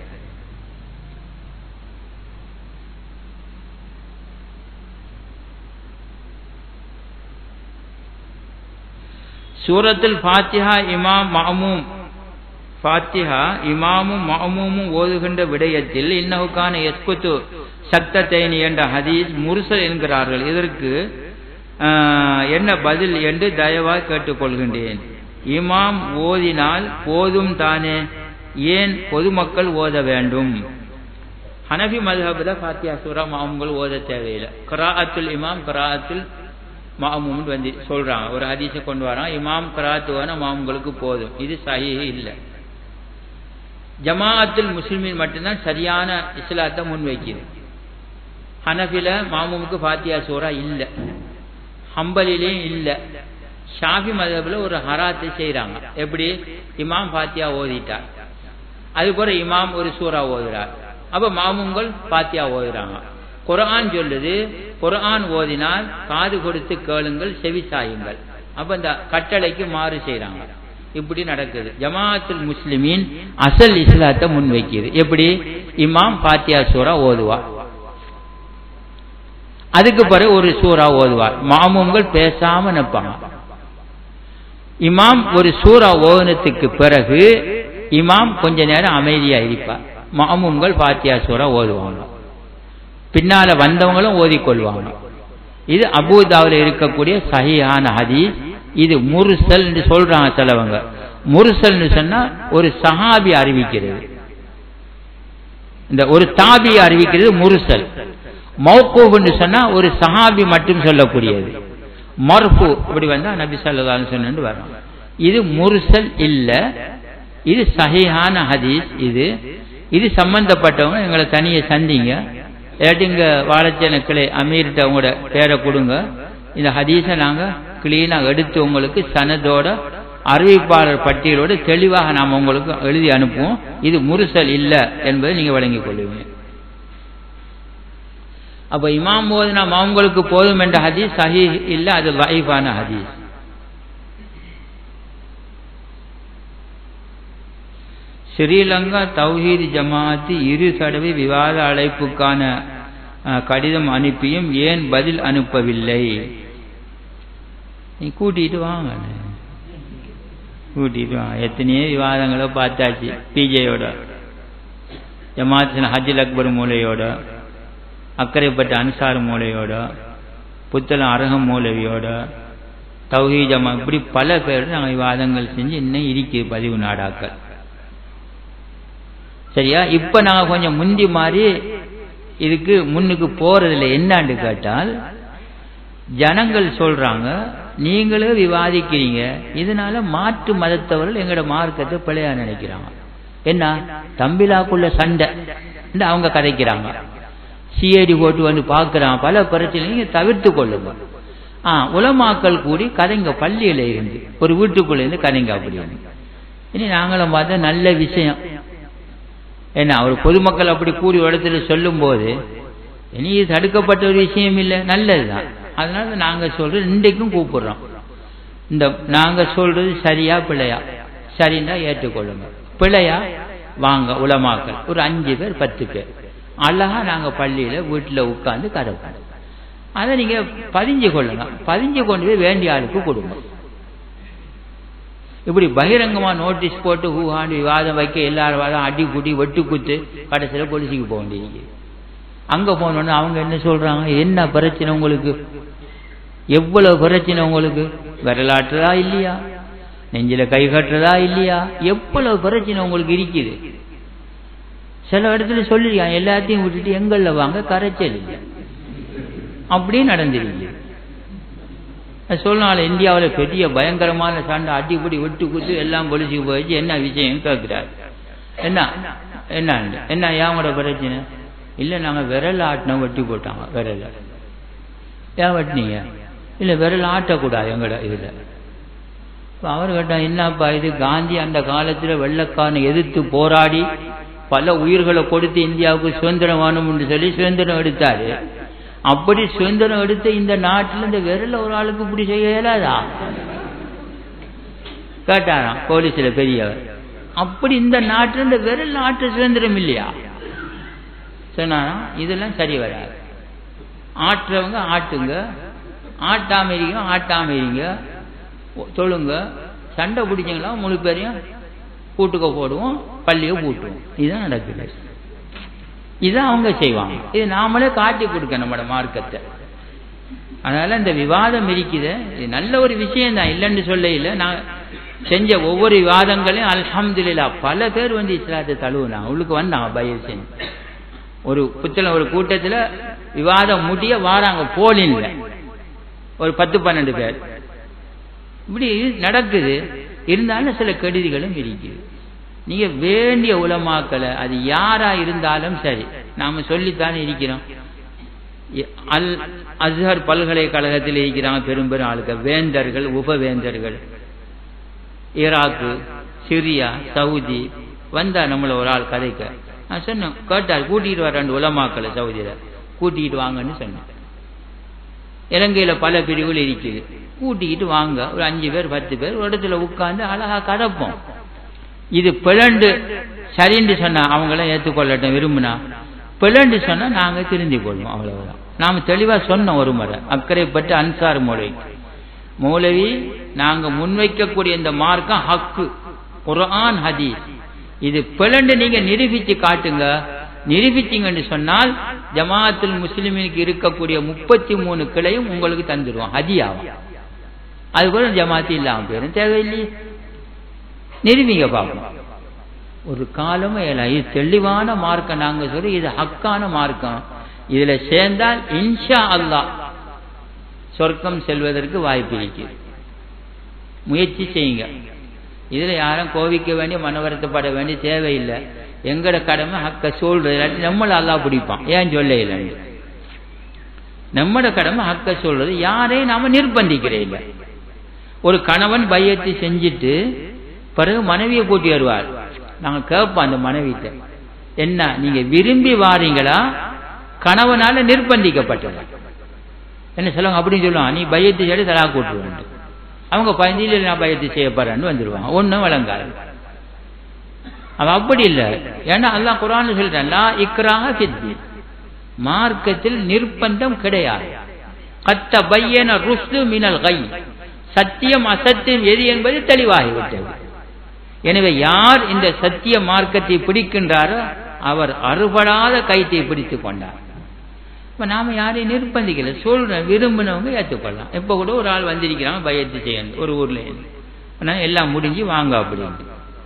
சூரத்தில் ஃபாத்திஹா இமாம் மாமூம் ஃபாத்திஹா இமாமும் மாமூமும் ஓதுகின்ற விடயத்தில் இன்னவுக்கான எஸ்குத்து சக்தத்தைனி என்ற ஹதீஸ் முருசல் என்கிறார்கள் இதற்கு என்ன பதில் என்று தயவாக கேட்டுக்கொள்கின்றேன் இமாம் ஓதினால் போதும் தானே ஏன் பொதுமக்கள் ஓத வேண்டும் ஹனபி மதுஹபில் ஃபாத்தியா சூரா மாமுங்கள் ஓத தேவையில்லை கராஅத்துல் இமாம் கராஅத்துல் மாமும் வந்து சொல்றாங்க ஒரு ஹதீஸை கொண்டு வரான் இமாம் கராத்து வேணா மாமுங்களுக்கு போதும் இது சஹி இல்லை ஜமாஅத்துல் முஸ்லிமின் மட்டும்தான் சரியான இஸ்லாத்தை முன்வைக்குது ஹனஃபில மாமுமுக்கு ஃபாத்தியா சூரா இல்லை ஹம்பலிலையும் இல்லை ஷாஃபி மதபில் ஒரு ஹராத்தை செய்கிறாங்க எப்படி இமாம் ஃபாத்தியா ஓதிட்டார் அது போல இமாம் ஒரு சூறா ஓதுறார் அப்ப மாமுங்கள் ஃபாத்தியா ஓதுறாங்க குரான் சொல்லுது குரான் ஓதினால் காது கொடுத்து கேளுங்கள் செவி சாயுங்கள் அப்ப இந்த கட்டளைக்கு மாறு செய்யறாங்க இப்படி நடக்குது ஜமாஅத்துல் முஸ்லிமின் அசல் இஸ்லாத்தை முன்வைக்குது எப்படி இமாம் பாத்தியா சூரா ஓதுவார் அதுக்கு பிறகு ஒரு சூறா ஓதுவார் மாமூம்கள் பேசாம நிற்பாங்க இமாம் ஒரு சூறா ஓதுனத்துக்கு பிறகு இமாம் கொஞ்ச நேரம் அமைதியா இருப்பார் மாமூம்கள் பாத்தியா சூறா ஓதுவாங்க பின்னால வந்தவங்களும் ஓதிக்கொள்வாங்க இது அபூதாவில் இருக்கக்கூடிய சஹியான ஹதீஸ் இது முருசல் சொல்றாங்க சிலவங்க முருசல்னு சொன்னா ஒரு சஹாபி அறிவிக்கிறது இந்த ஒரு தாபி அறிவிக்கிறது முருசல் மௌக்கூப்னு சொன்னா ஒரு சஹாபி மட்டும் சொல்லக்கூடியது மர்ஃபு இப்படி வந்தா நபி சல்லான்னு சொன்னு வரும் இது முருசல் இல்ல இது சஹிஹான ஹதீஸ் இது இது சம்பந்தப்பட்டவங்க எங்களை தனியை சந்திங்க இல்லாட்டி இங்க வாழைச்சேன கிளை அமீர்கிட்ட உங்களோட பேரை கொடுங்க இந்த ஹதீஸை நாங்க கிளீனா எடுத்து உங்களுக்கு சனதோட அறிவிப்பாளர் பட்டியலோடு தெளிவாக நாம் உங்களுக்கு எழுதி அனுப்புவோம் இது முருசல் இல்லை என்பதை நீங்க வழங்கிக் கொள்ளுவீங்க அப்ப இமாம் போதுனா அவங்களுக்கு போதும் என்ற ஹதீஸ் சஹி இல்ல அது லைஃபான ஹதீஸ் ஸ்ரீலங்கா தௌஹீத் ஜமாத்து இரு தடவை விவாத அழைப்புக்கான கடிதம் அனுப்பியும் ஏன் பதில் அனுப்பவில்லை நீ கூட்டிட்டு வாங்க கூட்டிட்டு வாங்க எத்தனையோ விவாதங்களோ பார்த்தாச்சு பிஜேயோட ஜமாத் ஹஜில் அக்பர் மூலையோட அக்கறைப்பட்ட அன்சார் மூலையோட புத்தளம் அரகம் மூலவியோட தௌஹீ ஜமா இப்படி பல பேர் நாங்கள் விவாதங்கள் செஞ்சு இன்னும் இருக்கு பதிவு நாடாக்கள் சரியா இப்ப நாங்க கொஞ்சம் முந்தி மாதிரி இதுக்கு முன்னுக்கு போறதில்ல என்னான்னு கேட்டால் ஜனங்கள் சொல்றாங்க நீங்களே விவாதிக்கிறீங்க இதனால மாற்று மதத்தவர்கள் எங்களோட மார்க்கத்தை பிழையா நினைக்கிறாங்க என்ன தம்பிலாக்குள்ள சண்டை அவங்க கதைக்கிறாங்க சிஐடி போட்டு வந்து பார்க்கிறான் பல பிரச்சனைங்க தவிர்த்து கொள்ளுங்க ஆ உலமாக்கள் கூடி கதைங்க பள்ளியில இருந்து ஒரு வீட்டுக்குள்ள இருந்து கதைங்க அப்படின்னு இனி நாங்களும் பார்த்தா நல்ல விஷயம் என்ன அவர் பொதுமக்கள் அப்படி கூடி இடத்துல சொல்லும் போது இனி இது தடுக்கப்பட்ட ஒரு விஷயம் இல்லை நல்லதுதான் அதனால நாங்க சொல்றது இன்றைக்கும் கூப்பிடுறோம் இந்த நாங்க சொல்றது சரியா பிள்ளையா சரின்னா ஏற்றுக்கொள்ளுங்க பிள்ளையா வாங்க உலமாக்கள் ஒரு அஞ்சு பேர் பத்து பேர் அழகா நாங்க பள்ளியில வீட்டுல உட்கார்ந்து கதைப்போம் அதை நீங்க பதிஞ்சு கொள்ளுங்க பதிஞ்சு கொண்டு போய் வேண்டிய ஆளுக்கு கொடுங்க இப்படி பகிரங்கமா நோட்டீஸ் போட்டு ஹூஹாண்டு விவாதம் வைக்க எல்லாரும் வாதம் அடி குடி வெட்டு குத்து கடைசியில பொலிசிக்கு போக வேண்டியது அங்க போனோன்னு அவங்க என்ன சொல்றாங்க என்ன பிரச்சனை உங்களுக்கு எவ்வளவு பிரச்சனை உங்களுக்கு விரலாட்டுறதா இல்லையா நெஞ்சில கை கட்டுறதா இல்லையா எவ்வளவு பிரச்சனை உங்களுக்கு இருக்குது சில இடத்துல சொல்லிருக்கான் எல்லாத்தையும் விட்டுட்டு எங்கள்ல வாங்க கரைச்சல் இல்லை அப்படியே நடந்துருக்கு சொன்னால இந்தியாவில் பெரிய பயங்கரமான சண்டை அடிப்படி விட்டு குத்து எல்லாம் பொலிச்சுக்கு போயிடுச்சு என்ன விஷயம் கேட்கிறாரு என்ன என்ன என்ன ஏன் பிரச்சனை இல்லை நாங்கள் விரல் ஆட்டினோம் வெட்டி போட்டாங்க விரல ஏன் வெட்டினீங்க இல்லை விரல் ஆட்டக்கூடாது எங்கட இதில் அவர் கேட்டான் என்னப்பா இது காந்தி அந்த காலத்தில் வெள்ளக்காரனை எதிர்த்து போராடி பல உயிர்களை கொடுத்து இந்தியாவுக்கு சுதந்திரம் வேணும்னு சொல்லி சுதந்திரம் எடுத்தாரு அப்படி சுதந்திரம் எடுத்த இந்த நாட்டில் இந்த விரல ஒரு ஆளுக்கு இப்படி செய்ய இயலாதா கேட்டாராம் போலீஸ்ல பெரியவர் அப்படி இந்த நாட்டில் இந்த விரல் நாட்டு சுதந்திரம் இல்லையா சொன்னாராம் இதெல்லாம் சரி வராது ஆட்டுறவங்க ஆட்டுங்க ஆட்டாம இருங்க ஆட்டாம இருங்க தொழுங்க சண்டை பிடிச்சிங்களா முழு பேரையும் கூட்டுக்க போடுவோம் பள்ளியை பூட்டுவோம் இதுதான் நடக்குது இதான் அவங்க செய்வாங்க இது நாமளே காட்டி கொடுக்க நம்மளோட மார்க்கத்தை அதனால இந்த விவாதம் இருக்குது இது நல்ல ஒரு விஷயம் தான் இல்லைன்னு சொல்ல இல்லை நான் செஞ்ச ஒவ்வொரு விவாதங்களையும் அல்ஹம்துலில்லா பல பேர் வந்து இஸ்லாத்தை தழுவுனாங்க உள்ளுக்கு வந்தாங்க பயிர் செஞ்சு ஒரு புத்தளம் ஒரு கூட்டத்தில் விவாதம் முடிய வாராங்க போலின்ல ஒரு பத்து பன்னெண்டு பேர் இப்படி நடக்குது இருந்தாலும் சில கெடுதிகளும் இருக்குது நீங்க வேண்டிய உலமாக்களை அது யாரா இருந்தாலும் சரி நாம சொல்லித்தானே இருக்கிறோம் அல் அஸ்ஹர் பல்கலைக்கழகத்தில் இருக்கிறாங்க பெரும் பெரும் ஆளுக்க வேந்தர்கள் உபவேந்தர்கள் ஈராக்கு சிரியா சவுதி வந்தா நம்மள ஒரு ஆள் கதைக்க நான் சொன்னேன் கேட்டார் கூட்டிட்டு வர ரெண்டு உலமாக்களை சவுதியில கூட்டிகிட்டு வாங்கன்னு சொன்னேன் இலங்கையில பல பிரிவுகள் இருக்குது கூட்டிக்கிட்டு வாங்க ஒரு அஞ்சு பேர் பத்து பேர் ஒரு இடத்துல உட்கார்ந்து அழகா கதப்போம் இது பிளண்டு சரின்னு சொன்னா அவங்களாம் ஏற்றுக்கொள்ளட்டும் விரும்பினா பிளண்டு சொன்னா நாங்க திருந்தி கொள்வோம் அவ்வளவுதான் நாம தெளிவா சொன்னோம் ஒரு முறை அக்கறைப்பட்டு அன்சார் மௌலவி மௌலவி நாங்க முன்வைக்கக்கூடிய இந்த மார்க்கம் ஹக்கு குரான் ஹதீஸ் இது பிளண்டு நீங்க நிரூபிச்சு காட்டுங்க நிரூபிச்சிங்கன்னு சொன்னால் ஜமாத்துல் முஸ்லிமினுக்கு இருக்கக்கூடிய முப்பத்தி மூணு கிளையும் உங்களுக்கு தந்துடுவோம் ஹதியாவும் அது கூட ஜமாத்து இல்லாம போயிடும் தேவையில்லையே நிரூபிங்க பார்ப்போம் ஒரு காலமும் இது தெளிவான மார்க்கம் நாங்க சொல்லி இது ஹக்கான மார்க்கம் இதுல சேர்ந்தால் இன்ஷா அல்லாஹ் சொர்க்கம் செல்வதற்கு வாய்ப்பு இருக்குது முயற்சி செய்யுங்க இதுல யாரும் கோவிக்க வேண்டிய மனவருத்தப்பட வேண்டிய தேவையில்லை எங்கட கடமை ஹக்க சொல்றது இல்லாட்டி நம்மள அல்லாஹ் பிடிப்பான் ஏன் சொல்ல இல்லைன்னு நம்மட கடமை ஹக்க சொல்றது யாரையும் நாம நிர்பந்திக்கிறே இல்லை ஒரு கணவன் பையத்தை செஞ்சுட்டு பிறகு மனைவியை கூட்டி வருவார் நாங்க கேட்போம் அந்த மனைவிட்ட என்ன நீங்க விரும்பி வாரீங்களா கணவனால நிர்பந்திக்கப்பட்டதா என்ன சொல்லுவாங்க அப்படின்னு சொல்லுவாங்க நீ பையத்தை செய்ய தலா கூட்டுருவாங்க அவங்க பதினஞ்சு நான் பயத்தை செய்ய போறேன்னு வந்துருவாங்க ஒன்றும் வழங்காது அவன் அப்படி இல்லை ஏன்னா அல்லாஹ் குரான் சொல்லிட்டான் லா இக்ராக சித்தி மார்க்கத்தில் நிர்பந்தம் கிடையாது கத்த பையன ருஷ்டு மினல் கை சத்தியம் அசத்தியம் எது என்பது தெளிவாகிவிட்டது எனவே யார் இந்த சத்திய மார்க்கத்தை பிடிக்கின்றாரோ அவர் அறுபடாத கைத்தை பிடித்துக் கொண்டார் இப்ப நாம யாரையும் நிர்பந்திக்கல சொல்றேன் விரும்பினவங்க ஏற்றுக்கொள்ளலாம் இப்ப கூட ஒரு ஆள் வந்திருக்கிறாங்க பயத்து செய்யணும் ஒரு ஊர்ல இருந்து ஆனா எல்லாம் முடிஞ்சு வாங்க அப்படின்னு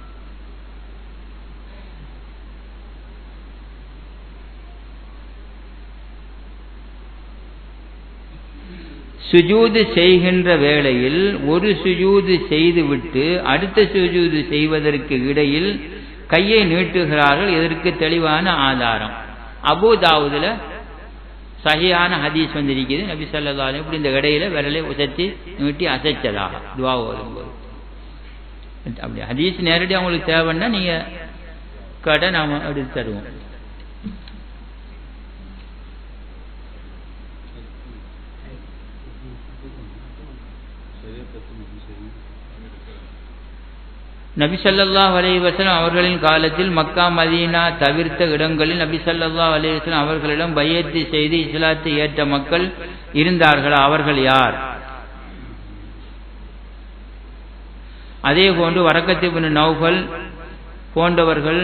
சுஜூது செய்கின்ற வேளையில் ஒரு சுஜூது செய்துவிட்டு அடுத்த சுஜூது செய்வதற்கு இடையில் கையை நீட்டுகிறார்கள் இதற்கு தெளிவான ஆதாரம் அபுதாவுதுல சகியான ஹதீஸ் வந்திருக்கிறது நபி சொல்லா இப்படி இந்த இடையில விரலை உசத்தி நீட்டி அசைச்சதாக துவா ஓதும்போது அப்படி ஹதீஸ் நேரடி அவங்களுக்கு தேவைன்னா நீங்க கடை நாம எடுத்து தருவோம் நபி சல்லா அலைவசலம் அவர்களின் காலத்தில் மக்கா மதீனா தவிர்த்த இடங்களில் நபி சல்லா அலைவசலம் அவர்களிடம் பையத்தி செய்து இஸ்லாத்தை ஏற்ற மக்கள் இருந்தார்களா அவர்கள் யார் அதே போன்று வரக்கத்திபின் நௌஃபல் போன்றவர்கள்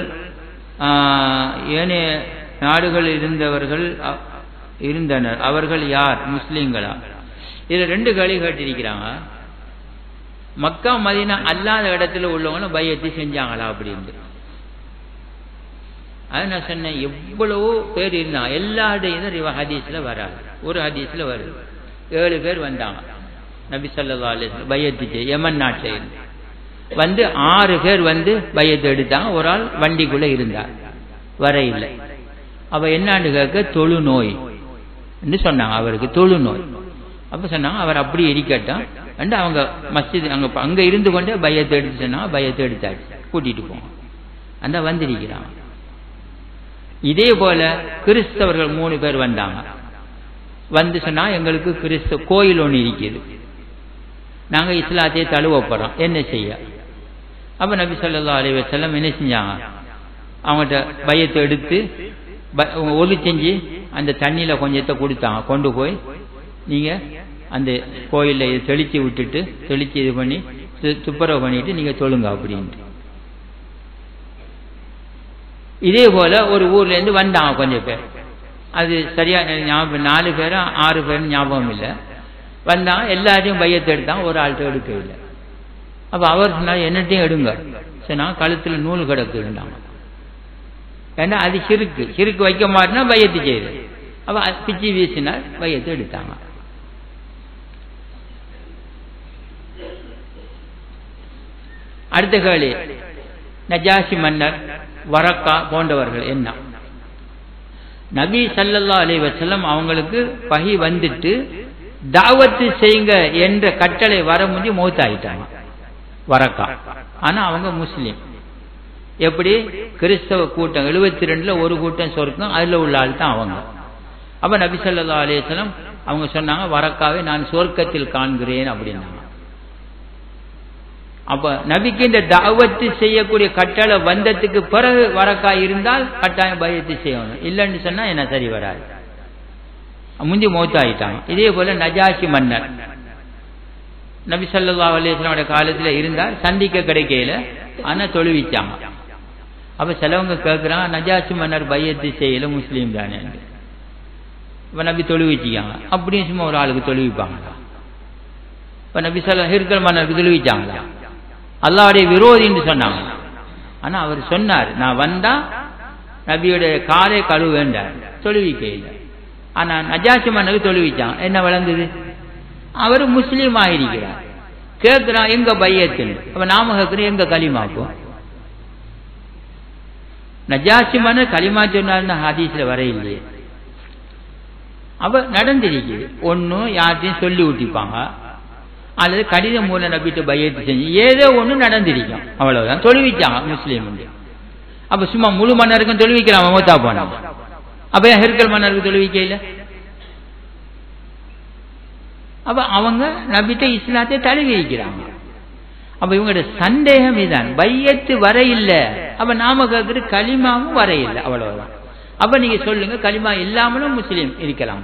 ஏனைய நாடுகளில் இருந்தவர்கள் இருந்தனர் அவர்கள் யார் முஸ்லீம்களா இதுல ரெண்டு கேள்வி கேட்டிருக்கிறாங்க மக்கா மதினா அல்லாத இடத்துல உள்ளவங்களும் பையத்தை செஞ்சாங்களா அப்படின்னு அது நான் சொன்னேன் எவ்வளவோ பேர் இருந்தாங்க எல்லா இடையும் ஹதீஸ்ல வராது ஒரு ஹதீஸ்ல வருது ஏழு பேர் வந்தாங்க நபி சொல்லா அலிஸ்லாம் பையத்து யமன் நாட்டில் வந்து ஆறு பேர் வந்து பையத்தை எடுத்தாங்க ஒரு ஆள் வண்டிக்குள்ள இருந்தார் வர இல்லை அவ என்னான்னு கேட்க தொழுநோய் சொன்னாங்க அவருக்கு தொழுநோய் அப்ப சொன்னாங்க அவர் அப்படி இருக்கட்டும் அண்டு அவங்க மஸ்ஜித் அங்க அங்க இருந்து கொண்டே பயத்தை எடுத்து சொன்னாங்க பயத்தை எடுத்தாச்சு கூட்டிட்டு போங்க அந்த வந்திருக்கிறாங்க இதே போல கிறிஸ்தவர்கள் மூணு பேர் வந்தாங்க வந்து சொன்னா எங்களுக்கு கிறிஸ்தவ கோயில் ஒன்று இருக்குது நாங்க இஸ்லாத்தையே தழுவ போறோம் என்ன செய்ய அப்ப நபி சொல்லா அலி வசல்லம் என்ன செஞ்சாங்க அவங்கள்ட்ட பயத்தை எடுத்து ஒலி செஞ்சு அந்த தண்ணியில கொஞ்சத்தை கொடுத்தாங்க கொண்டு போய் நீங்க அந்த கோயில்ல தெளிச்சு விட்டுட்டு தெளிச்சு இது பண்ணி துப்புரவு பண்ணிட்டு நீங்க சொல்லுங்க அப்படின்ட்டு இதே போல ஒரு ஊர்ல இருந்து வந்தாங்க கொஞ்சம் பேர் அது சரியா ஞாபகம் நாலு பேரும் ஆறு பேரும் ஞாபகம் இல்லை வந்தாங்க எல்லாரையும் பையத்தை எடுத்தாங்க ஒரு ஆள்கிட்ட எடுக்க இல்லை அப்ப அவர் சொன்னார் என்னட்டையும் எடுங்க சொன்னா கழுத்துல நூல் கிடக்குதுண்டாங்க ஏன்னா அது சிறுக்கு சிறுக்கு வைக்க மாட்டினா பையத்து செய்யுது அப்ப பிச்சு வீசினார் பையத்தை எடுத்தாங்க அடுத்த கேள்வி நஜாசி மன்னர் வரக்கா போன்றவர்கள் என்ன நபி சல்லல்லா அலி வசல்லம் அவங்களுக்கு பகி வந்துட்டு தாவத்து செய்யுங்க என்ற கட்டளை வர முடிஞ்சு மௌத்தாயிட்டாங்க வரக்கா ஆனா அவங்க முஸ்லீம் எப்படி கிறிஸ்தவ கூட்டம் எழுபத்தி ரெண்டுல ஒரு கூட்டம் சொர்க்கம் அதுல உள்ள ஆள் தான் அவங்க அப்ப நபி சொல்லா அலிஸ்லாம் அவங்க சொன்னாங்க வரக்காவே நான் சொர்க்கத்தில் காண்கிறேன் அப்படின்னாங்க அப்ப நபிக்கு இந்த தாவத்து செய்யக்கூடிய கட்டளை வந்ததுக்கு பிறகு வரக்கா இருந்தால் கட்டாயம் பயத்து செய்யணும் இல்லைன்னு சொன்னா என்ன சரி வராது முந்தி மௌத்தாயிட்டாங்க இதே போல நஜாசி மன்னர் நபி சொல்லா அலிஸ்லாமோட காலத்துல இருந்தால் சந்திக்க கிடைக்கல ஆனா தொழுவிச்சாங்க அப்ப சிலவங்க கேட்கிறாங்க நஜாசி மன்னர் பையத்து செய்யல முஸ்லீம் தானே இப்ப நபி தொழுவிச்சிக்காங்க அப்படின்னு சும்மா ஒரு ஆளுக்கு தொழுவிப்பாங்களா இப்ப நபி சொல்ல ஹிர்கல் மன்னருக்கு தொழுவிச்சாங்களா அல்லாவுடைய விரோதின்னு சொன்னாங்க ஆனா அவர் சொன்னார் நான் வந்தா நபியுடைய காலை கழுவு வேண்டார் தொழுவிக்க இல்லை ஆனா நஜாசி மன்னருக்கு தொழுவிச்சான் என்ன விளங்குது அவர் முஸ்லீம் ஆயிருக்கிறார் கேட்கிறான் எங்க பையத்துன்னு அப்ப நாம கேட்கிறோம் எங்க களிமாக்கும் நஜாசி மன்னர் களிமா சொன்னார்னு ஹதீஸ்ல வர இல்லையே அவ நடந்திருக்குது ஒன்னும் யார்ட்டையும் சொல்லி ஊட்டிப்பாங்க அல்லது கடிதம் மூலம் நம்பிட்டு பையத்து செஞ்சு ஏதோ ஒண்ணு நடந்திருக்கும் அவ்வளவுதான் தொழுவிச்சாங்க முஸ்லீம் அப்ப சும்மா முழு மன்னருக்கும் தொழுவிக்கலாம் மமதா போனாங்க அப்ப ஏன் ஹெர்கல் மன்னருக்கு தொழுவிக்க இல்ல அப்ப அவங்க நபிட்ட இஸ்லாத்தை தழுவி வைக்கிறாங்க அப்ப இவங்களோட சந்தேகம் இதான் பையத்து வர இல்ல அப்ப நாம கேட்கிற களிமாவும் வர இல்லை அவ்வளவுதான் அப்ப நீங்க சொல்லுங்க களிமா இல்லாமலும் முஸ்லீம் இருக்கலாம்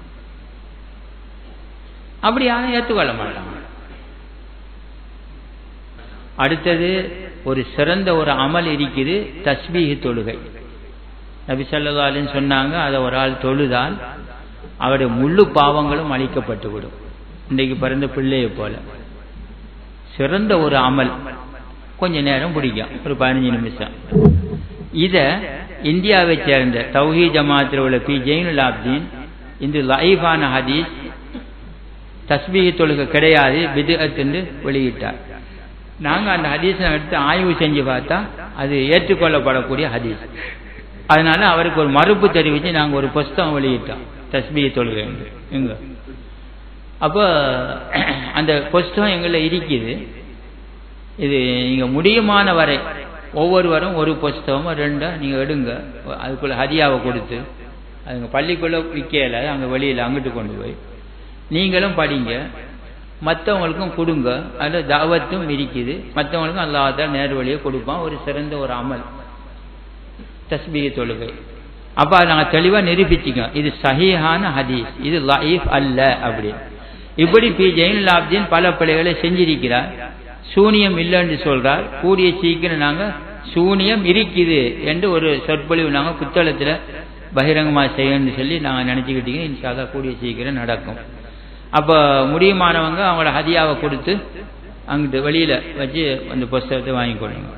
அப்படியான ஏற்றுக்கொள்ள மாட்டாங்க அடுத்தது ஒரு சிறந்த ஒரு அமல் இருக்குது தஸ்பீக தொழுகை நபி சொல்லதாலின்னு சொன்னாங்க அதை ஒரு ஆள் தொழுதால் அவருடைய முழு பாவங்களும் அழிக்கப்பட்டு விடும் இன்றைக்கு பிறந்த பிள்ளையை போல சிறந்த ஒரு அமல் கொஞ்ச நேரம் பிடிக்கும் ஒரு பதினஞ்சு நிமிஷம் இத இந்தியாவை சேர்ந்த தௌஹி ஜமாத்தில் உள்ள பி ஜெயினுல் ஆப்தீன் இந்த லைஃபான ஹதீஸ் தஸ்பீக தொழுகை கிடையாது பிதுஅத் என்று வெளியிட்டார் நாங்க அந்த ஹதீஸை எடுத்து ஆய்வு செஞ்சு பார்த்தா அது ஏற்றுக்கொள்ளப்படக்கூடிய ஹதீஸ் அதனால அவருக்கு ஒரு மறுப்பு தெரிவித்து நாங்க ஒரு புஸ்தகம் வெளியிட்டோம் தஸ்பீக தொழுகை எங்க அப்போ அந்த புஸ்தகம் எங்களை இருக்குது இது நீங்க முடியுமான வரை ஒவ்வொருவரும் ஒரு புஸ்தகமும் ரெண்டா நீங்க எடுங்க அதுக்குள்ள ஹதியாவை கொடுத்து அதுங்க பள்ளிக்குள்ள விற்கல அங்க வெளியில அங்கிட்டு கொண்டு போய் நீங்களும் படிங்க மற்றவங்களுக்கும் கொடுங்க அதில் தாவத்தும் இருக்குது மற்றவங்களுக்கும் அல்லாஹால நேர் வழியை கொடுப்பான் ஒரு சிறந்த ஒரு அமல் தஸ்பீக தொழுகை அப்ப நாங்கள் தெளிவாக நிரூபிச்சுக்கோம் இது சஹீஹான ஹதீஸ் இது லைஃப் அல்ல அப்படி இப்படி பி ஜெயின் ஆப்தீன் பல பிள்ளைகளை செஞ்சிருக்கிறார் சூனியம் இல்லைன்னு சொல்றார் கூடிய சீக்கிரம் நாங்க சூனியம் இருக்குது என்று ஒரு சொற்பொழிவு நாங்க புத்தளத்துல பகிரங்கமா செய்யணும்னு சொல்லி நாங்க நினைச்சுக்கிட்டீங்க இன்ஷால்லா கூடிய சீக்கிரம் நடக்கும் அப்ப முடியுமானவங்க அவங்களோட ஹதியாவை கொடுத்து அங்கிட்டு வெளியில வச்சு அந்த புஸ்தகத்தை வாங்கி கொள்ளுங்க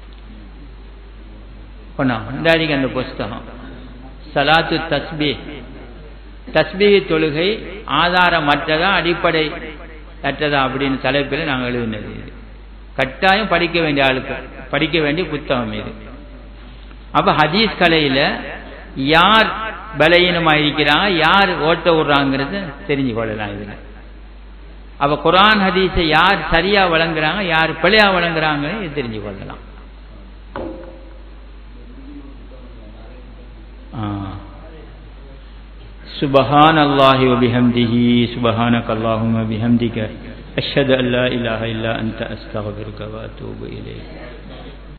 இந்தாதிக்கு அந்த புஸ்தகம் சலாத்து தஸ்பி தஸ்பீக தொழுகை ஆதாரமற்றதா அடிப்படை அற்றதா அப்படின்னு தலைப்பில் நாங்கள் எழுதினது இது கட்டாயம் படிக்க வேண்டிய ஆளுக்கு படிக்க வேண்டிய புத்தகம் இது அப்ப ஹதீஸ் கலையில யார் பலகீனமா இருக்கிறாங்க யார் ஓட்ட விடுறாங்கிறத தெரிஞ்சு கொள்ளலாம் இதுல அப்ப குரான் ஹதீஸை யார் சரியா வழங்குறாங்க யார் பிழையா வழங்குறாங்கன்னு இது தெரிஞ்சு கொள்ளலாம் سبحان الله وبحمده سبحانك اللهم وبحمدك أشهد أن لا إله إلا أنت أستغفرك وأتوب إليك